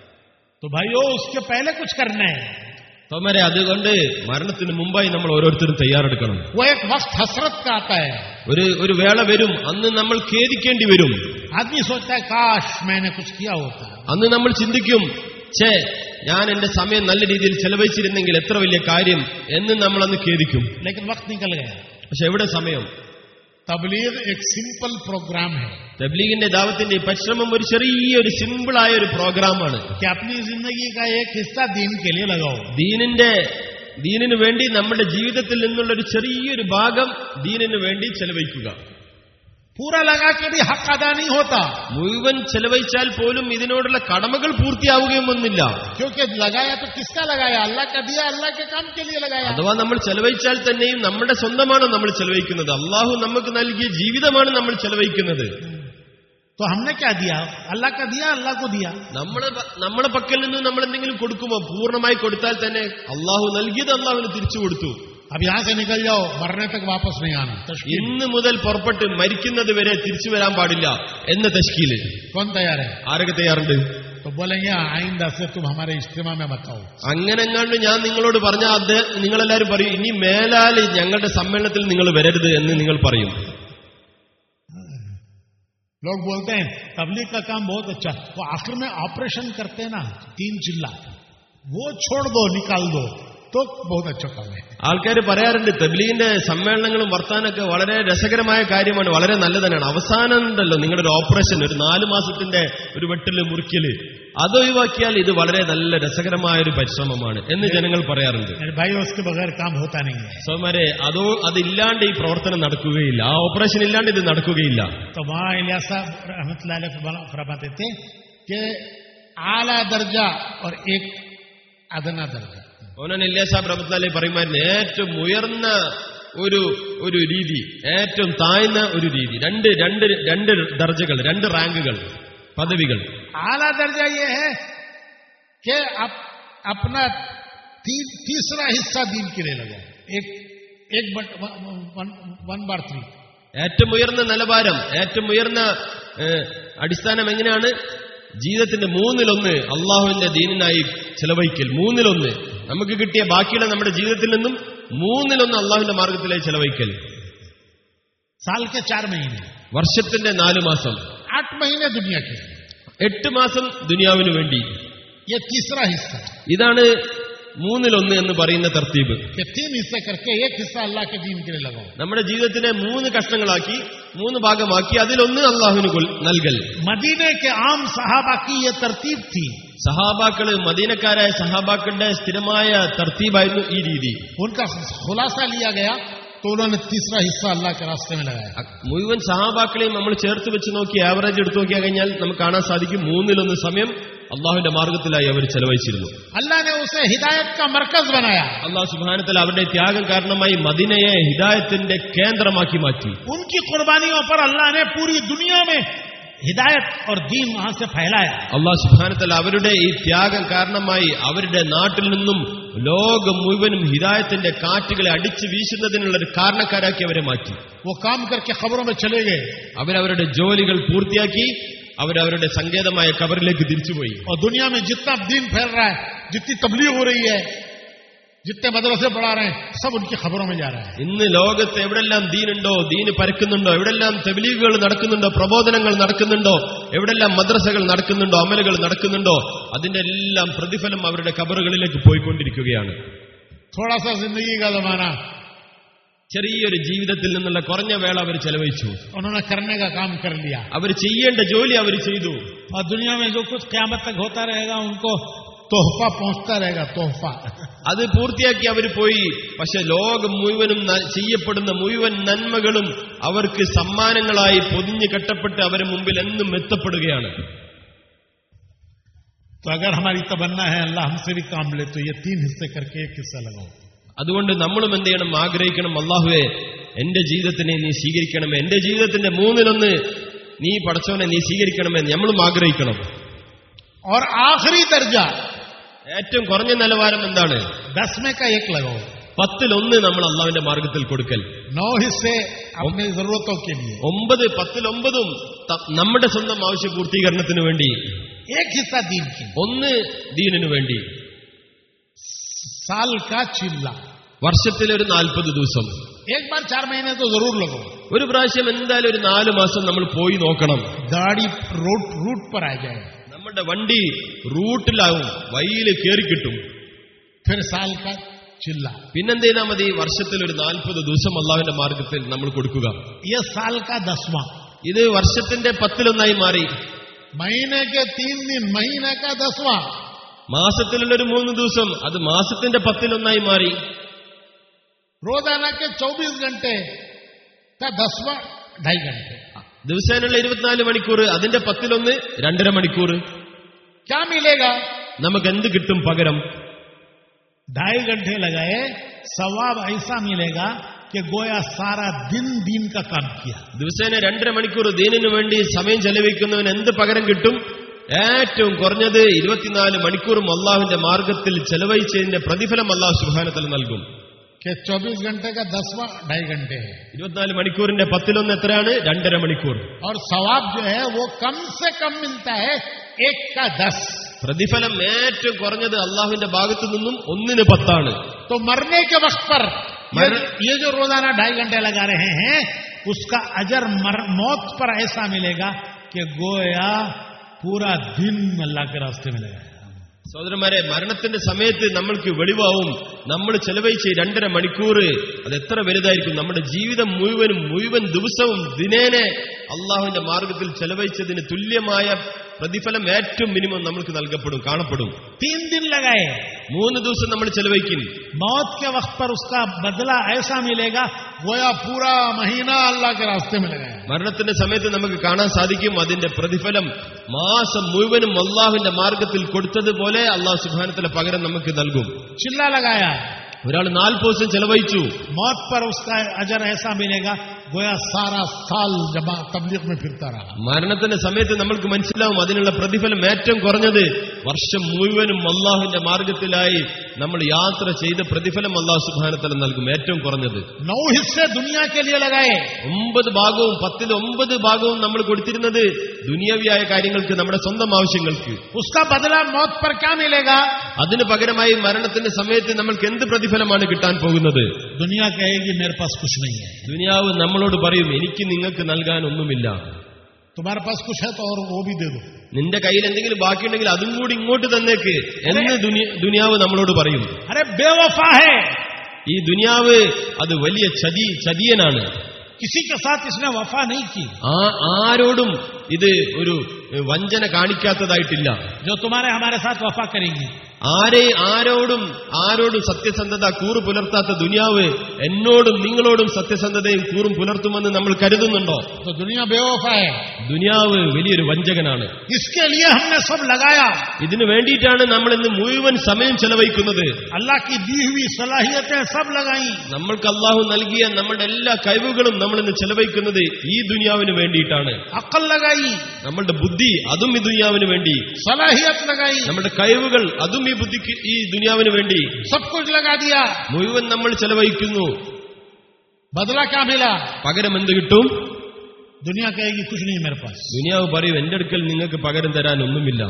[SPEAKER 1] तो भाइयों उसके पहले कुछ करना है
[SPEAKER 2] തോമരെ അതുകൊണ്ട് മരണത്തിന് മുമ്പായി നമ്മൾ ഓരോരുത്തരും തയ്യാറെടുക്കണം
[SPEAKER 1] वो एक वक्त हसरत का आता है
[SPEAKER 2] ഒരു ഒരു വേള വരും അന്ന് നമ്മൾ ഖേദിക്കേണ്ടി വരും
[SPEAKER 1] आदमी सोचता है काश मैंने कुछ किया होता
[SPEAKER 2] അന്ന് നമ്മൾ ചിന്തിക്കും ഛേ ഞാൻ എന്റെ സമയം നല്ല രീതിയിൽ ചെലവഴിച്ചിരുന്നെങ്കിൽ എത്ര വലിയ കാര്യം എന്ന് നമ്മൾ അന്ന് ഖേദിക്കും
[SPEAKER 1] लेकिन वक्त निकल गया
[SPEAKER 2] പക്ഷെ എവിടെ സമയം
[SPEAKER 1] तबलीग एक सिंपल प्रोग्राम है
[SPEAKER 2] തബ്ലീഗിന്റെ ദാവത്തിന്റെ ഈ പരിശ്രമം ഒരു ചെറിയൊരു സിമ്പിളായ ഒരു പ്രോഗ്രാമാണ്
[SPEAKER 1] कि अपनी जिंदगी का एक हिस्सा दीन के लिए लगाओ
[SPEAKER 2] ദീനിന്റെ ദീനിനു വേണ്ടി നമ്മുടെ ജീവിതത്തിൽ നിന്നുള്ള ഒരു ചെറിയൊരു ഭാഗം ദീനിനു വേണ്ടി ചെലവഴിക്കുക
[SPEAKER 1] पूरा लगा के भी हक अदा नहीं होता
[SPEAKER 2] മുഴുവൻ ചെലവഴിച്ചാൽ പോലും ഇതിനോടുള്ള കടമകൾ പൂർത്തിയാവുകയും ഒന്നില്ല
[SPEAKER 1] क्योंकि लगाया तो किसका लगाया अल्लाह का दिया अल्लाह के काम के लिए लगाया
[SPEAKER 2] അഥവാ നമ്മൾ ചെലവഴിച്ചാൽ തന്നെയും നമ്മുടെ സ്വന്തമാണ് നമ്മൾ ചെലവഴിക്കുന്നത് അള്ളാഹു നമുക്ക് നൽകിയ ജീവിതമാണ് നമ്മൾ ചെലവഴിക്കുന്നത്
[SPEAKER 1] तो हमने क्या दिया अल्लाह का दिया अल्लाह को दिया
[SPEAKER 2] നമ്മളെ നമ്മുടെ പക്കൽ നിന്ന് നമ്മൾ എന്തെങ്കിലും കൊടുക്കുമോ പൂർണ്ണമായി കൊടുത്താൽ തന്നെ അള്ളാഹു നൽകിയത് അള്ളാഹുവിന് തിരിച്ചു കൊടുത്തു
[SPEAKER 1] अब यहां से निकल जाओ मरने तक वापस नहीं आना तश्कील
[SPEAKER 2] ഇന്ന് മുതൽ പുറപ്പെട്ട് മരിക്കുന്നത് വരെ തിരിച്ചു വരാൻ പാടില്ല എന്ന തഷ്കീല്
[SPEAKER 1] कौन तैयार है
[SPEAKER 2] ആരൊക്കെ തയ്യാറുണ്ട്
[SPEAKER 1] तो बोलेंगे आइंदा से तुम हमारे इज्तिमा में बताओ
[SPEAKER 2] അങ്ങനെങ്ങാണ്ട് ഞാൻ നിങ്ങളോട് പറഞ്ഞ അദ്ദേഹം നിങ്ങളെല്ലാരും പറയും ഇനി മേലാല് ഞങ്ങളുടെ സമ്മേളനത്തിൽ നിങ്ങൾ വരരുത് എന്ന് നിങ്ങൾ പറയും
[SPEAKER 1] लोग बोलते हैं तबलीग का काम बहुत अच्छा वो आखिर में ऑपरेशन करते हैं ना तीन चिल्ला वो छोड़ दो निकाल दो तो बहुत अच्छा काम है
[SPEAKER 2] ആൾക്കാർ പറയാറുണ്ട് തബ്ലീഗിന്റെ സമ്മേളനങ്ങളും വർത്താനൊക്കെ വളരെ രസകരമായ കാര്യമാണ് വളരെ നല്ലതന്നെയാണ് അവസാനം ഉണ്ടല്ലോ നിങ്ങളുടെ ഒരു ഓപ്പറേഷൻ ഒരു നാല് മാസത്തിന്റെ ഒരു വെട്ടല് മുറിക്കല് അതൊഴിവാക്കിയാൽ ഇത് വളരെ നല്ല രസകരമായ ഒരു പരിശ്രമമാണ് എന്ന് ജനങ്ങൾ പറയാറുണ്ട്
[SPEAKER 1] मेरे भाई उसके बगैर काम होता नहीं है
[SPEAKER 2] സോമാരെ അതോ അതില്ലാണ്ട് ഈ പ്രവർത്തനം നടക്കുകയില്ല ആ ഓപ്പറേഷൻ ഇല്ലാണ്ട് ഇത് നടക്കുകയില്ല
[SPEAKER 1] तो वहां इलियास साहब रहमत फरमाते थे कि आला दर्जा और एक अदना दर्जा
[SPEAKER 2] ഓനാൻ ഇല്ലേസാബ് റഹ്മത്തുള്ളാഹി പറയുമായിരുന്നു ഏറ്റവും ഉയർന്ന ഒരു ഒരു രീതി ഏറ്റവും താഴ്ന്ന ഒരു രീതി രണ്ട് രണ്ട് രണ്ട് ദർജകൾ രണ്ട് റാങ്കുകൾ പദവികൾ
[SPEAKER 1] आला दर्जा ये है कि आप अपना ती, तीसरा हिस्सा दीन के लिए लगाओ एक एक बट, वन, वन बार थ्री
[SPEAKER 2] ഏറ്റവും ഉയർന്ന നിലവാരം ഏറ്റവും ഉയർന്ന ഏഹ്, അടിസ്ഥാനം എങ്ങനെയാണ് ജീവിതത്തിന്റെ മൂന്നിലൊന്ന് അള്ളാഹുവിന്റെ ദീനിനായി ചെലവഴിക്കൽ മൂന്നിലൊന്ന് നമുക്ക് കിട്ടിയ ബാക്കിയുള്ള നമ്മുടെ ജീവിതത്തിൽ നിന്നും മൂന്നിലൊന്ന് അള്ളാഹുവിന്റെ മാർഗത്തിലായി ചെലവഴിക്കൽ
[SPEAKER 1] साल के चार महीने
[SPEAKER 2] വർഷത്തിന്റെ നാലു മാസം
[SPEAKER 1] आठ महीने दुनिया के
[SPEAKER 2] എട്ട് മാസം ദുനിയാവിന് വേണ്ടി
[SPEAKER 1] ये तीसरा हिस्सा
[SPEAKER 2] ഇതാണ് മൂന്നിലൊന്ന് എന്ന് പറയുന്ന തർത്തീബ്
[SPEAKER 1] कि तीन हिस्से करके एक हिस्सा अल्लाह के दीन के लिए लगाओ
[SPEAKER 2] നമ്മുടെ ജീവിതത്തിനെ മൂന്ന് കഷ്ണങ്ങളാക്കി മൂന്ന് ഭാഗമാക്കി അതിലൊന്ന് അള്ളാഹുവിന് കൊൽ- നൽകൽ
[SPEAKER 1] मदीने के आम सहाबा की ये तरतीब थी
[SPEAKER 2] സഹാബാക്കള് മദീനക്കാരായ സഹാബാക്കളുടെ സ്ഥിരമായ തർത്തീബായിരുന്നു ഈ രീതി
[SPEAKER 1] उनका खुलासा लिया गया तो उन्होंने तीसरा हिस्सा अल्लाह के रास्ते में लगाया
[SPEAKER 2] അ- മുഴുവൻ സഹാബാക്കളെയും നമ്മൾ ചേർത്ത് വെച്ച് നോക്കി ആവറേജ് എടുത്തു നോക്കിയാൽ കഴിഞ്ഞാൽ നമുക്ക് കാണാൻ സാധിക്കും മൂന്നിലൊന്ന് സമയം അള്ളാഹുവിന്റെ മാർഗത്തിലായി അവർ ചെലവഴിച്ചിരുന്നു
[SPEAKER 1] अल्लाह ने उसे हिदायत का मरकज बनाया
[SPEAKER 2] അള്ളാഹു സുബാനത്തിൽ അവരുടെ ത്യാഗം കാരണമായി മദീനയെ ഹിദായത്തിന്റെ കേന്ദ്രമാക്കി മാറ്റി
[SPEAKER 1] उनकी कुर्बानियों पर अल्लाह ने पूरी दुनिया में हिदायत और दीन वहां से फैलाया
[SPEAKER 2] അള്ളാഹു സുബാനത്തിൽ അവരുടെ ഈ ത്യാഗം കാരണമായി അവരുടെ നാട്ടിൽ നിന്നും ലോകം മുഴുവനും ഹിദായത്തിന്റെ കാറ്റുകളെ അടിച്ചു വീശുന്നതിനുള്ള ഒരു കാരണക്കാരാക്കി അവരെ മാറ്റി
[SPEAKER 1] वो काम करके खबरों में चले गए
[SPEAKER 2] അവരവരുടെ ജോലികൾ പൂർത്തിയാക്കി അവരവരുടെ സങ്കേതമായ കബറിലേക്ക് തിരിച്ചുപോയി
[SPEAKER 1] और दुनिया में जितना दीन फैल रहा है जितनी तबलीग हो रही है जितने मदरसे पढ़ा रहे हैं सब उनकी खबरों में जा रहा है
[SPEAKER 2] ഇന്ന് ലോകത്ത് എവിടെല്ലാം ദീനുണ്ടോ ദീന് പരക്കുന്നുണ്ടോ എവിടെല്ലാം തെബലീഗുകൾ നടക്കുന്നുണ്ടോ പ്രബോധനങ്ങൾ നടക്കുന്നുണ്ടോ എവിടെല്ലാം മദ്രസകൾ നടക്കുന്നുണ്ടോ അമലുകൾ നടക്കുന്നുണ്ടോ അതിന്റെ എല്ലാം പ്രതിഫലം അവരുടെ കബറുകളിലേക്ക് പോയിക്കൊണ്ടിരിക്കുകയാണ്
[SPEAKER 1] थोड़ा सा जिंदगी का जमाना
[SPEAKER 2] ചെറിയൊരു ജീവിതത്തിൽ നിന്നുള്ള കുറഞ്ഞ വേള അവർ ചെലവഴിച്ചു
[SPEAKER 1] उन्होंने करने का काम कर लिया
[SPEAKER 2] അവർ ചെയ്യേണ്ട ജോലി അവർ ചെയ്തു
[SPEAKER 1] और दुनिया में जो कुछ क्यामत तक होता रहेगा उनको तोहफा पहुंचता रहेगा तोहफा
[SPEAKER 2] അത് പൂർത്തിയാക്കി അവർ പോയി പക്ഷെ ലോകം മുഴുവനും ന- ചെയ്യപ്പെടുന്ന മുഴുവൻ നന്മകളും അവർക്ക് സമ്മാനങ്ങളായി പൊതിഞ്ഞു കെട്ടപ്പെട്ട് അവരെ മുമ്പിൽ എന്നും എത്തപ്പെടുകയാണ്
[SPEAKER 1] तो अगर हमारी तमन्ना है अल्लाह हमसे भी काम ले तो ये तीन हिस्से करके एक हिस्सा लगाओ
[SPEAKER 2] അതുകൊണ്ട് നമ്മളും എന്ത് ചെയ്യണം ആഗ്രഹിക്കണം അള്ളാഹുവെ എന്റെ ജീവിതത്തിനെ നീ സ്വീകരിക്കണമേ എന്റെ ജീവിതത്തിന്റെ മൂന്നിലൊന്ന് നീ പടച്ചവനെ നീ സ്വീകരിക്കണമേ എന്ന് നമ്മളും ആഗ്രഹിക്കണം
[SPEAKER 1] और आखिरी दर्जा
[SPEAKER 2] ഏറ്റവും കുറഞ്ഞ നിലവാരം എന്താണ്
[SPEAKER 1] दस में का एक लगाओ
[SPEAKER 2] പത്തിലൊന്ന് നമ്മൾ അള്ളാഹുവിന്റെ മാർഗത്തിൽ കൊടുക്കൽ
[SPEAKER 1] नौ हिस्से अपनी जरूरतों के लिए
[SPEAKER 2] ഒമ്പത് പത്തിലൊമ്പതും ത- നമ്മുടെ സ്വന്തം ആവശ്യ പൂർത്തീകരണത്തിന് വേണ്ടി
[SPEAKER 1] एक हिस्सा दीन की
[SPEAKER 2] ഒന്ന് ദീനിനു വേണ്ടി
[SPEAKER 1] साल का चिल्ला
[SPEAKER 2] വർഷത്തിൽ ഒരു നാൽപ്പത് ദിവസം
[SPEAKER 1] एक बार चार महीने तो जरूर लगो
[SPEAKER 2] ഒരു പ്രാവശ്യം എന്തായാലും ഒരു നാല് മാസം നമ്മൾ പോയി നോക്കണം
[SPEAKER 1] गाड़ी रूट रूट पर आ जाए
[SPEAKER 2] നമ്മുടെ വണ്ടി റൂട്ടിലാവും വഴിയിൽ കയറി കിട്ടും
[SPEAKER 1] फिर साल का चिल्ला
[SPEAKER 2] പിന്നെന്ത് ചെയ്താൽ മതി വർഷത്തിൽ ഒരു നാൽപ്പത് ദിവസം അള്ളാഹുവിന്റെ മാർഗത്തിൽ നമ്മൾ കൊടുക്കുക
[SPEAKER 1] ये साल का दसवां
[SPEAKER 2] ഇത് വർഷത്തിന്റെ പത്തിലൊന്നായി മാറി
[SPEAKER 1] महीने के तीन दिन महीने का दसवां
[SPEAKER 2] മാസത്തിലുള്ള ഒരു മൂന്ന് ദിവസം അത് മാസത്തിന്റെ പത്തിലൊന്നായി മാറി
[SPEAKER 1] रोजाना के चौबीस घंटे का दसवां ढाई घंटे
[SPEAKER 2] ദിവസേനുള്ള ഇരുപത്തിനാല് മണിക്കൂർ അതിന്റെ പത്തിലൊന്ന് രണ്ടര മണിക്കൂർ
[SPEAKER 1] क्या मिलेगा
[SPEAKER 2] നമുക്ക് എന്ത് കിട്ടും പകരം
[SPEAKER 1] ढाई घंटे लगाए सवाब ऐसा मिलेगा कि गोया सारा दिन दिन का काम किया
[SPEAKER 2] ദിവസേന രണ്ടര മണിക്കൂർ ദീനിനു വേണ്ടി സമയം ചെലവഴിക്കുന്നവന് എന്ത് പകരം കിട്ടും ഏറ്റവും കുറഞ്ഞത് ഇരുപത്തിനാല് മണിക്കൂറും അള്ളാഹുവിന്റെ മാർഗത്തിൽ ചെലവഴിച്ചതിന്റെ പ്രതിഫലം അള്ളാഹു സുഹാനത്തിൽ നൽകും
[SPEAKER 1] कि चौबीस घंटे का दसवां ढाई घंटे है
[SPEAKER 2] ഇരുപത്തിനാല് മണിക്കൂറിന്റെ പത്തിലൊന്ന് എത്രയാണ് രണ്ടര മണിക്കൂർ
[SPEAKER 1] और सवाब जो है वो कम से कम मिलता है एक का दस
[SPEAKER 2] പ്രതിഫലം ഏറ്റവും കുറഞ്ഞത് അള്ളാഹുവിന്റെ ഭാഗത്തു നിന്നും ഒന്നിന് പത്താണ്
[SPEAKER 1] तो मरने के वक्त पर ये,
[SPEAKER 2] मर-
[SPEAKER 1] ये जो रोजाना ढाई घंटे लगा रहे हैं उसका अजर मर, मौत पर ऐसा मिलेगा कि गोया पूरा दिन अल्लाह के रास्ते में लगाया
[SPEAKER 2] സഹോദരന്മാരെ മരണത്തിന്റെ സമയത്ത് നമ്മൾക്ക് വെളിവാവും നമ്മൾ ചെലവഴിച്ച ഈ രണ്ടര മണിക്കൂർ അത് എത്ര വലുതായിരിക്കും നമ്മുടെ ജീവിതം മുഴുവനും മുഴുവൻ ദിവസവും ദിനേനെ അള്ളാഹുവിന്റെ മാർഗത്തിൽ ചെലവഴിച്ചതിന് തുല്യമായ പ്രതിഫലം ഏറ്റവും മിനിമം നമുക്ക് നൽകപ്പെടും കാണപ്പെടും
[SPEAKER 1] तीन दिन लगाए
[SPEAKER 2] മൂന്ന് ദിവസം നമ്മൾ ചെലവഴിക്കും
[SPEAKER 1] मौत के वक्त पर उसका बदला ऐसा मिलेगा गोया पूरा महीना अल्लाह के रास्ते में लगाया
[SPEAKER 2] മരണത്തിന്റെ സമയത്ത് നമുക്ക് കാണാൻ സാധിക്കും അതിന്റെ പ്രതിഫലം മാസം മുഴുവനും അള്ളാഹുവിന്റെ മാർഗത്തിൽ കൊടുത്തതുപോലെ അള്ളാഹു സുബാനത്തിലെ പകരം നമുക്ക് നൽകും
[SPEAKER 1] चिल्ला लगाया
[SPEAKER 2] ഒരാൾ നാൽപ്പത് ദിവസം ചെലവഴിച്ചു
[SPEAKER 1] मौत पर उसका अजर ऐसा मिलेगा गोया सारा साल जमा तबलीग में फिरता रहा
[SPEAKER 2] മരണത്തിന്റെ സമയത്ത് നമ്മൾക്ക് മനസ്സിലാവും അതിനുള്ള പ്രതിഫലം ഏറ്റവും കുറഞ്ഞത് വർഷം മുഴുവനും അള്ളാഹുവിന്റെ മാർഗത്തിലായി നമ്മൾ യാത്ര ചെയ്ത പ്രതിഫലം അള്ളാഹു സുബാനത്തല നൽകും ഏറ്റവും കുറഞ്ഞത്
[SPEAKER 1] नौ हिस्से दुनिया के लिए लगाए
[SPEAKER 2] ഒമ്പത് ഭാഗവും പത്തിൽ ഒമ്പത് ഭാഗവും നമ്മൾ കൊടുത്തിരുന്നത് ദുനിയവിയായ കാര്യങ്ങൾക്ക് നമ്മുടെ സ്വന്തം ആവശ്യങ്ങൾക്ക്
[SPEAKER 1] उसका बदला मौत पर क्या मिलेगा
[SPEAKER 2] അതിന് പകരമായി മരണത്തിന്റെ സമയത്ത് നമ്മൾക്ക് എന്ത് പ്രതിഫലമാണ് കിട്ടാൻ പോകുന്നത്
[SPEAKER 1] दुनिया कहेगी मेरे पास कुछ नहीं है
[SPEAKER 2] ദുനിയാവ് നമ്മളോട് പറയും എനിക്ക് നിങ്ങൾക്ക് നൽകാൻ ഒന്നുമില്ല
[SPEAKER 1] तुम्हारे पास कुछ है तो और वो भी दे दो
[SPEAKER 2] നിന്റെ കയ്യിൽ എന്തെങ്കിലും ബാക്കിയുണ്ടെങ്കിൽ അതും കൂടി ഇങ്ങോട്ട് തന്നേക്ക് എന്ന് ദുനി- ദുനിയാവ് നമ്മളോട് പറയും
[SPEAKER 1] अरे बेवफा है
[SPEAKER 2] ഈ ദുനിയാവ് അത് വലിയ ചതി ചതിയനാണ്
[SPEAKER 1] किसी के साथ इसने वफा नहीं की
[SPEAKER 2] ആ ആരോടും ഇത് ഒരു വഞ്ചന കാണിക്കാത്തതായിട്ടില്ല
[SPEAKER 1] जो तुम्हारे हमारे साथ वफा करेंगी
[SPEAKER 2] ആരെ ആരോടും ആരോടും സത്യസന്ധത കൂറു പുലർത്താത്ത ദുനിയാവ് എന്നോടും നിങ്ങളോടും സത്യസന്ധതയും കൂറും പുലർത്തുമെന്ന് നമ്മൾ കരുതുന്നുണ്ടോ
[SPEAKER 1] तो दुनिया बेवफा है
[SPEAKER 2] ദുനിയാവ് വലിയൊരു വഞ്ചകനാണ്
[SPEAKER 1] इसके लिए हमने सब लगाया
[SPEAKER 2] ഇതിനു വേണ്ടിയിട്ടാണ് നമ്മൾ ഇന്ന് മുഴുവൻ സമയം ചെലവഴിക്കുന്നത്
[SPEAKER 1] अल्लाह की दी हुई सलाहियतें सब लगाई
[SPEAKER 2] നമ്മൾക്ക് അള്ളാഹു നൽകിയ നമ്മുടെ എല്ലാ കഴിവുകളും നമ്മൾ ഇന്ന് ചെലവഴിക്കുന്നത് ഈ ദുനിയാവിന് വേണ്ടിയിട്ടാണ്
[SPEAKER 1] अक्ल लगाई
[SPEAKER 2] നമ്മളുടെ ബുദ്ധി അതും ഈ ദുനിയാവിന് വേണ്ടി
[SPEAKER 1] सलाहियत लगाई
[SPEAKER 2] നമ്മുടെ കഴിവുകൾ അതും ഈ ബുദ്ധിക്ക് ഈ ദുനിയാവിന് വേണ്ടി
[SPEAKER 1] सब कुछ लगा दिया
[SPEAKER 2] മുഴുവൻ നമ്മൾ ചെലവഴിക്കുന്നു
[SPEAKER 1] बदला क्या मिला
[SPEAKER 2] പകരം എന്ത് കിട്ടും
[SPEAKER 1] दुनिया कहेगी कुछ नहीं मेरे पास
[SPEAKER 2] ദുനിയാവ് പറയും എന്റെ അടുക്കൽ നിങ്ങൾക്ക് പകരം തരാൻ ഒന്നുമില്ല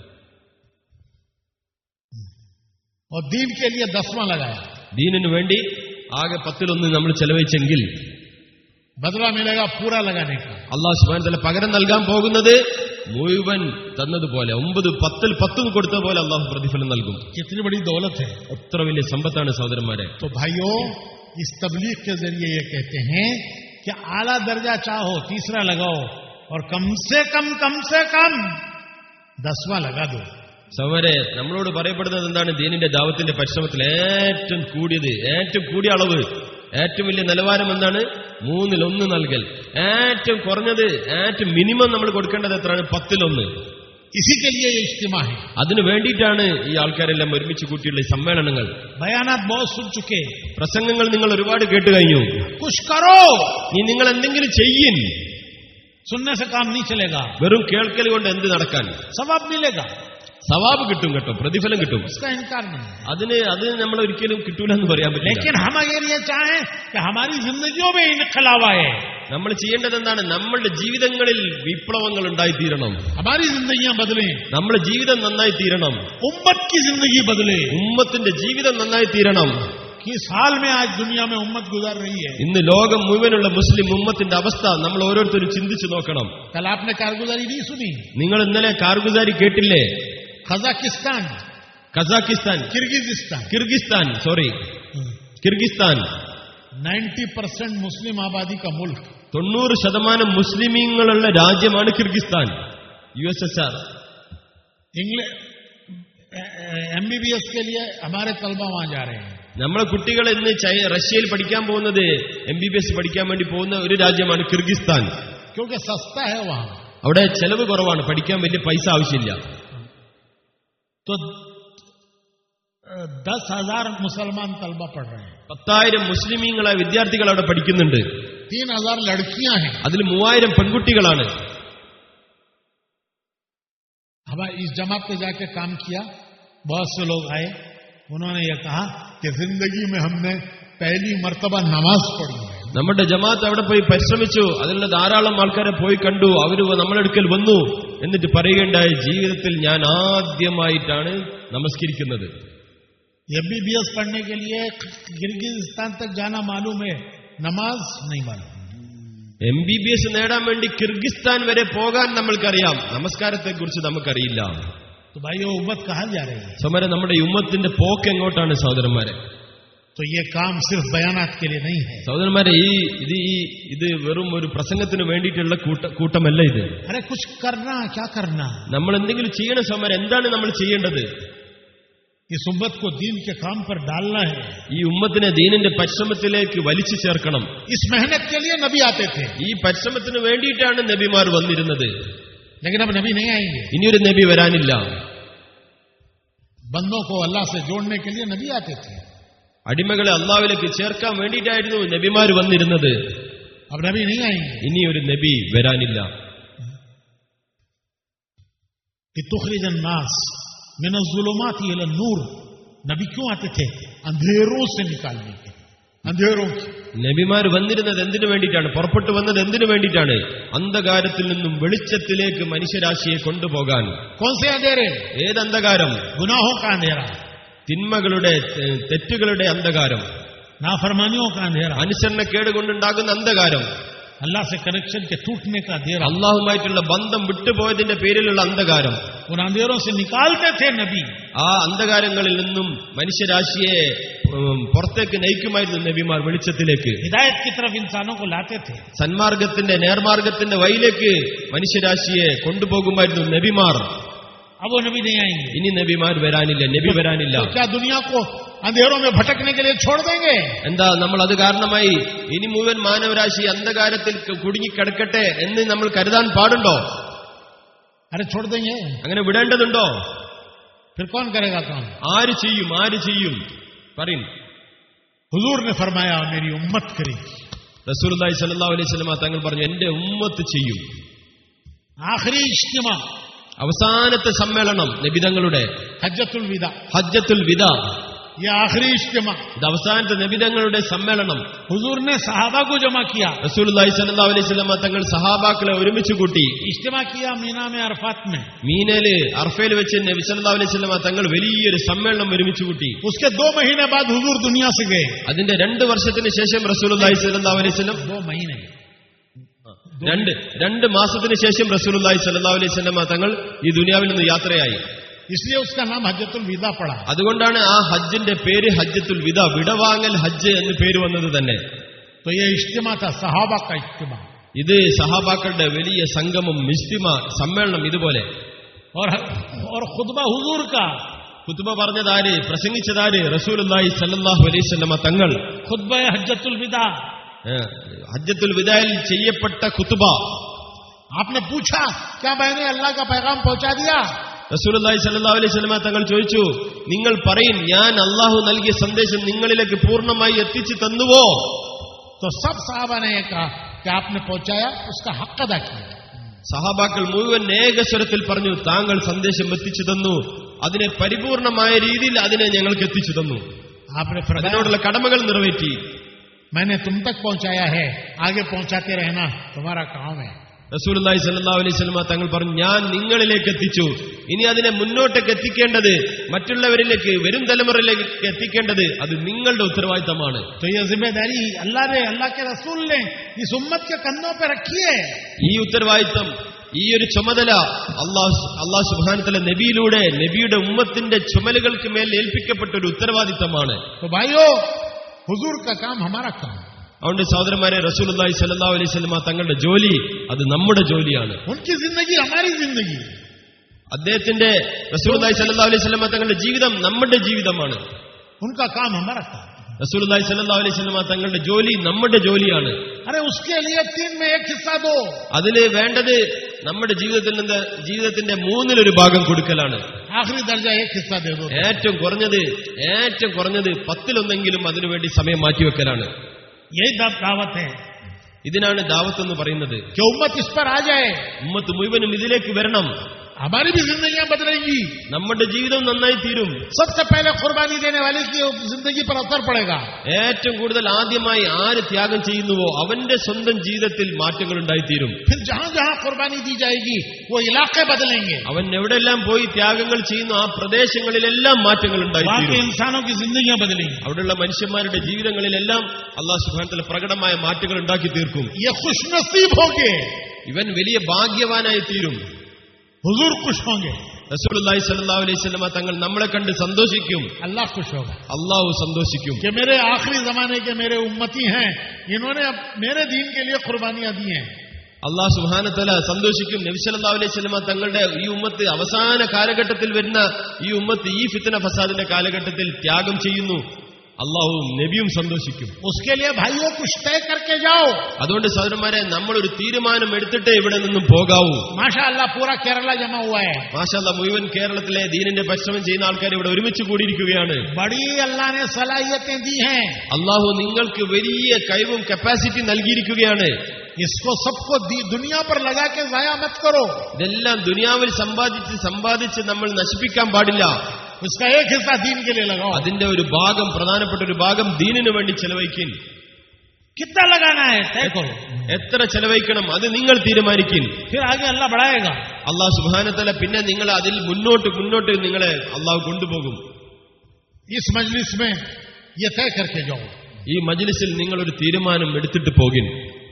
[SPEAKER 1] और दीन के लिए दसवां लगाया
[SPEAKER 2] ദീനിനു വേണ്ടി ആകെ പത്തിലൊന്ന് നമ്മൾ ചെലവഴിച്ചെങ്കിൽ
[SPEAKER 1] बदला मिलेगा पूरा लगाने का
[SPEAKER 2] അള്ളാഹു സുബാൻ തല പകരം നൽകാൻ പോകുന്നത് മുഴുവൻ തന്നതുപോലെ ഒമ്പത് പത്തിൽ പത്തും കൊടുത്ത പോലെ അള്ളാഹു പ്രതിഫലം നൽകും
[SPEAKER 1] कितनी बड़ी दौलत है
[SPEAKER 2] എത്ര വലിയ സമ്പത്താണ് സഹോദരന്മാരെ
[SPEAKER 1] तो भाइयों इस तबलीग के जरिए ये कहते हैं कि आला दर्जा चाहो तीसरा लगाओ और कम से कम कम से कम दसवां लगा दो
[SPEAKER 2] സൗമരെ നമ്മളോട് പറയപ്പെടുന്നത് എന്താണ് ദീനിന്റെ ദാവത്തിന്റെ പരിശ്രമത്തിൽ ഏറ്റവും കൂടിയത് ഏറ്റവും കൂടിയ അളവ് ഏറ്റവും വലിയ നിലവാരം എന്താണ് മൂന്നിൽ ഒന്ന് നൽകൽ ഏറ്റവും കുറഞ്ഞത് ഏറ്റവും മിനിമം നമ്മൾ കൊടുക്കേണ്ടത് എത്രയാണ് പത്തിലൊന്ന്
[SPEAKER 1] इसी के लिए ये इज्तिमा है
[SPEAKER 2] അതിനു വേണ്ടിയിട്ടാണ് ഈ ആൾക്കാരെല്ലാം ഒരുമിച്ച് കൂട്ടിയുള്ള ഈ സമ്മേളനങ്ങൾ
[SPEAKER 1] बयानात बहुत सुन चुके
[SPEAKER 2] പ്രസംഗങ്ങൾ നിങ്ങൾ ഒരുപാട് കേട്ട് കഴിഞ്ഞു
[SPEAKER 1] कुछ करो
[SPEAKER 2] ഇനി നിങ്ങൾ എന്തെങ്കിലും ചെയ്യിൻ
[SPEAKER 1] सुनने से काम नहीं चलेगा
[SPEAKER 2] വെറും കേൾക്കൽ കൊണ്ട് എന്ത് നടക്കാൻ
[SPEAKER 1] सवाब मिलेगा
[SPEAKER 2] സവാബ് കിട്ടും കേട്ടോ പ്രതിഫലം കിട്ടും
[SPEAKER 1] इसका इनकार नहीं है
[SPEAKER 2] അതിന് അത് നമ്മൾ ഒരിക്കലും കിട്ടൂല എന്ന് പറയാൻ പറ്റില്ല
[SPEAKER 1] लेकिन हम अगर ये चाहें कि हमारी जिंदगियों में इनकलाब आए
[SPEAKER 2] നമ്മൾ ചെയ്യേണ്ടത് എന്താണ് നമ്മളുടെ ജീവിതങ്ങളിൽ വിപ്ലവങ്ങൾ ഉണ്ടായിത്തീരണം
[SPEAKER 1] हमारी जिंदगियां बदलें
[SPEAKER 2] നമ്മുടെ ജീവിതം നന്നായി തീരണം
[SPEAKER 1] उम्मत की जिंदगी बदले
[SPEAKER 2] ഉമ്മത്തിന്റെ ജീവിതം നന്നായി തീരണം
[SPEAKER 1] किस हाल में आज दुनिया में उम्मत गुजर रही है
[SPEAKER 2] ഇന്ന് ലോകം മുഴുവനുള്ള മുസ്ലിം ഉമ്മത്തിന്റെ അവസ്ഥ നമ്മൾ ഓരോരുത്തരും ചിന്തിച്ചു നോക്കണം
[SPEAKER 1] कल आपने कारगुजारी नहीं सुनी
[SPEAKER 2] നിങ്ങൾ ഇന്നലെ കാർഗുസാരി കേട്ടില്ലേ
[SPEAKER 1] Kazakhstan
[SPEAKER 2] Kazakhstan
[SPEAKER 1] Kyrgyzstan
[SPEAKER 2] Kyrgyzstan sorry Kyrgyzstan
[SPEAKER 1] 90 percent मुस्लिम आबादी का मुल्क
[SPEAKER 2] തൊണ്ണൂറ് ശതമാനം മുസ്ലിമീങ്ങളുള്ള രാജ്യമാണ് Kyrgyzstan U S S R
[SPEAKER 1] English MBBS के लिए हमारे तलबा वहां जा रहे हैं
[SPEAKER 2] നമ്മളെ കുട്ടികൾ ഇന്ന് ചൈ- റഷ്യയിൽ പഠിക്കാൻ പോകുന്നത് എം ബി ബി എസ് പഠിക്കാൻ വേണ്ടി പോകുന്ന ഒരു രാജ്യമാണ് കിർഗിസ്ഥാൻ
[SPEAKER 1] क्योंकि सस्ता है वहां
[SPEAKER 2] അവിടെ ചെലവ് കുറവാണ് പഠിക്കാൻ വലിയ പൈസ ആവശ്യമില്ല
[SPEAKER 1] तो दस हजार मुसलमान तलबा पढ़ रहे हैं
[SPEAKER 2] പത്തായിരം മുസ്ലിമീങ്ങളെ വിദ്യാർത്ഥികൾ അവിടെ പഠിക്കുന്നുണ്ട്
[SPEAKER 1] तीन हजार लड़कियां हैं
[SPEAKER 2] അതിൽ മൂവായിരം പെൺകുട്ടികളാണ്
[SPEAKER 1] हमारे इस जमात पे जाके काम किया बहुत से लोग आए उन्होंने ये कहा कि जिंदगी में हमने पहली मर्तबा नमाज पढ़ी है
[SPEAKER 2] നമ്മുടെ ജമാഅത്ത് അവിടെ പോയി പരിശ്രമിച്ചു അതിലുള്ള ധാരാളം ആൾക്കാരെ പോയി കണ്ടു അവര് നമ്മളെടുക്കൽ വന്നു എന്നിട്ട് പറയുകയുണ്ടായി ജീവിതത്തിൽ ഞാൻ ആദ്യമായിട്ടാണ് നമസ്കരിക്കുന്നത്
[SPEAKER 1] एमबीबीएस पढ़ने के लिए किर्गिजिस्तान तक जाना मालूम है नमाज नहीं मालूम
[SPEAKER 2] എം ബി ബി എസ് നേടാൻ വേണ്ടി കിർഗിസ്ഥാൻ വരെ പോകാൻ നമ്മൾക്കറിയാം നമസ്കാരത്തെക്കുറിച്ച് നമുക്കറിയില്ല
[SPEAKER 1] तो भाई वो उम्मत कहा जा रही है
[SPEAKER 2] സമരം നമ്മുടെ ഈ ഉമ്മത്തിന്റെ പോക്ക് എങ്ങോട്ടാണ് സഹോദരന്മാരെ
[SPEAKER 1] तो ये काम सिर्फ बयानात के लिए नहीं है
[SPEAKER 2] സഹോദരന്മാരെ ഈ ഇത് ഈ ഇത് വെറും ഒരു പ്രസംഗത്തിന് വേണ്ടിയിട്ടുള്ള കൂട്ട കൂട്ടമല്ല ഇത്
[SPEAKER 1] अरे कुछ करना क्या करना
[SPEAKER 2] നമ്മൾ എന്തെങ്കിലും ചെയ്യണ സമയം എന്താണ് നമ്മൾ ചെയ്യേണ്ടത്
[SPEAKER 1] इस उम्मत को दीन के काम पर डालना है
[SPEAKER 2] ഈ ഉമ്മത്തിനെ ദീനിന്റെ പരിശ്രമത്തിലേക്ക് വലിച്ചു ചേർക്കണം
[SPEAKER 1] इस मेहनत के लिए नबी आते थे
[SPEAKER 2] ഈ പരിശ്രമത്തിന് വേണ്ടിയിട്ടാണ് നബിമാർ വന്നിരുന്നത്
[SPEAKER 1] लेकिन अब नबी नहीं आएंगे
[SPEAKER 2] ഇനിയൊരു നബി വരാനില്ല
[SPEAKER 1] बंदों को अल्लाह से जोड़ने के लिए नबी आते थे
[SPEAKER 2] അടിമകളെ അള്ളാവിലേക്ക് ചേർക്കാൻ വേണ്ടിയിട്ടായിരുന്നു നബിമാർ വന്നിരുന്നത്
[SPEAKER 1] अब नबी नहीं आएंगे
[SPEAKER 2] ഇനിയൊരു നബി വരാനില്ല
[SPEAKER 1] कि तुखरिज नास मिनजुलुमात इला नूर नबी क्यों आते थे अंधेरों से निकालने के अंधेरों की
[SPEAKER 2] നബിമാർ വന്നിരുന്നത് എന്തിനു വേണ്ടിയിട്ടാണ് പുറപ്പെട്ടു വന്നത് എന്തിനു വേണ്ടിയിട്ടാണ് അന്ധകാരത്തിൽ നിന്നും വെളിച്ചത്തിലേക്ക് മനുഷ്യരാശിയെ കൊണ്ടുപോകാൻ
[SPEAKER 1] कौन से अंधेरे
[SPEAKER 2] ഏത് അന്ധകാരം
[SPEAKER 1] गुनाहों का अंधेरा
[SPEAKER 2] തിന്മകളുടെ തെ- തെറ്റുകളുടെ അന്ധകാരം
[SPEAKER 1] नाफरमानियों का अंधेरा
[SPEAKER 2] അനുസരണക്കേട് കൊണ്ടുണ്ടാകുന്ന അന്ധകാരം
[SPEAKER 1] अल्लाह से कनेक्शन के टूटने का अंधेरा
[SPEAKER 2] അള്ളാഹുമായിട്ടുള്ള ബന്ധം വിട്ടുപോയതിന്റെ പേരിലുള്ള അന്ധകാരം
[SPEAKER 1] उन अंधेरों से निकालते थे नबी
[SPEAKER 2] ആ അന്ധകാരങ്ങളിൽ നിന്നും മനുഷ്യരാശിയെ ഉം, പുറത്തേക്ക് നയിക്കുമായിരുന്നു നബിമാർ വെളിച്ചത്തിലേക്ക്
[SPEAKER 1] हिदायत की तरफ इंसानों को लाते थे
[SPEAKER 2] സന്മാർഗത്തിന്റെ നേർമാർഗത്തിന്റെ വഴിയിലേക്ക് മനുഷ്യരാശിയെ കൊണ്ടുപോകുമായിരുന്നു നബിമാർ
[SPEAKER 1] अब वो नबी नहीं आएंगे
[SPEAKER 2] ഇനി നബിമാർ വരാനില്ല നബി വരാനില്ല
[SPEAKER 1] तो क्या दुनिया को अंधेरों में भटकने के लिए छोड़ देंगे
[SPEAKER 2] എന്താ നമ്മൾ അത് കാരണമായി ഇനി മുഴുവൻ മാനവരാശി അന്ധകാരത്തിൽ ക- കുടുങ്ങിക്കിടക്കട്ടെ എന്ന് നമ്മൾ കരുതാൻ പാടുണ്ടോ
[SPEAKER 1] अरे छोड़ देंगे
[SPEAKER 2] അങ്ങനെ വിടേണ്ടതുണ്ടോ
[SPEAKER 1] फिर कौन करेगा काम
[SPEAKER 2] ആര് ചെയ്യും ആര് ചെയ്യും പറയും
[SPEAKER 1] हुजूर ने फरमाया मेरी उम्मत करेगी
[SPEAKER 2] റസൂലുള്ളാഹി സ്വല്ലല്ലാഹു അലൈഹി വസല്ലമ തങ്ങൾ പറഞ്ഞു എന്റെ ഉമ്മത്ത് ചെയ്യും
[SPEAKER 1] आखिरी इज्तिमा
[SPEAKER 2] അവസാനത്തെ സമ്മേളനം നബിതങ്ങളുടെ
[SPEAKER 1] हजतुल विदा
[SPEAKER 2] ഹജ്ജത്തുൽ വിദ
[SPEAKER 1] ये आखिरी इज्तिमा
[SPEAKER 2] ഇത് അവസാനത്തെ നബിതങ്ങളുടെ സമ്മേളനം
[SPEAKER 1] हुजूर ने सहाबा को जमा किया
[SPEAKER 2] റസൂലുള്ളാഹി സ്വല്ലല്ലാഹു അലൈഹി വസല്ലമ തങ്ങൾ സഹാബാക്കളെ ഒരുമിച്ച് കൂട്ടി
[SPEAKER 1] इज्तिमा किया मीना में अरफात में
[SPEAKER 2] മീനയില് അർഫയിൽ വെച്ച് നബി സല്ലല്ലാഹു അലൈഹി വസല്ലമ തങ്ങൾ വലിയൊരു സമ്മേളനം ഒരുമിച്ച് കൂട്ടി
[SPEAKER 1] उसके दो महीने बाद हुजूर दुनिया से गए
[SPEAKER 2] അതിന്റെ രണ്ട് വർഷത്തിന് ശേഷം റസൂലുള്ളാഹി സ്വല്ലല്ലാഹു അലൈഹി വസല്ലം
[SPEAKER 1] दो महीने
[SPEAKER 2] രണ്ട് രണ്ട് മാസത്തിന് ശേഷം റസൂലുള്ളാഹി സ്വല്ലല്ലാഹു അലൈഹി വസല്ലമ തങ്ങൾ ഈ ദുനിയാവിൽ നിന്ന് യാത്രയായി
[SPEAKER 1] इसलिए उसका नाम हजतुल विदा पड़ा
[SPEAKER 2] അതുകൊണ്ടാണ് ആ ഹജ്ജിന്റെ പേര് ഹജ്ജത്തുൽ വിദ വിടവാങ്ങൽ ഹജ്ജ് എന്ന് പേര് വന്നത് തന്നെ
[SPEAKER 1] तो ये इज्तिमा था सहाबा का इज्तिमा
[SPEAKER 2] ഇത് സഹാബാക്കളുടെ വലിയ സംഗമം മിസ്തിമ സമ്മേളനം ഇതുപോലെ
[SPEAKER 1] और और खुतबा हुजूर का
[SPEAKER 2] കുത്തുബ പറഞ്ഞതാര് പ്രസംഗിച്ചതാര് റസൂലുള്ളാഹി സല്ലല്ലാഹു അലൈഹി വസല്ലമ തങ്ങൾ
[SPEAKER 1] खुतबा हजतुल विदा
[SPEAKER 2] ഏ, ഹജ്ജത്തുൽ വിദായിൽ ചെയ്യപ്പെട്ട കുത്തുബ
[SPEAKER 1] आपने पूछा क्या मैंने अल्लाह का पैगाम पहुंचा दिया
[SPEAKER 2] റസൂലുള്ളാഹി സല്ലല്ലാഹു അലൈഹി വസല്ലമ തങ്ങൾ ചോദിച്ചു നിങ്ങൾ പറയും ഞാൻ അള്ളാഹു നൽകിയ സന്ദേശം നിങ്ങളിലേക്ക് പൂർണ്ണമായി എത്തിച്ചു തന്നുവോ
[SPEAKER 1] तो सब साहबा ने ये कहा कि आपने पहुंचाया उसका हक अदा किया
[SPEAKER 2] സഹാബാക്കൾ മുഴുവൻ ഏകസ്വരത്തിൽ പറഞ്ഞു താങ്കൾ സന്ദേശം എത്തിച്ചു തന്നു അതിനെ പരിപൂർണമായ രീതിയിൽ അതിനെ ഞങ്ങൾക്ക് എത്തിച്ചു തന്നു
[SPEAKER 1] आपने फरमाया
[SPEAKER 2] അതിനോടുള്ള കടമകൾ നിറവേറ്റി
[SPEAKER 1] मैंने तुम तक पहुंचाया है आगे पहुंचाते रहना तुम्हारा काम है
[SPEAKER 2] റസൂലുള്ളാഹി സ്വല്ലല്ലാഹു അലൈഹി വസല്ലമ തങ്ങൾ പറഞ്ഞു ഞാൻ നിങ്ങളിലേക്ക് എത്തിച്ചു ഇനി അതിനെ മുന്നോട്ടേക്ക് എത്തിക്കേണ്ടത് മറ്റുള്ളവരിലേക്ക് വരും തലമുറയിലേക്ക് എത്തിക്കേണ്ടത് അത് നിങ്ങളുടെ ഉത്തരവാദിത്തമാണ്
[SPEAKER 1] तो ये जिम्मेदारी अल्लाह ने अल्लाह के रसूल ने इस उम्मत के कंधों पे रखी है
[SPEAKER 2] ഈ ഉത്തരവാദിത്തം ഈ ഒരു ചുമതല അള്ളാഹ് അള്ളാഹ് സുബാനത്തല നബിയിലൂടെ നബിയുടെ ഉമ്മത്തിന്റെ ചുമലുകൾക്ക് മേൽ ഏൽപ്പിക്കപ്പെട്ട ഒരു ഉത്തരവാദിത്തമാണ്
[SPEAKER 1] तो भाइयों हुजूर का काम हमारा काम
[SPEAKER 2] അതുകൊണ്ട് സഹോദരന്മാരെ റസൂലുള്ളാഹി സ്വല്ലല്ലാഹു അലൈഹി വസല്ലമ തങ്ങളുടെ ജോലി അത് നമ്മുടെ ജോലിയാണ്
[SPEAKER 1] उनकी जिंदगी हमारी जिंदगी
[SPEAKER 2] അദ്ദേഹത്തിന്റെ റസൂലുള്ളാഹി സ്വല്ലല്ലാഹു അലൈഹി വസല്ലമ തങ്ങളുടെ ജീവിതം നമ്മുടെ ജീവിതമാണ്
[SPEAKER 1] उनका काम हमारा काम
[SPEAKER 2] റസൂലുള്ളാഹി സ്വല്ലല്ലാഹു അലൈഹി വസല്ലമ തങ്ങളുടെ ജോലി നമ്മുടെ ജോലിയാണ്
[SPEAKER 1] अरे उसके लिए तीन में एक हिस्सा दो
[SPEAKER 2] അതിന് വേണ്ടത് നമ്മുടെ ജീവിതത്തിൽ നിന്ന് ജീവിതത്തിന്റെ മൂന്നിലൊരു ഭാഗം കൊടുക്കലാണ്
[SPEAKER 1] आखिरी दर्जा एक हिस्सा दे दो
[SPEAKER 2] ഏറ്റവും കുറഞ്ഞത് ഏറ്റവും കുറഞ്ഞത് പത്തിലൊന്നെങ്കിലും അതിനുവേണ്ടി സമയം മാറ്റിവെക്കലാണ്
[SPEAKER 1] यही दा- दावत है
[SPEAKER 2] ഇതിനാണ് ദാവത്ത് എന്ന് പറയുന്നത്
[SPEAKER 1] कि उम्मत इस पर आ जाए
[SPEAKER 2] ഉമ്മത്ത് മുഴുവനും ഇതിലേക്ക് വരണം
[SPEAKER 1] हमारी भी जिंदगियां बदलेंगी
[SPEAKER 2] നമ്മുടെ ജീവിതം നന്നായി തീരും
[SPEAKER 1] सबसे पहले कुर्बानी देने वाले की जिंदगी पर असर पड़ेगा
[SPEAKER 2] ഏറ്റവും കൂടുതൽ ആദ്യമായി ആര് ത്യാഗം ചെയ്യുന്നുവോ അവന്റെ സ്വന്തം ജീവിതത്തിൽ മാറ്റങ്ങൾ ഉണ്ടായിത്തീരും
[SPEAKER 1] फिर जहां जहां कुर्बानी दी जाएगी वो इलाके बदलेंगे
[SPEAKER 2] അവൻ എവിടെല്ലാം പോയി ത്യാഗങ്ങൾ ചെയ്യുന്നു ആ പ്രദേശങ്ങളിലെല്ലാം മാറ്റങ്ങൾ
[SPEAKER 1] वहां के
[SPEAKER 2] ഉണ്ടായിത്തീരും
[SPEAKER 1] इंसानों की जिंदगियां बदलेंगी
[SPEAKER 2] അവിടെയുള്ള മനുഷ്യന്മാരുടെ ജീവിതങ്ങളിലെല്ലാം അള്ളാഹു സുബാനത്തിൽ പ്രകടമായ മാറ്റങ്ങൾ ഉണ്ടാക്കി തീർക്കും
[SPEAKER 1] ये खुश नसीब होंगे
[SPEAKER 2] ഇവൻ വലിയ ഭാഗ്യവാനായി തീരും
[SPEAKER 1] हुजूर खुश होंगे
[SPEAKER 2] റസൂലുള്ളാഹി സ്വല്ലല്ലാഹു അലൈഹി വസല്ലമ തങ്ങൾ നമ്മളെ കണ്ട് സന്തോഷിക്കും
[SPEAKER 1] अल्लाह खुश होगा
[SPEAKER 2] അള്ളാഹു സന്തോഷിക്കും
[SPEAKER 1] कि मेरे आखिरी जमाने के मेरे उम्मती हैं इन्होंने अब मेरे दीन के लिए कुर्बानियां दी हैं
[SPEAKER 2] അള്ളാഹു സുഹാനത്തല സന്തോഷിക്കും നബി സല്ലല്ലാഹു അലൈഹി വസല്ലമ തങ്ങളുടെ ഈ ഉമ്മത്ത് അവസാന കാലഘട്ടത്തിൽ വരുന്ന ഈ ഉമ്മത്ത് ഈ ഫിത്തന ഫസാദിന്റെ കാലഘട്ടത്തിൽ ത്യാഗം ചെയ്യുന്നു അള്ളാഹുവും നബിയും സന്തോഷിക്കും
[SPEAKER 1] उसके लिए भाइयों कुछ तय करके जाओ
[SPEAKER 2] അതുകൊണ്ട് സഹോദരന്മാരെ നമ്മളൊരു തീരുമാനം എടുത്തിട്ട് ഇവിടെ നിന്നും പോകാവൂ
[SPEAKER 1] माशा अल्लाह पूरा केरला जमा हुआ है
[SPEAKER 2] മാഷല്ല മുഴുവൻ കേരളത്തിലെ ദീനിന്റെ പരിശ്രമം ചെയ്യുന്ന ആൾക്കാർ ഇവിടെ ഒരുമിച്ച് കൂടിയിരിക്കുകയാണ്
[SPEAKER 1] बड़ी अल्लाह ने सलाहियतें दी हैं
[SPEAKER 2] അള്ളാഹു നിങ്ങൾക്ക് വലിയ കഴിവും കപ്പാസിറ്റി നൽകിയിരിക്കുകയാണ്
[SPEAKER 1] इसको सबको दी- दुनिया पर लगा के जाया मत करो
[SPEAKER 2] ഇതെല്ലാം ദുനിയാവിൽ സമ്പാദിച്ച് സമ്പാദിച്ച് നമ്മൾ നശിപ്പിക്കാൻ പാടില്ല
[SPEAKER 1] उसका एक हिस्सा दीन के लिए लगाओ
[SPEAKER 2] അതിന്റെ ഒരു ഭാഗം പ്രധാനപ്പെട്ട ഒരു ഭാഗം ദീനിനു വേണ്ടി ചെലവഴിക്കും
[SPEAKER 1] कितना लगाना है तय करो
[SPEAKER 2] എത്ര ചെലവഴിക്കണം അത് നിങ്ങൾ തീരുമാനിക്കും
[SPEAKER 1] फिर आगे अल्लाह बढ़ाएगा
[SPEAKER 2] അള്ളാഹു സുബാനത്തല പിന്നെ നിങ്ങൾ അതിൽ മുന്നോട്ട് മുന്നോട്ട് നിങ്ങളെ അള്ളാഹു കൊണ്ടുപോകും
[SPEAKER 1] इस मजलिस में ये तय करके जाओ
[SPEAKER 2] ഈ മജ്ലിസിൽ നിങ്ങൾ ഒരു തീരുമാനം എടുത്തിട്ട് പോകിൻ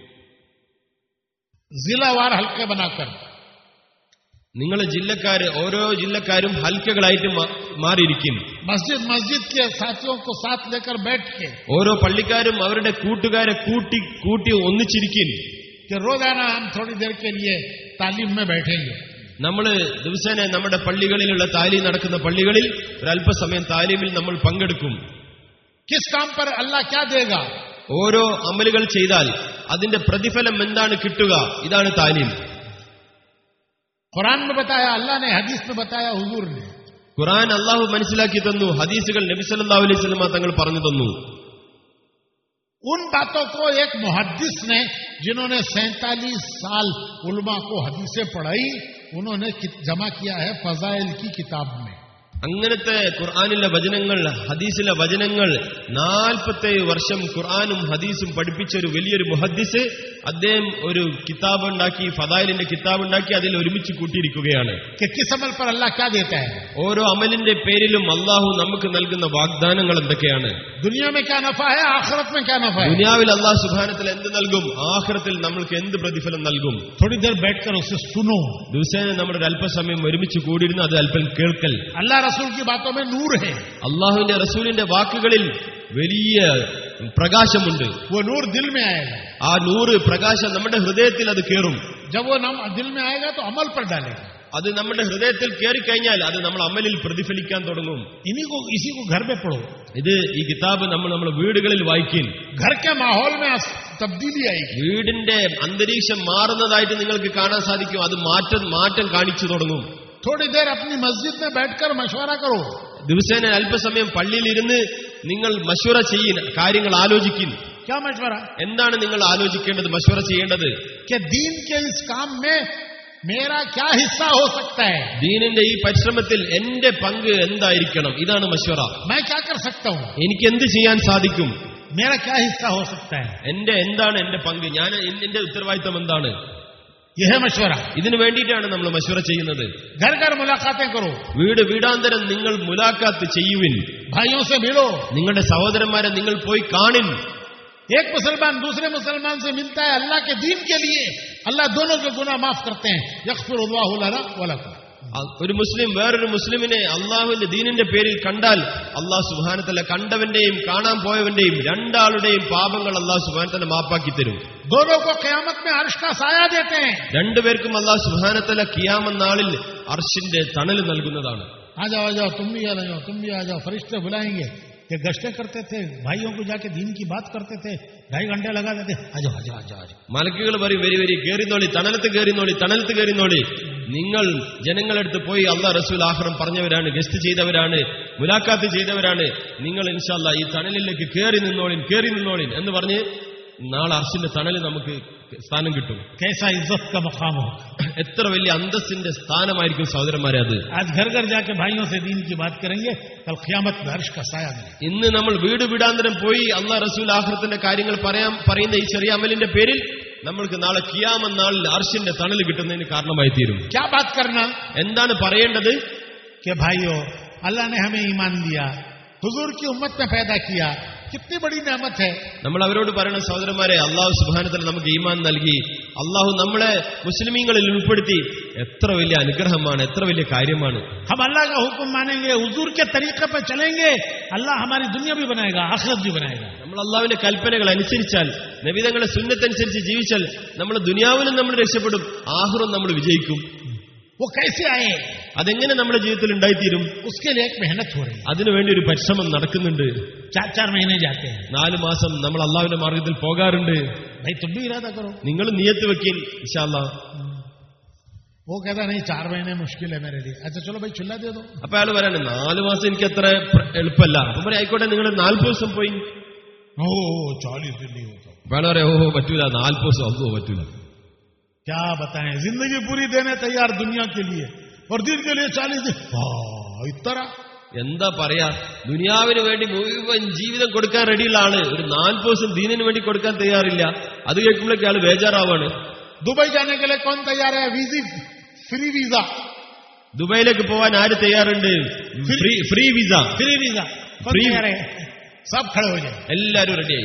[SPEAKER 1] जिलावार हल्के बनाकर
[SPEAKER 2] നിങ്ങളെ ജില്ലക്കാര് ഓരോ ജില്ലക്കാരും ഹൽക്കകളായിട്ട് മാ- മാറിയിരിക്കും
[SPEAKER 1] मस्जिद मस्जिद के साथियों को साथ लेकर बैठ के
[SPEAKER 2] ഓരോ പള്ളിക്കാരും അവരുടെ കൂട്ടുകാരെ കൂട്ടി കൂട്ടി ഒന്നിച്ചിരിക്കും
[SPEAKER 1] कि रोजाना हम थोड़ी देर के लिए तालीम में बैठेंगे
[SPEAKER 2] നമ്മൾ ദിവസേന നമ്മുടെ പള്ളികളിലുള്ള താലീം നടക്കുന്ന പള്ളികളിൽ ഒരല്പസമയം താലീമിൽ നമ്മൾ പങ്കെടുക്കും
[SPEAKER 1] किस काम पर अल्लाह क्या देगा
[SPEAKER 2] ഓരോ അമലുകൾ ചെയ്താൽ അതിന്റെ പ്രതിഫലം എന്താണ് കിട്ടുക ഇതാണ് താലീം
[SPEAKER 1] कुरान में बताया अल्लाह ने हदीस में बताया हुजूर ने
[SPEAKER 2] ഖുറാൻ അള്ളാഹു മനസ്സിലാക്കി തന്നു ഹദീസുകൾ നബി സല്ലല്ലാഹു അലൈഹി വസല്ലമ തങ്ങൾ പറഞ്ഞു തന്നു
[SPEAKER 1] उन बातों को एक मुहद्दिस ने जिन्होंने सैतालीस साल उलमा को हदीसें पढ़ाई उन्होंने कि- जमा किया है फजाइल की किताब में
[SPEAKER 2] അങ്ങനത്തെ ഖുർആാനിലെ വചനങ്ങൾ ഹദീസിലെ വചനങ്ങൾ നാൽപ്പത്തേഴ് വർഷം ഖുർആാനും ഹദീസും പഠിപ്പിച്ച ഒരു വലിയൊരു മുഹദ്ദിസ് അദ്ദേഹം ഒരു കിതാബ് ഉണ്ടാക്കി ഫദായിലിന്റെ കിതാബ് ഉണ്ടാക്കി അതിൽ ഒരുമിച്ച് കൂട്ടിയിരിക്കുകയാണ്
[SPEAKER 1] कि किस अमल पर अल्लाह क्या देता है
[SPEAKER 2] ഓരോ അമലിന്റെ പേരിലും അള്ളാഹു നമുക്ക് നൽകുന്ന വാഗ്ദാനങ്ങൾ എന്തൊക്കെയാണ്
[SPEAKER 1] दुनिया में क्या नफा है आखिरत में क्या नफा है
[SPEAKER 2] ദുനിയാവിൽ അള്ളാഹു സുബാനത്തിൽ എന്ത് നൽകും ആഖിറത്തിൽ നമ്മൾക്ക് എന്ത് പ്രതിഫലം നൽകും
[SPEAKER 1] थोड़ी देर बैठकर उसे सुनो
[SPEAKER 2] ദിവസേന നമ്മുടെ ഒരു അല്പസമയം ഒരുമിച്ച് കൂടിയിരുന്ന് അത് അല്പം കേൾക്കൽ
[SPEAKER 1] अल्लाह रसूल की बातों में नूर है
[SPEAKER 2] അള്ളാഹുവിന്റെ റസൂലിന്റെ വാക്കുകളിൽ വലിയ പ്രകാശമുണ്ട്
[SPEAKER 1] वो नूर दिल में आएगा
[SPEAKER 2] ആ നൂറ് പ്രകാശം നമ്മുടെ ഹൃദയത്തിൽ അത് കയറും
[SPEAKER 1] जब वो नम दिल में आएगा तो अमल पर डालेगा
[SPEAKER 2] അത് നമ്മുടെ ഹൃദയത്തിൽ കയറിക്കഴിഞ്ഞാൽ അത് നമ്മൾ അമലിൽ പ്രതിഫലിക്കാൻ തുടങ്ങും
[SPEAKER 1] इन्हीं को इसी को घर में पढ़ो
[SPEAKER 2] ഇത് ഈ കിതാബ് നമ്മൾ നമ്മുടെ വീടുകളിൽ വായിക്കും
[SPEAKER 1] घर के माहौल में अस- तब्दीली आएगी
[SPEAKER 2] വീടിന്റെ അന്തരീക്ഷം മാറുന്നതായിട്ട് നിങ്ങൾക്ക് കാണാൻ സാധിക്കും അത് മാറ്റം മാറ്റം കാണിച്ചു തുടങ്ങും
[SPEAKER 1] थोड़ी देर अपनी मस्जिद में बैठकर मशवरा करो
[SPEAKER 2] ദിവസേന അല്പസമയം പള്ളിയിൽ ഇരുന്ന് നിങ്ങൾ മഷുറ ചെയ്യും കാര്യങ്ങൾ ആലോചിക്കും
[SPEAKER 1] क्या मशवरा
[SPEAKER 2] എന്താണ് നിങ്ങൾ ആലോചിക്കേണ്ടത് മഷുറ ചെയ്യേണ്ടത്
[SPEAKER 1] कि दीन के इस काम में मेरा क्या हिस्सा हो सकता है
[SPEAKER 2] ദീനിന്റെ ഈ പരിശ്രമത്തിൽ എന്റെ പങ്ക് എന്തായിരിക്കണം ഇതാണ് മഷുറ
[SPEAKER 1] मैं क्या कर सकता हूँ
[SPEAKER 2] എനിക്ക് എന്ത് ചെയ്യാൻ സാധിക്കും
[SPEAKER 1] मेरा क्या हिस्सा हो सकता है
[SPEAKER 2] എന്റെ എന്താണ് എന്റെ പങ്ക് ഞാൻ എന്റെ ഉത്തരവാദിത്തം എന്താണ്
[SPEAKER 1] यह है मशवरा
[SPEAKER 2] ഇതിനു വേണ്ടിയിട്ടാണ് നമ്മൾ മഷുറ ചെയ്യുന്നത്
[SPEAKER 1] घर घर मुलाकातें करो
[SPEAKER 2] വീട് വീടാന്തരം നിങ്ങൾ മുലാക്കാത്ത് ചെയ്യുവിൻ
[SPEAKER 1] भाइयों से मिलो
[SPEAKER 2] നിങ്ങളുടെ സഹോദരന്മാരെ നിങ്ങൾ പോയി കാണിൻ
[SPEAKER 1] एक मुसलमान दूसरे मुसलमान से मिलता है अल्लाह के दीन के लिए अल्लाह दोनों के गुनाह माफ करते हैं यकफिर
[SPEAKER 2] അ- ഒരു മുസ്ലിം വേറൊരു മുസ്ലിമിനെ അള്ളാഹുവിന്റെ ദീനിന്റെ പേരിൽ കണ്ടാൽ അള്ളാഹു സുബാനത്തല്ല കണ്ടവന്റെയും കാണാൻ പോയവന്റെയും രണ്ടാളുടെയും പാപങ്ങൾ അള്ളാഹു സുബാനത്തല്ല മാപ്പാക്കി തരും
[SPEAKER 1] दोनों को कयामत में अर्श का साया देते हैं
[SPEAKER 2] രണ്ടുപേർക്കും അള്ളാഹു സുബാനത്തല കിയാമ നാളിൽ അർഷിന്റെ തണൽ നൽകുന്നതാണ്
[SPEAKER 1] आ जाओ आ जाओ तुम भी आ जाओ तुम भी आ जाओ फरिश्ते बुलाएंगे ये गश्ते करते थे भाइयों को जाके दीन की बात करते थे ढाई घंटे लगा देते आ जाओ आ जाओ आ जाओ आ जाओ
[SPEAKER 2] മലക്കുകൾ പറയും വരി വരി കേറിനോളി തണലത്ത് കേറിനോളി തണലത്ത് കേറിനോളി നിങ്ങൾ ജനങ്ങളടുത്ത് പോയി അള്ളാഹ് റസൂൽ ആഹ്റം പറഞ്ഞവരാണ് ഗസ്റ്റ് ചെയ്തവരാണ് മുലാക്കാത്ത് ചെയ്തവരാണ് നിങ്ങൾ ഇൻഷാല്ല ഈ തണലിലേക്ക് കയറി നിന്നോളിൻ കയറി നിന്നോളിൻ എന്ന് പറഞ്ഞ് നാളെ അർഷിന്റെ തണല് നമുക്ക് സ്ഥാനം കിട്ടും
[SPEAKER 1] कैसा इज्जत का मकाम हो
[SPEAKER 2] എത്ര വലിയ അന്തസ്സിന്റെ സ്ഥാനമായിരിക്കും സഹോദരന്മാരെ അത്
[SPEAKER 1] आज घर घर जाके भाइयों से दीन की बात करेंगे कल ख्यामत में अर्श का साया मिलेगा
[SPEAKER 2] ഇന്ന് നമ്മൾ വീട് വീടാന്തരം പോയി അള്ളാഹ് റസൂൽ ആഹ്റത്തിന്റെ കാര്യങ്ങൾ പറയാൻ പറയുന്ന ഈ ചെറിയ അമലിന്റെ പേരിൽ നമ്മൾക്ക് നാളെ കിയാമ നാളിൽ അർഷിന്റെ തണൽ കിട്ടുന്നതിന് കാരണമായി തീരും
[SPEAKER 1] क्या बात करना
[SPEAKER 2] എന്താണ് പറയേണ്ടത്
[SPEAKER 1] कि भाइयों अल्लाह ने हमें ईमान दिया हुजूर की उम्मत में पैदा किया कितनी बड़ी नेमत है
[SPEAKER 2] നമ്മൾ അവരോട് പറയണം സഹോദരന്മാരെ അള്ളാഹു സുബാനത്തിൽ നമുക്ക് ഈമാൻ നൽകി അള്ളാഹു നമ്മളെ മുസ്ലിമീങ്ങളിൽ ഉൾപ്പെടുത്തി എത്ര വലിയ അനുഗ്രഹമാണ് എത്ര വലിയ കാര്യമാണ്
[SPEAKER 1] हम अल्लाह का हुक्म मानेंगे हुजूर के तरीके पर चलेंगे अल्लाह हमारी दुनिया भी बनाएगा आखिरत भी बनाएगा
[SPEAKER 2] നമ്മൾ അള്ളാഹുവിന്റെ കൽപ്പനകൾ അനുസരിച്ചാൽ നബിതങ്ങളെ സുന്നത്തനുസരിച്ച് ജീവിച്ചാൽ നമ്മൾ ദുനിയാവിലും നമ്മൾ രക്ഷപ്പെടും ആഹ്റും നമ്മൾ വിജയിക്കും
[SPEAKER 1] वो कैसे आए
[SPEAKER 2] അതെങ്ങനെ നമ്മുടെ ജീവിതത്തിൽ ഉണ്ടായിത്തീരും
[SPEAKER 1] उसके लिए एक मेहनत हो रही है
[SPEAKER 2] അതിനുവേണ്ടി ഒരു പരിശ്രമം നടക്കുന്നുണ്ട്
[SPEAKER 1] चार चार महीने जाते हैं
[SPEAKER 2] നാല് മാസം നമ്മൾ അള്ളാഹുവിന്റെ മാർഗത്തിൽ പോകാറുണ്ട്
[SPEAKER 1] भाई तुम भी इरादा करो
[SPEAKER 2] നിങ്ങൾ നിയത്ത് വെക്കിൻ ഇൻഷാല്ല
[SPEAKER 1] वो कहता नहीं चार महीने मुश्किल है मेरे लिए अच्छा चलो भाई चुल्ला दे दो
[SPEAKER 2] അപ്പൊ അയാൾ പറയാണ് നാല് മാസം എനിക്ക് അത്ര പ്ര- എളുപ്പമല്ല അപ്പൊ പറയാം ആയിക്കോട്ടെ നിങ്ങൾ നാൽപ്പത് ദിവസം പോയി
[SPEAKER 1] ओ चालीस दिन नहीं होता
[SPEAKER 2] അപ്പൊ അയാൾ പറയാം ഓഹോ പറ്റൂല നാൽപ്പത് ദിവസം അല്ലോ പറ്റൂല
[SPEAKER 1] क्या बताएं जिंदगी पूरी देने तैयार दुनिया के लिए और दिन के लिए चालीस दिन हाँ, इतना
[SPEAKER 2] എന്താ പറയാ ദുനിയാവിന് വേണ്ടി മുഴുവൻ ജീവിതം കൊടുക്കാൻ റെഡിയുള്ള ആള് ഒരു നാൽപ്പത് ദിവസം ദീനിന് വേണ്ടി കൊടുക്കാൻ തയ്യാറില്ല അത് കേൾക്കുമ്പോഴേക്ക് ആള് ബേജാറാവാണ്
[SPEAKER 1] दुबई जाने के लिए कौन तैयार है वीजी फ्री वीजा
[SPEAKER 2] ദുബായിലേക്ക് പോവാൻ ആര് തയ്യാറുണ്ട് free free visa
[SPEAKER 1] free visa कौन
[SPEAKER 2] Free-
[SPEAKER 1] तैयार है सब खड़े हो जाए
[SPEAKER 2] എല്ലാരും റെഡിയായി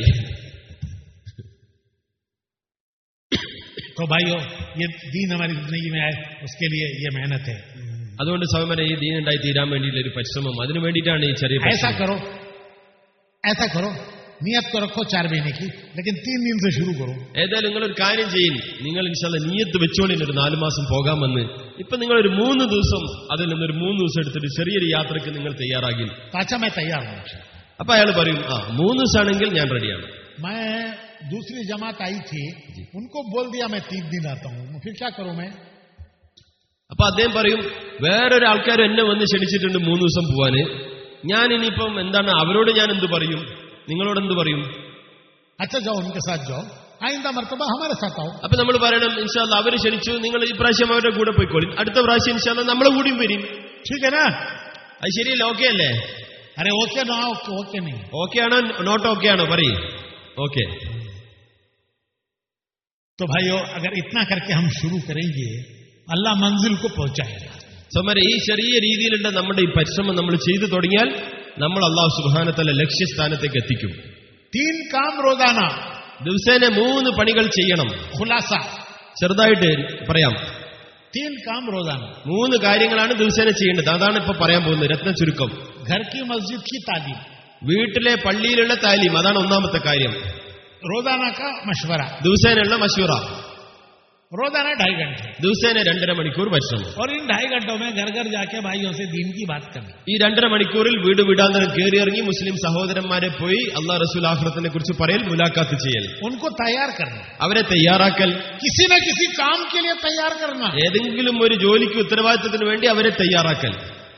[SPEAKER 1] तो भाइयों ये दीन हमारी जिंदगी में आए उसके लिए ये मेहनत है
[SPEAKER 2] അതുകൊണ്ട് സൗമന ഈ ദീൻ ഉണ്ടായി തീരാൻ വേണ്ടിയിട്ടുള്ള ഒരു പരിശ്രമം അതിനു വേണ്ടിയിട്ടാണ് ഈ ചെറിയ
[SPEAKER 1] ऐसा
[SPEAKER 2] പരിശ്രമം.
[SPEAKER 1] करो ऐसा करो नियत तो रखो चार महीने की लेकिन तीन दिन से शुरू करो
[SPEAKER 2] ഏതായാലും നിങ്ങൾ ഒരു കാര്യം ചെയ്യും നിങ്ങൾ ഇൻഷാല്ല നീയത്ത് വെച്ചോളിന് ഒരു നാലു മാസം പോകാമെന്ന് ഇപ്പൊ നിങ്ങൾ ഒരു മൂന്ന് ദിവസം അതിൽ നിന്നൊരു മൂന്ന് ദിവസം എടുത്തിട്ട് ചെറിയൊരു യാത്രക്ക് നിങ്ങൾ തയ്യാറാകിൽ
[SPEAKER 1] तो अच्छा मैं तैयार हूँ
[SPEAKER 2] അപ്പൊ അയാൾ പറയും ആ മൂന്ന് ദിവസമാണെങ്കിൽ ഞാൻ റെഡിയാണ്
[SPEAKER 1] मैं दूसरी जमात आई थी उनको बोल दिया मैं तीन दिन आता हूँ फिर क्या करूं मैं
[SPEAKER 2] അപ്പൊ അദ്ദേഹം പറയും വേറൊരു ആൾക്കാർ എന്നെ വന്ന് ക്ഷണിച്ചിട്ടുണ്ട് മൂന്ന് ദിവസം പോവാന് ഞാൻ ഇനിയിപ്പം എന്താണ് അവരോട് ഞാൻ എന്ത് പറയും നിങ്ങളോട് എന്ത് പറയും
[SPEAKER 1] अच्छा जाओ उनके साथ जाओ आइंदा मरतबा हमारे साथ आओ
[SPEAKER 2] അപ്പൊ നമ്മൾ പറയണം ഇൻഷാല്ല അവര് ക്ഷണിച്ചു നിങ്ങൾ ഈ പ്രാവശ്യം അവരുടെ കൂടെ പോയിക്കോളി അടുത്ത പ്രാവശ്യം ഇൻഷാല്ല നമ്മളെ കൂടിയും വരും
[SPEAKER 1] ठीक है ना
[SPEAKER 2] അത് ശരിയല്ല ഓക്കെ അല്ലേ
[SPEAKER 1] अरे ओके ना ओके ओके नहीं
[SPEAKER 2] ഓക്കെ ആണോ നോട്ട് ഓക്കെ ആണോ പറയും ഓക്കെ
[SPEAKER 1] तो भाइयों अगर इतना करके हम शुरू करेंगे अल्लाह मंजिल को पहुंचाएगा
[SPEAKER 2] സമര ഈ ചെറിയ രീതിയിലുള്ള നമ്മുടെ ഈ പരിശ്രമം നമ്മൾ ചെയ്തു തുടങ്ങിയാൽ നമ്മൾ അള്ളാഹു സുബാനത്തല ലക്ഷ്യസ്ഥാനത്തേക്ക് എത്തിക്കും
[SPEAKER 1] तीन काम रोजाना
[SPEAKER 2] ദിവസേന മൂന്ന് പണികൾ ചെയ്യണം
[SPEAKER 1] खुलासा
[SPEAKER 2] ചെറുതായിട്ട് പറയാം
[SPEAKER 1] तीन काम रोजाना
[SPEAKER 2] മൂന്ന് കാര്യങ്ങളാണ് ദിവസേന ചെയ്യേണ്ടത് അതാണ് ഇപ്പൊ പറയാൻ പോകുന്നത് രത്ന ചുരുക്കം
[SPEAKER 1] घर की मस्जिद की तालीम
[SPEAKER 2] വീട്ടിലെ പള്ളിയിലുള്ള താലീം അതാണ് ഒന്നാമത്തെ കാര്യം
[SPEAKER 1] रोजाना का मशवरा
[SPEAKER 2] ദിവസേനയുള്ള മഷൂറ
[SPEAKER 1] रोजाना ढाई घंटे
[SPEAKER 2] ദിവസേന രണ്ടര മണിക്കൂർ പരിശ്രമം
[SPEAKER 1] और इन ढाई घंटों में घर घर जाके भाइयों से दीन की बात करनी
[SPEAKER 2] ഈ രണ്ടര മണിക്കൂറിൽ വീട് വീടാന്തരം കയറിയിറങ്ങി മുസ്ലിം സഹോദരന്മാരെ പോയി അള്ളാഹ് റസൂൽ ആഹ്റത്തിനെ കുറിച്ച് പറയൽ മുലാഖാത്ത് ചെയ്യൽ
[SPEAKER 1] उनको तैयार करना
[SPEAKER 2] അവരെ തയ്യാറാക്കൽ
[SPEAKER 1] किसी न किसी काम के लिए तैयार करना
[SPEAKER 2] ഏതെങ്കിലും ഒരു ജോലിക്ക് ഉത്തരവാദിത്തത്തിന് വേണ്ടി അവരെ തയ്യാറാക്കൽ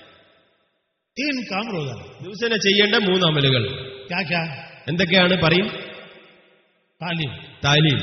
[SPEAKER 1] तीन काम रोजाना
[SPEAKER 2] ദിവസേന ചെയ്യേണ്ട മൂന്ന് അമലുകൾ
[SPEAKER 1] क्या क्या
[SPEAKER 2] എന്തൊക്കെയാണ് പറയും
[SPEAKER 1] तालीम
[SPEAKER 2] താലീം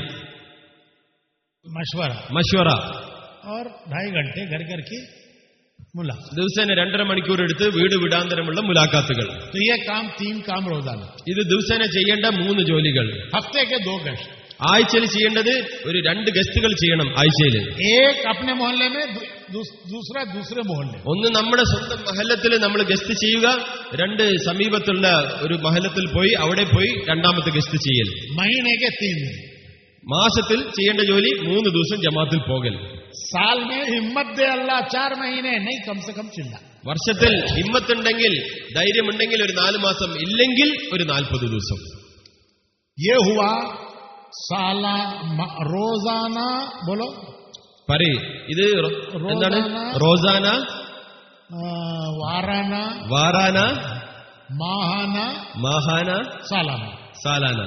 [SPEAKER 1] मशवरा
[SPEAKER 2] മഷൂറ
[SPEAKER 1] और ढाई घंटे घर घर की मुलाकात
[SPEAKER 2] ദിവസേന രണ്ടര മണിക്കൂർ എടുത്ത് വീട് വിടാന്തരമുള്ള മുലാഖാത്തുകൾ
[SPEAKER 1] तो ये काम तीन काम रोजाना
[SPEAKER 2] ഇത് ദിവസേന ചെയ്യേണ്ട മൂന്ന് ജോലികൾ
[SPEAKER 1] हफ्ते के दो गश्त
[SPEAKER 2] ആഴ്ചയിൽ ചെയ്യേണ്ടത് ഒരു രണ്ട് ഗസ്റ്റുകൾ ചെയ്യണം ആഴ്ചയിൽ
[SPEAKER 1] एक अपने मोहल्ले में दू- दूस- दूसरा दूसरे मोहल्ले
[SPEAKER 2] ഒന്ന് നമ്മുടെ സ്വന്തം മഹല്ലത്തിൽ നമ്മൾ ഗസ്റ്റ് ചെയ്യുക രണ്ട് സമീപത്തുള്ള ഒരു മഹല്ലത്തിൽ പോയി അവിടെ പോയി രണ്ടാമത്തെ ഗസ്റ്റ് ചെയ്യൽ
[SPEAKER 1] महीने के तीन दिन
[SPEAKER 2] മാസത്തിൽ ചെയ്യേണ്ട ജോലി മൂന്ന് ദിവസം ജമാത്തിൽ പോകൽ
[SPEAKER 1] साल में हिम्मत दे अल्लाह चार महीने नहीं कम से कम चिल्ला
[SPEAKER 2] വർഷത്തിൽ ഹിമ്മത്തുണ്ടെങ്കിൽ ധൈര്യമുണ്ടെങ്കിൽ ഒരു നാല് മാസം ഇല്ലെങ്കിൽ ഒരു നാൽപ്പത് ദിവസം
[SPEAKER 1] ये हुआ साला म- रोजाना बोलो
[SPEAKER 2] പറയ് ഇത് റോ- എന്താണ്
[SPEAKER 1] റോസാന.
[SPEAKER 2] റോസാന
[SPEAKER 1] आ, वाराना
[SPEAKER 2] വാറാന
[SPEAKER 1] माहाना
[SPEAKER 2] മാഹാന
[SPEAKER 1] सालाना
[SPEAKER 2] സാലാന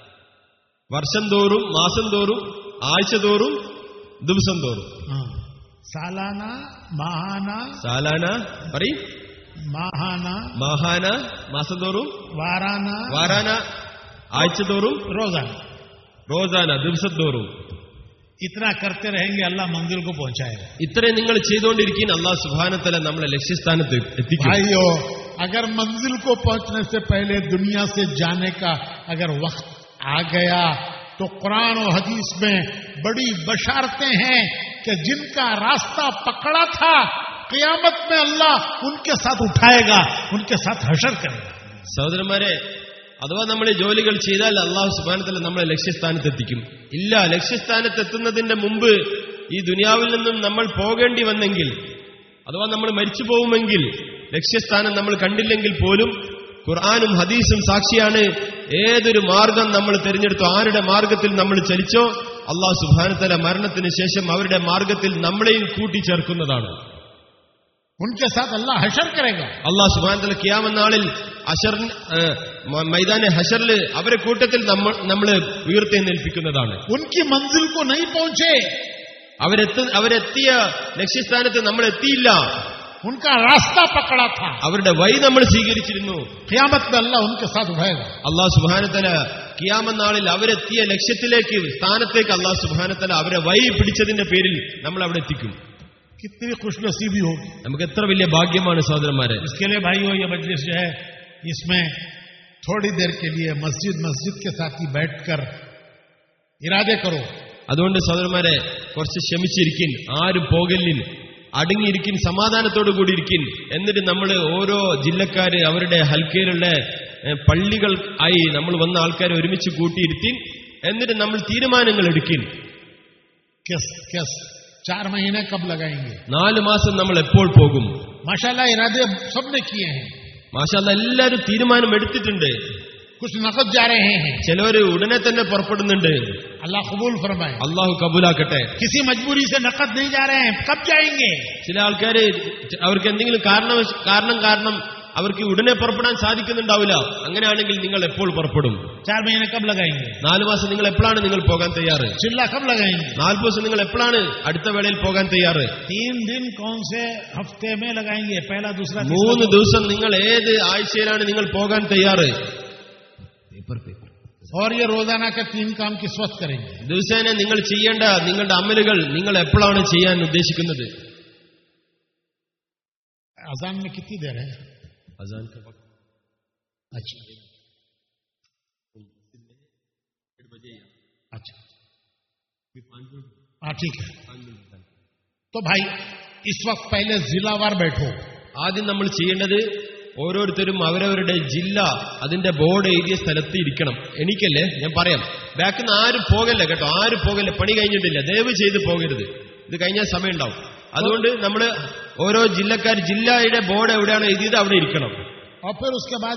[SPEAKER 2] വർഷം തോറും മാസം തോറും ആഴ്ച തോറും ദിവസം തോറും
[SPEAKER 1] हाँ। सालाना माहाना
[SPEAKER 2] സാലാന പറയ്
[SPEAKER 1] माहाना
[SPEAKER 2] മാഹാന മാസം തോറും
[SPEAKER 1] वाराना
[SPEAKER 2] വാരാന ആഴ്ച തോറും
[SPEAKER 1] रोजाना
[SPEAKER 2] റോസാന ദിവസം തോറും
[SPEAKER 1] इतना करते रहेंगे अल्लाह मंजिल को पहुंचाएगा
[SPEAKER 2] ഇത്രയും നിങ്ങൾ ചെയ്തുകൊണ്ടിരിക്കുന്ന അള്ളാഹ് സുബാനത്തല നമ്മളെ ലക്ഷ്യസ്ഥാനത്ത് എത്തിക്കും
[SPEAKER 1] भाइयों अगर मंजिल को पहुंचने से पहले दुनिया से जाने का अगर वक्त आ गया तो कुरान और हदीस में बड़ी बशारतें हैं कि जिनका रास्ता पकड़ा था क़यामत में अल्लाह उनके साथ उठाएगा उनके साथ हशर करेगा
[SPEAKER 2] സഹോദരന്മാരെ അഥവാ നമ്മൾ ഈ ജോലികൾ ചെയ്താൽ അള്ളാഹു സുബാനത്തല നമ്മളെ ലക്ഷ്യസ്ഥാനത്തെത്തിക്കും ഇല്ല ലക്ഷ്യസ്ഥാനത്തെത്തുന്നതിന്റെ മുമ്പ് ഈ ദുനിയാവിൽ നിന്നും നമ്മൾ പോകേണ്ടി വന്നെങ്കിൽ അഥവാ നമ്മൾ മരിച്ചു പോകുമെങ്കിൽ ലക്ഷ്യസ്ഥാനം നമ്മൾ കണ്ടില്ലെങ്കിൽ പോലും ഖുർആാനും ഹദീസും സാക്ഷിയാണ് ഏതൊരു മാർഗം നമ്മൾ തിരഞ്ഞെടുത്തു ആരുടെ മാർഗത്തിൽ നമ്മൾ ചലിച്ചോ അള്ളാഹു സുബാനത്തല മരണത്തിന് ശേഷം അവരുടെ മാർഗത്തിൽ നമ്മളെയും കൂട്ടിച്ചേർക്കുന്നതാണ്
[SPEAKER 1] उनके साथ अल्लाह हशर करेगा
[SPEAKER 2] അള്ളാഹു സുബാനത്തല കിയാമെന്നാളിൽ അഷർ മൈതാനെ ഹഷറില് അവരെ കൂട്ടത്തിൽ നമ്മൾ നമ്മൾ ഉയർത്തെന്നേൽപ്പിക്കുന്നതാണ്
[SPEAKER 1] उनकी मंजिल को नहीं पहुंचे
[SPEAKER 2] അവരെത്ത അവരെത്തിയ ലക്ഷ്യസ്ഥാനത്ത് നമ്മൾ എത്തിയില്ല
[SPEAKER 1] उनका रास्ता पकड़ा था
[SPEAKER 2] അവരുടെ വഴി നമ്മൾ സ്വീകരിച്ചിരുന്നു
[SPEAKER 1] क़यामत में अल्लाह उनके साथ उठाएगा
[SPEAKER 2] അള്ളാഹു സുബാനത്തല കിയാമെന്നാളിൽ അവരെത്തിയ ലക്ഷ്യത്തിലേക്ക് സ്ഥാനത്തേക്ക് അള്ളാഹു സുബാനത്തല അവരെ വഴി പിടിച്ചതിന്റെ പേരിൽ നമ്മൾ അവിടെ എത്തിക്കും
[SPEAKER 1] कितनी खुशनसीबी होगी
[SPEAKER 2] നമുക്ക് എത്ര വലിയ ഭാഗ്യമാണ് സഹോദരന്മാരെ
[SPEAKER 1] इसके लिए भाइयों ये मजलिस जो है इसमें थोड़ी देर के लिए मस्जिद मस्जिद के साथ ही बैठकर इरादे करो
[SPEAKER 2] അതുകൊണ്ട് സഹോദരന്മാരെ കുറച്ച് ക്ഷമിച്ചിരിക്കിൻ ആരും പോകലിൻ അടങ്ങിയിരിക്കിൻ സമാധാനത്തോടു കൂടി ഇരിക്കിൻ എന്നിട്ട് നമ്മൾ ഓരോ ജില്ലക്കാര് അവരുടെ ഹൽക്കയിലുള്ള ഏഹ്, പള്ളികൾ ആയി നമ്മൾ വന്ന ആൾക്കാരെ ഒരുമിച്ച് കൂട്ടിയിരുത്തിൻ എന്നിട്ട് നമ്മൾ തീരുമാനങ്ങൾ എടുക്കിൻ
[SPEAKER 1] किस किस चार महीने कब लगाएंगे
[SPEAKER 2] നാല് മാസം നമ്മൾ എപ്പോൾ പോകും
[SPEAKER 1] माशाल्लाह इरादे सबने किए हैं
[SPEAKER 2] മാഷാല്ല എല്ലാവരും തീരുമാനം എടുത്തിട്ടുണ്ട്
[SPEAKER 1] कुछ नकद जा रहे हैं
[SPEAKER 2] ചിലവര് ഉടനെ തന്നെ പുറപ്പെടുന്നുണ്ട്
[SPEAKER 1] अल्लाह कबूल फरमाए
[SPEAKER 2] അള്ളാഹു കബൂലാക്കട്ടെ
[SPEAKER 1] किसी मजबूरी से नकद नहीं जा रहे हैं कब जाएंगे
[SPEAKER 2] ചില ആൾക്കാര് അവർക്ക് എന്തെങ്കിലും കാരണം കാരണം കാരണം അവർക്ക് ഉടനെ പുറപ്പെടാൻ സാധിക്കുന്നുണ്ടാവില്ല അങ്ങനെയാണെങ്കിൽ നിങ്ങൾ എപ്പോൾ പുറപ്പെടും
[SPEAKER 1] चार महीने कब लगाएंगे
[SPEAKER 2] നാലു മാസം നിങ്ങൾ എപ്പോഴാണ് നിങ്ങൾ പോകാൻ തയ്യാറ്
[SPEAKER 1] चिल्ला कब लगाएंगे
[SPEAKER 2] നാൽപ്പത് ദിവസം നിങ്ങൾ എപ്പോഴാണ് അടുത്ത വേളയിൽ പോകാൻ തയ്യാറ്
[SPEAKER 1] तीन दिन कौन से हफ्ते में लगाएंगे पहला दूसरा तीसरा,
[SPEAKER 2] മൂന്ന് ദിവസം നിങ്ങൾ ഏത് ആഴ്ചയിലാണ് നിങ്ങൾ പോകാൻ തയ്യാറ്
[SPEAKER 1] और ये रोजाना के तीन काम किस वक्त करेंगे
[SPEAKER 2] ദിവസേന നിങ്ങൾ ചെയ്യേണ്ട നിങ്ങളുടെ അമലുകൾ നിങ്ങൾ എപ്പോഴാണ് ചെയ്യാൻ ഉദ്ദേശിക്കുന്നത്
[SPEAKER 1] अजान में कितनी देर है
[SPEAKER 2] അസാൻ का वक्त
[SPEAKER 1] अच्छा अच्छा हाँ ठीक है तो भाई इस वक्त पहले जिलावार बैठो
[SPEAKER 2] ആദ്യം നമ്മൾ ചെയ്യേണ്ടത് ഓരോരുത്തരും അവരവരുടെ ജില്ല അതിന്റെ ബോർഡ് എഴുതിയ സ്ഥലത്ത് ഇരിക്കണം എനിക്കല്ലേ ഞാൻ പറയാം ബാക്കിൽ നിന്ന് ആരും പോകല്ല കേട്ടോ ആരും പോകല്ല പണി കഴിഞ്ഞിട്ടില്ല ദയവ് ചെയ്ത് പോകരുത് ഇത് കഴിഞ്ഞാൽ സമയം ഉണ്ടാവും അതുകൊണ്ട് നമ്മൾ ഓരോ ജില്ലക്കാർ ജില്ലയുടെ ബോർഡ് എവിടെയാണ് എഴുതിയത് അവിടെ ഇരിക്കണം
[SPEAKER 1] और फिर उसके बाद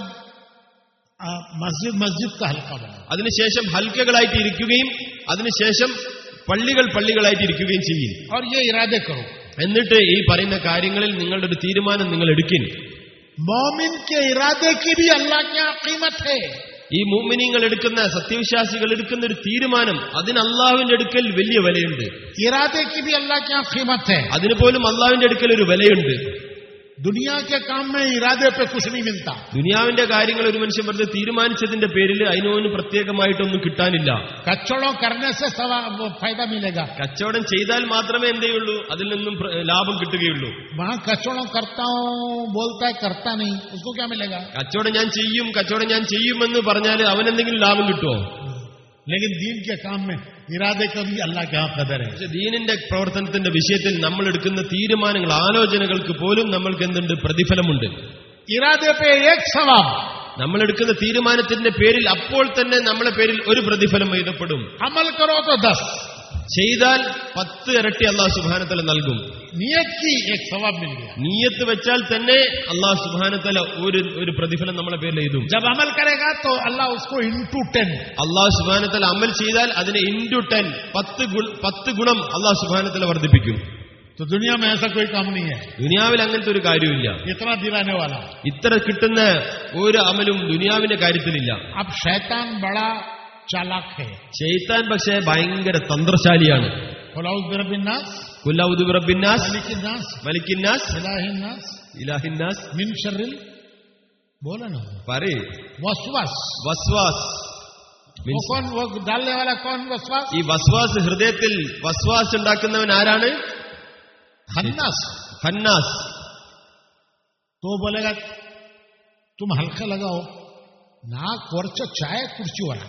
[SPEAKER 1] आ, मस्जिद मस्जिद का हल्का बनाओ
[SPEAKER 2] അതിനുശേഷം ഹൽക്കകളായിട്ട് ഇരിക്കുകയും അതിനുശേഷം പള്ളികൾ പള്ളികളായിട്ട് ഇരിക്കുകയും ചെയ്യും
[SPEAKER 1] और ये इरादे करो
[SPEAKER 2] എന്നിട്ട് ഈ പറയുന്ന കാര്യങ്ങളിൽ നിങ്ങളുടെ ഒരു തീരുമാനം നിങ്ങൾ എടുക്കിൻ
[SPEAKER 1] मोमिन के इरादे की भी अल्लाह के यहाँ कीमत है
[SPEAKER 2] ഈ മൂമിനിങ്ങൾ എടുക്കുന്ന സത്യവിശ്വാസികൾ എടുക്കുന്ന ഒരു തീരുമാനം അതിന് അള്ളാഹുവിന്റെ അടുക്കൽ വലിയ വിലയുണ്ട്
[SPEAKER 1] इरादे की भी अल्लाह के यहाँ कीमत है
[SPEAKER 2] അതിന് പോലും അള്ളാഹുവിന്റെ അടുക്കൽ ഒരു വിലയുണ്ട്
[SPEAKER 1] दुनिया के काम में इरादे पे कुछ नहीं मिलता
[SPEAKER 2] ദുനിയാവിന്റെ കാര്യങ്ങൾ ഒരു മനുഷ്യൻ വെറുതെ തീരുമാനിച്ചതിന്റെ പേരിൽ അതിനൊന്നും പ്രത്യേകമായിട്ടൊന്നും കിട്ടാനില്ല
[SPEAKER 1] कच्चड़ों करने से सवा वो फायदा मिलेगा
[SPEAKER 2] കച്ചവടം ചെയ്താൽ മാത്രമേ എന്തെയുള്ളൂ അതിൽ നിന്നും പ്ര- ലാഭം കിട്ടുകയുള്ളൂ
[SPEAKER 1] वहां कच्चड़ों करता हूं बोलता है करता नहीं उसको क्या मिलेगा
[SPEAKER 2] കച്ചവടം ഞാൻ ചെയ്യും കച്ചവടം ഞാൻ ചെയ്യുമെന്ന് പറഞ്ഞാൽ അവനെന്തെങ്കിലും ലാഭം കിട്ടുമോ
[SPEAKER 1] लेकिन दीन के काम में इरादे का भी अल्लाह के यहाँ कदर है
[SPEAKER 2] പക്ഷെ ദീനിന്റെ പ്രവർത്തനത്തിന്റെ വിഷയത്തിൽ നമ്മൾ എടുക്കുന്ന തീരുമാനങ്ങൾ ആലോചനകൾക്ക് പോലും നമ്മൾക്ക് എന്തുണ്ട് പ്രതിഫലമുണ്ട്
[SPEAKER 1] इरादे पे एक सवाब
[SPEAKER 2] നമ്മൾ എടുക്കുന്ന തീരുമാനത്തിന്റെ പേരിൽ അപ്പോൾ തന്നെ നമ്മളെ പേരിൽ ഒരു പ്രതിഫലം എഴുതപ്പെടും
[SPEAKER 1] अमल करो तो दस
[SPEAKER 2] ചെയ്താൽ പത്ത് ഇരട്ടി അള്ളാഹു സുബാനത്തല നൽകും
[SPEAKER 1] नियत की एक सवाब मिल गया
[SPEAKER 2] നീയത്ത് വെച്ചാൽ തന്നെ അള്ളാഹു സുബാനത്തല ഒരു ഒരു പ്രതിഫലം നമ്മളെ പേരിൽ എഴുതും
[SPEAKER 1] जब अमल करेगा तो अल्लाह उसको इंटू टेन
[SPEAKER 2] അള്ളാഹു സുബാനത്തല അമൽ ചെയ്താൽ അതിനെ ഇൻറ്റു ടെൻ പത്ത് ഗുണ- പത്ത് ഗുണം അള്ളാഹു സുബാനത്തല വർദ്ധിപ്പിക്കും
[SPEAKER 1] तो दुनिया में ऐसा कोई काम नहीं है
[SPEAKER 2] ദുനിയാവിൽ അങ്ങനത്തെ ഒരു കാര്യമില്ല
[SPEAKER 1] इतना दिलाने वाला
[SPEAKER 2] ഇത്ര കിട്ടുന്ന ഒരു അമലും ദുനിയാവിന്റെ കാര്യത്തിലില്ല
[SPEAKER 1] अब शैतान बड़ा चालाक है
[SPEAKER 2] ഷെയ്ത്താൻ പക്ഷേ ഭയങ്കര തന്ത്രശാലിയാണ്
[SPEAKER 1] फलाउज बिरबिन्नास
[SPEAKER 2] കുല്ലൗദു റബ്ബിന്നാസ്
[SPEAKER 1] मलिकिन्नास
[SPEAKER 2] മലിക്കിന്നാസ്
[SPEAKER 1] इलाहिन्नास
[SPEAKER 2] ഇലാഹിന്നാസ്
[SPEAKER 1] मिन शर्रिल बोला ना
[SPEAKER 2] പറയ്
[SPEAKER 1] वसवास
[SPEAKER 2] വസ്വാസ്
[SPEAKER 1] वो
[SPEAKER 2] Means
[SPEAKER 1] कौन वो डालने वाला कौन वसवास
[SPEAKER 2] ഈ വസ്വാസ് ഹൃദയത്തിൽ വസ്വാസ് ഉണ്ടാക്കുന്നവൻ ആരാണ്
[SPEAKER 1] खन्नास
[SPEAKER 2] ഖന്നാസ്
[SPEAKER 1] तो वो बोलेगा तुम हल्का लगाओ ना कोर्च चाय कुर्सी वाला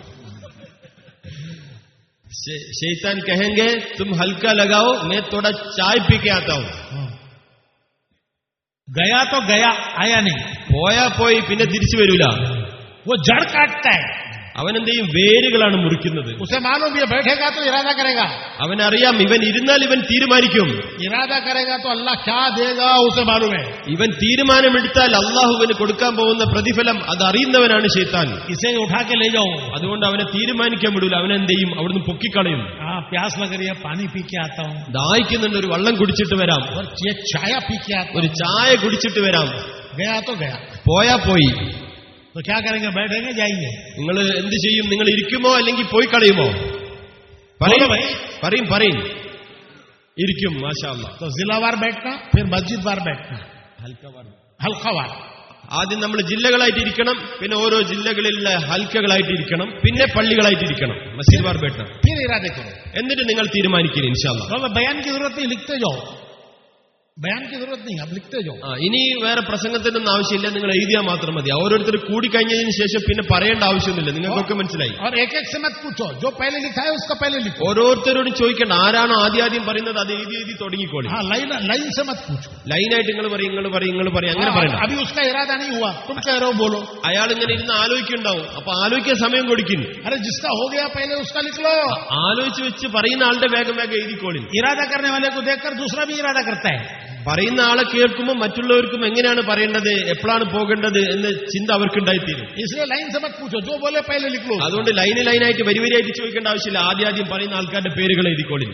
[SPEAKER 2] शे- शैतान कहेंगे तुम हल्का लगाओ मैं थोड़ा चाय पी के आता हूं
[SPEAKER 1] हाँ। गया तो गया आया नहीं
[SPEAKER 2] പോയാ പോയി പിന്നെ തിരിച്ചു വരൂല
[SPEAKER 1] वो जड़ काटता है
[SPEAKER 2] അവൻ എന്ത് ചെയ്യും വേരുകളാണ് മുറിക്കുന്നത്
[SPEAKER 1] उसे मालूम ये बैठेगा तो इरादा करेगा
[SPEAKER 2] അവനറിയാം ഇവൻ ഇരുന്നാൽ ഇവൻ തീരുമാനിക്കും
[SPEAKER 1] इरादा करेगा तो अल्लाह क्या देगा उसे मालूम है
[SPEAKER 2] ഇവൻ തീരുമാനമെടുത്താൽ അള്ളാഹുവിന് കൊടുക്കാൻ പോകുന്ന പ്രതിഫലം അത് അറിയുന്നവനാണ് ഷെയ്ത്താൻ
[SPEAKER 1] इसे उठा के ले जाओ
[SPEAKER 2] അതുകൊണ്ട് അവനെ തീരുമാനിക്കാൻ വിടൂല അവനെന്ത് ചെയ്യും അവിടുന്ന് പൊക്കിക്കളയും
[SPEAKER 1] हाँ प्यास लग रही है पानी पी के आता हूँ
[SPEAKER 2] ദാഹിക്കുന്നുണ്ട് ഒരു വെള്ളം കുടിച്ചിട്ട് വരാം
[SPEAKER 1] और ये चाया पी के आता
[SPEAKER 2] ഒരു ചായ കുടിച്ചിട്ട് വരാം
[SPEAKER 1] हूँ गया तो गया
[SPEAKER 2] പോയാ പോയി
[SPEAKER 1] तो क्या करेंगे बैठेंगे जाएंगे
[SPEAKER 2] നിങ്ങൾ എന്ത് ചെയ്യും നിങ്ങൾ ഇരിക്കുമോ അല്ലെങ്കിൽ പോയി കളയുമോ പറയും
[SPEAKER 1] बोलो भाई।
[SPEAKER 2] പറയും പറയും ഇരിക്കും മാഷാ അല്ലാ.
[SPEAKER 1] तो जिलावार बैठना फिर मस्जिद बार बैठना हल्का वार
[SPEAKER 2] ആദ്യം നമ്മൾ ജില്ലകളായിട്ട് ഇരിക്കണം പിന്നെ ഓരോ ജില്ലകളിലെ ഹൽക്കകളായിട്ട് ഇരിക്കണം പിന്നെ പള്ളികളായിട്ട് ഇരിക്കണം മസ്ജിദ് ബാർ ബേട്ട
[SPEAKER 1] फिर इरादे करो
[SPEAKER 2] എന്നിട്ട് നിങ്ങൾ തീരുമാനിക്കണം ഇൻഷാല്ല
[SPEAKER 1] तो बयान की जरूरत नहीं लिखते जाओ बयान की जरूरत नहीं अब लिखते जाओ
[SPEAKER 2] ആ, ഇനി വേറെ പ്രസംഗത്തിനൊന്നും ആവശ്യമില്ല നിങ്ങൾ എഴുതിയാൽ മാത്രം മതി ഓരോരുത്തർ കൂടിക്കഴിഞ്ഞതിന് ശേഷം പിന്നെ പറയേണ്ട ആവശ്യമൊന്നുമില്ല നിങ്ങൾക്കൊക്കെ മനസ്സിലായി
[SPEAKER 1] और एक एक से मत पूछो जो पहले लिखा है उसका पहले लिखो
[SPEAKER 2] ഓരോരുത്തരോടും ചോദിക്കേണ്ട ആരാണോ ആദ്യം ആദ്യം പറയുന്നത് അത് എഴുതി എഴുതി തുടങ്ങിക്കോളി
[SPEAKER 1] हाँ लाइन लाइन से मत पूछो
[SPEAKER 2] ലൈനായിട്ട് നിങ്ങൾ പറയും നിങ്ങൾ പറയും നിങ്ങൾ പറയും അങ്ങനെ
[SPEAKER 1] हाँ,
[SPEAKER 2] പറയണ്ട
[SPEAKER 1] अभी उसका इरादा नहीं हुआ तुम कह रहे हो बोलो
[SPEAKER 2] അയാൾ ഇങ്ങനെ ഇരുന്ന് ആലോചിക്കുന്നുണ്ടാവും അപ്പൊ ആലോചിക്കാൻ സമയം കൊടുക്കും
[SPEAKER 1] अरे जिसका हो गया पहले उसका लिख लो
[SPEAKER 2] ആലോചിച്ച് വെച്ച് പറയുന്ന ആളുടെ വേഗം വേഗം എഴുതിക്കോളി
[SPEAKER 1] इरादा करने वाले को देखकर दूसरा भी इरादा करता है
[SPEAKER 2] പറയുന്ന ആളെ കേൾക്കുമ്പോൾ മറ്റുള്ളവർക്കും എങ്ങനെയാണ് പറയേണ്ടത് എപ്പോഴാണ് പോകേണ്ടത് എന്ന ചിന്ത അവർക്കുണ്ടായിത്തീരും
[SPEAKER 1] इसलिए लाइन से मत पूछो जो बोले पहले लिख लो
[SPEAKER 2] അതുകൊണ്ട് ലൈന് ലൈനായിട്ട് വരി വരിയായിട്ട് ചോദിക്കേണ്ട ആവശ്യമില്ല ആദ്യം ആദ്യം പറയുന്ന ആൾക്കാരുടെ പേരുകൾ എഴുതിക്കോളി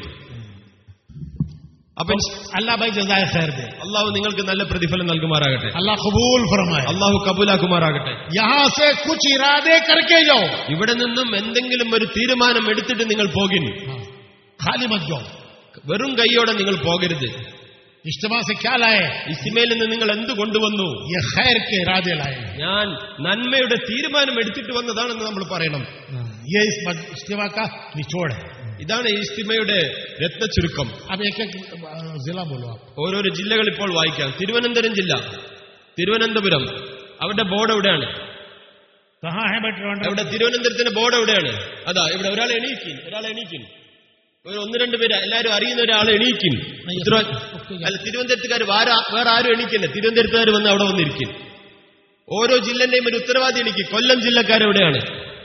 [SPEAKER 2] അപ്പൊ
[SPEAKER 1] अल्लाह भाई जजाय खैर दे
[SPEAKER 2] അള്ളാഹു നിങ്ങൾക്ക് നല്ല പ്രതിഫലം നൽകുമാറാകട്ടെ
[SPEAKER 1] अल्लाह कबूल फरमाए
[SPEAKER 2] അള്ളാഹു കബൂലാക്കുമാറാകട്ടെ
[SPEAKER 1] यहाँ से कुछ इरादे करके जाओ
[SPEAKER 2] ഇവിടെ നിന്നും എന്തെങ്കിലും ഒരു തീരുമാനം എടുത്തിട്ട് നിങ്ങൾ പോകിൻ
[SPEAKER 1] हाँ, खाली मत जाओ
[SPEAKER 2] വെറും കൈയോടെ നിങ്ങൾ പോകരുത്
[SPEAKER 1] इज्तिमा से क्या लाए
[SPEAKER 2] ഇസ്മയിൽ നിന്ന് നിങ്ങൾ എന്ത് കൊണ്ടുവന്നു
[SPEAKER 1] ये खैर के इरादे लाए
[SPEAKER 2] ഞാൻ നന്മയുടെ തീരുമാനം എടുത്തിട്ട് വന്നതാണെന്ന് നമ്മൾ പറയണം
[SPEAKER 1] हाँ, ये इस मज- इज्तिमा का निचोड़ है
[SPEAKER 2] ഇതാണ് ഈ ഇസ്തിമയുടെ രത്നചുരുക്കം
[SPEAKER 1] अब एक एक अ, जिला बोलो आप
[SPEAKER 2] ഓരോരോ ജില്ലകൾ ഇപ്പോൾ വായിക്കാം തിരുവനന്തപുരം ജില്ല തിരുവനന്തപുരം അവരുടെ ബോർഡ് എവിടെയാണ്
[SPEAKER 1] कहाँ है बेटे
[SPEAKER 2] അവിടെ തിരുവനന്തപുരത്തിന്റെ ബോർഡ് എവിടെയാണ് അതാ ഇവിടെ ഒരാൾ എണീക്കിൻ ഒരാൾ എണീക്കിൻ ഒരു ഒന്ന് രണ്ട് പേര് എല്ലാവരും അറിയുന്ന ഒരാൾ എണീക്കിൻ ഉത്തരവാ- അല്ല തിരുവനന്തപുരത്തുകാർ വേറെ വേറെ ആരും എണീക്കില്ല തിരുവനന്തപുരത്തുകാർ വന്ന് അവിടെ വന്നിരിക്കും ഓരോ ജില്ലന്റെയും ഒരു ഉത്തരവാദി എണീക്കും കൊല്ലം ജില്ലക്കാരെവിടെയാണ്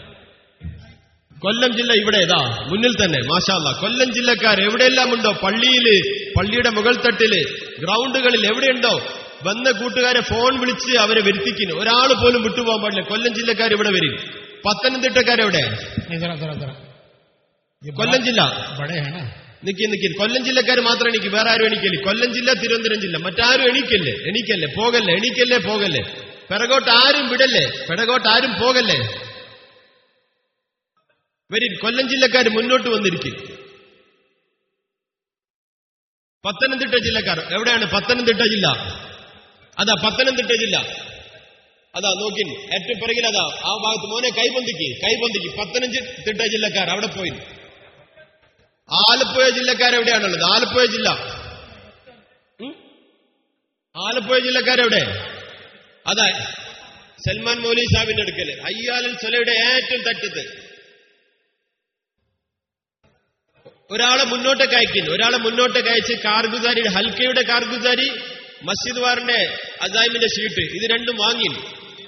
[SPEAKER 2] കൊല്ലം ജില്ല ഇവിടെ ഇതാ മുന്നിൽ തന്നെ മാഷാല്ല കൊല്ലം ജില്ലക്കാർ എവിടെയെല്ലാം ഉണ്ടോ പള്ളിയില് പള്ളിയുടെ മുകൾ തട്ടില് ഗ്രൗണ്ടുകളിൽ എവിടെയുണ്ടോ വന്ന കൂട്ടുകാരെ ഫോൺ വിളിച്ച് അവരെ വരുത്തിക്കുന്നു ഒരാൾ പോലും വിട്ടുപോകാൻ പാടില്ല കൊല്ലം ജില്ലക്കാർ ഇവിടെ വരും പത്തനംതിട്ടക്കാരെവിടെ
[SPEAKER 1] इधर इधर इधर ये
[SPEAKER 2] കൊല്ലം ജില്ല
[SPEAKER 1] बड़े हैं ना
[SPEAKER 2] നിക്കി നിക്കി കൊല്ലം ജില്ലക്കാർ മാത്രം എണീക്കും വേറെ ആരും എണീക്കല്ലേ കൊല്ലം ജില്ല തിരുവനന്തപുരം ജില്ല മറ്റാരും എണീക്കല്ലേ എണീക്കല്ലേ പോകല്ലേ എണീക്കല്ലേ പോകല്ലേ പിറകോട്ട് ആരും വിടല്ലേ പിറകോട്ട് ആരും പോകല്ലേ വരി കൊല്ലം ജില്ലക്കാർ മുന്നോട്ട് വന്നിരിക്കും പത്തനംതിട്ട ജില്ലക്കാർ എവിടെയാണ് പത്തനംതിട്ട ജില്ല അതാ പത്തനംതിട്ട ജില്ല അതാ നോക്കിൻ ഏറ്റവും പിറകിൽ അതാ ആ ഭാഗത്ത് മോനെ കൈപൊന്തിക്ക് കൈപൊന്തിക്ക് പത്തനംതിട്ട ജില്ലക്കാർ അവിടെ പോയി ആലപ്പുഴ ജില്ലക്കാരെവിടെയാണുള്ളത് ആലപ്പുഴ ജില്ല ഉം? ആലപ്പുഴ ജില്ലക്കാരെവിടെ അതാ സൽമാൻ മൗലി സാഹിബിന്റെ അടുക്കല് അയ്യാലൽ സ്വലയുടെ ഏറ്റവും തറ്റത്ത് ഒരാളെ മുന്നോട്ടേക്ക് അയക്കുന്നു ഒരാളെ മുന്നോട്ടേക്ക് അയച്ച് കാർഗുസാരി ഹൽക്കയുടെ കാർഗുസാരി മസ്ജിദ് വാറിന്റെ അസാമിന്റെ ഷീട്ട് ഇത് രണ്ടും വാങ്ങി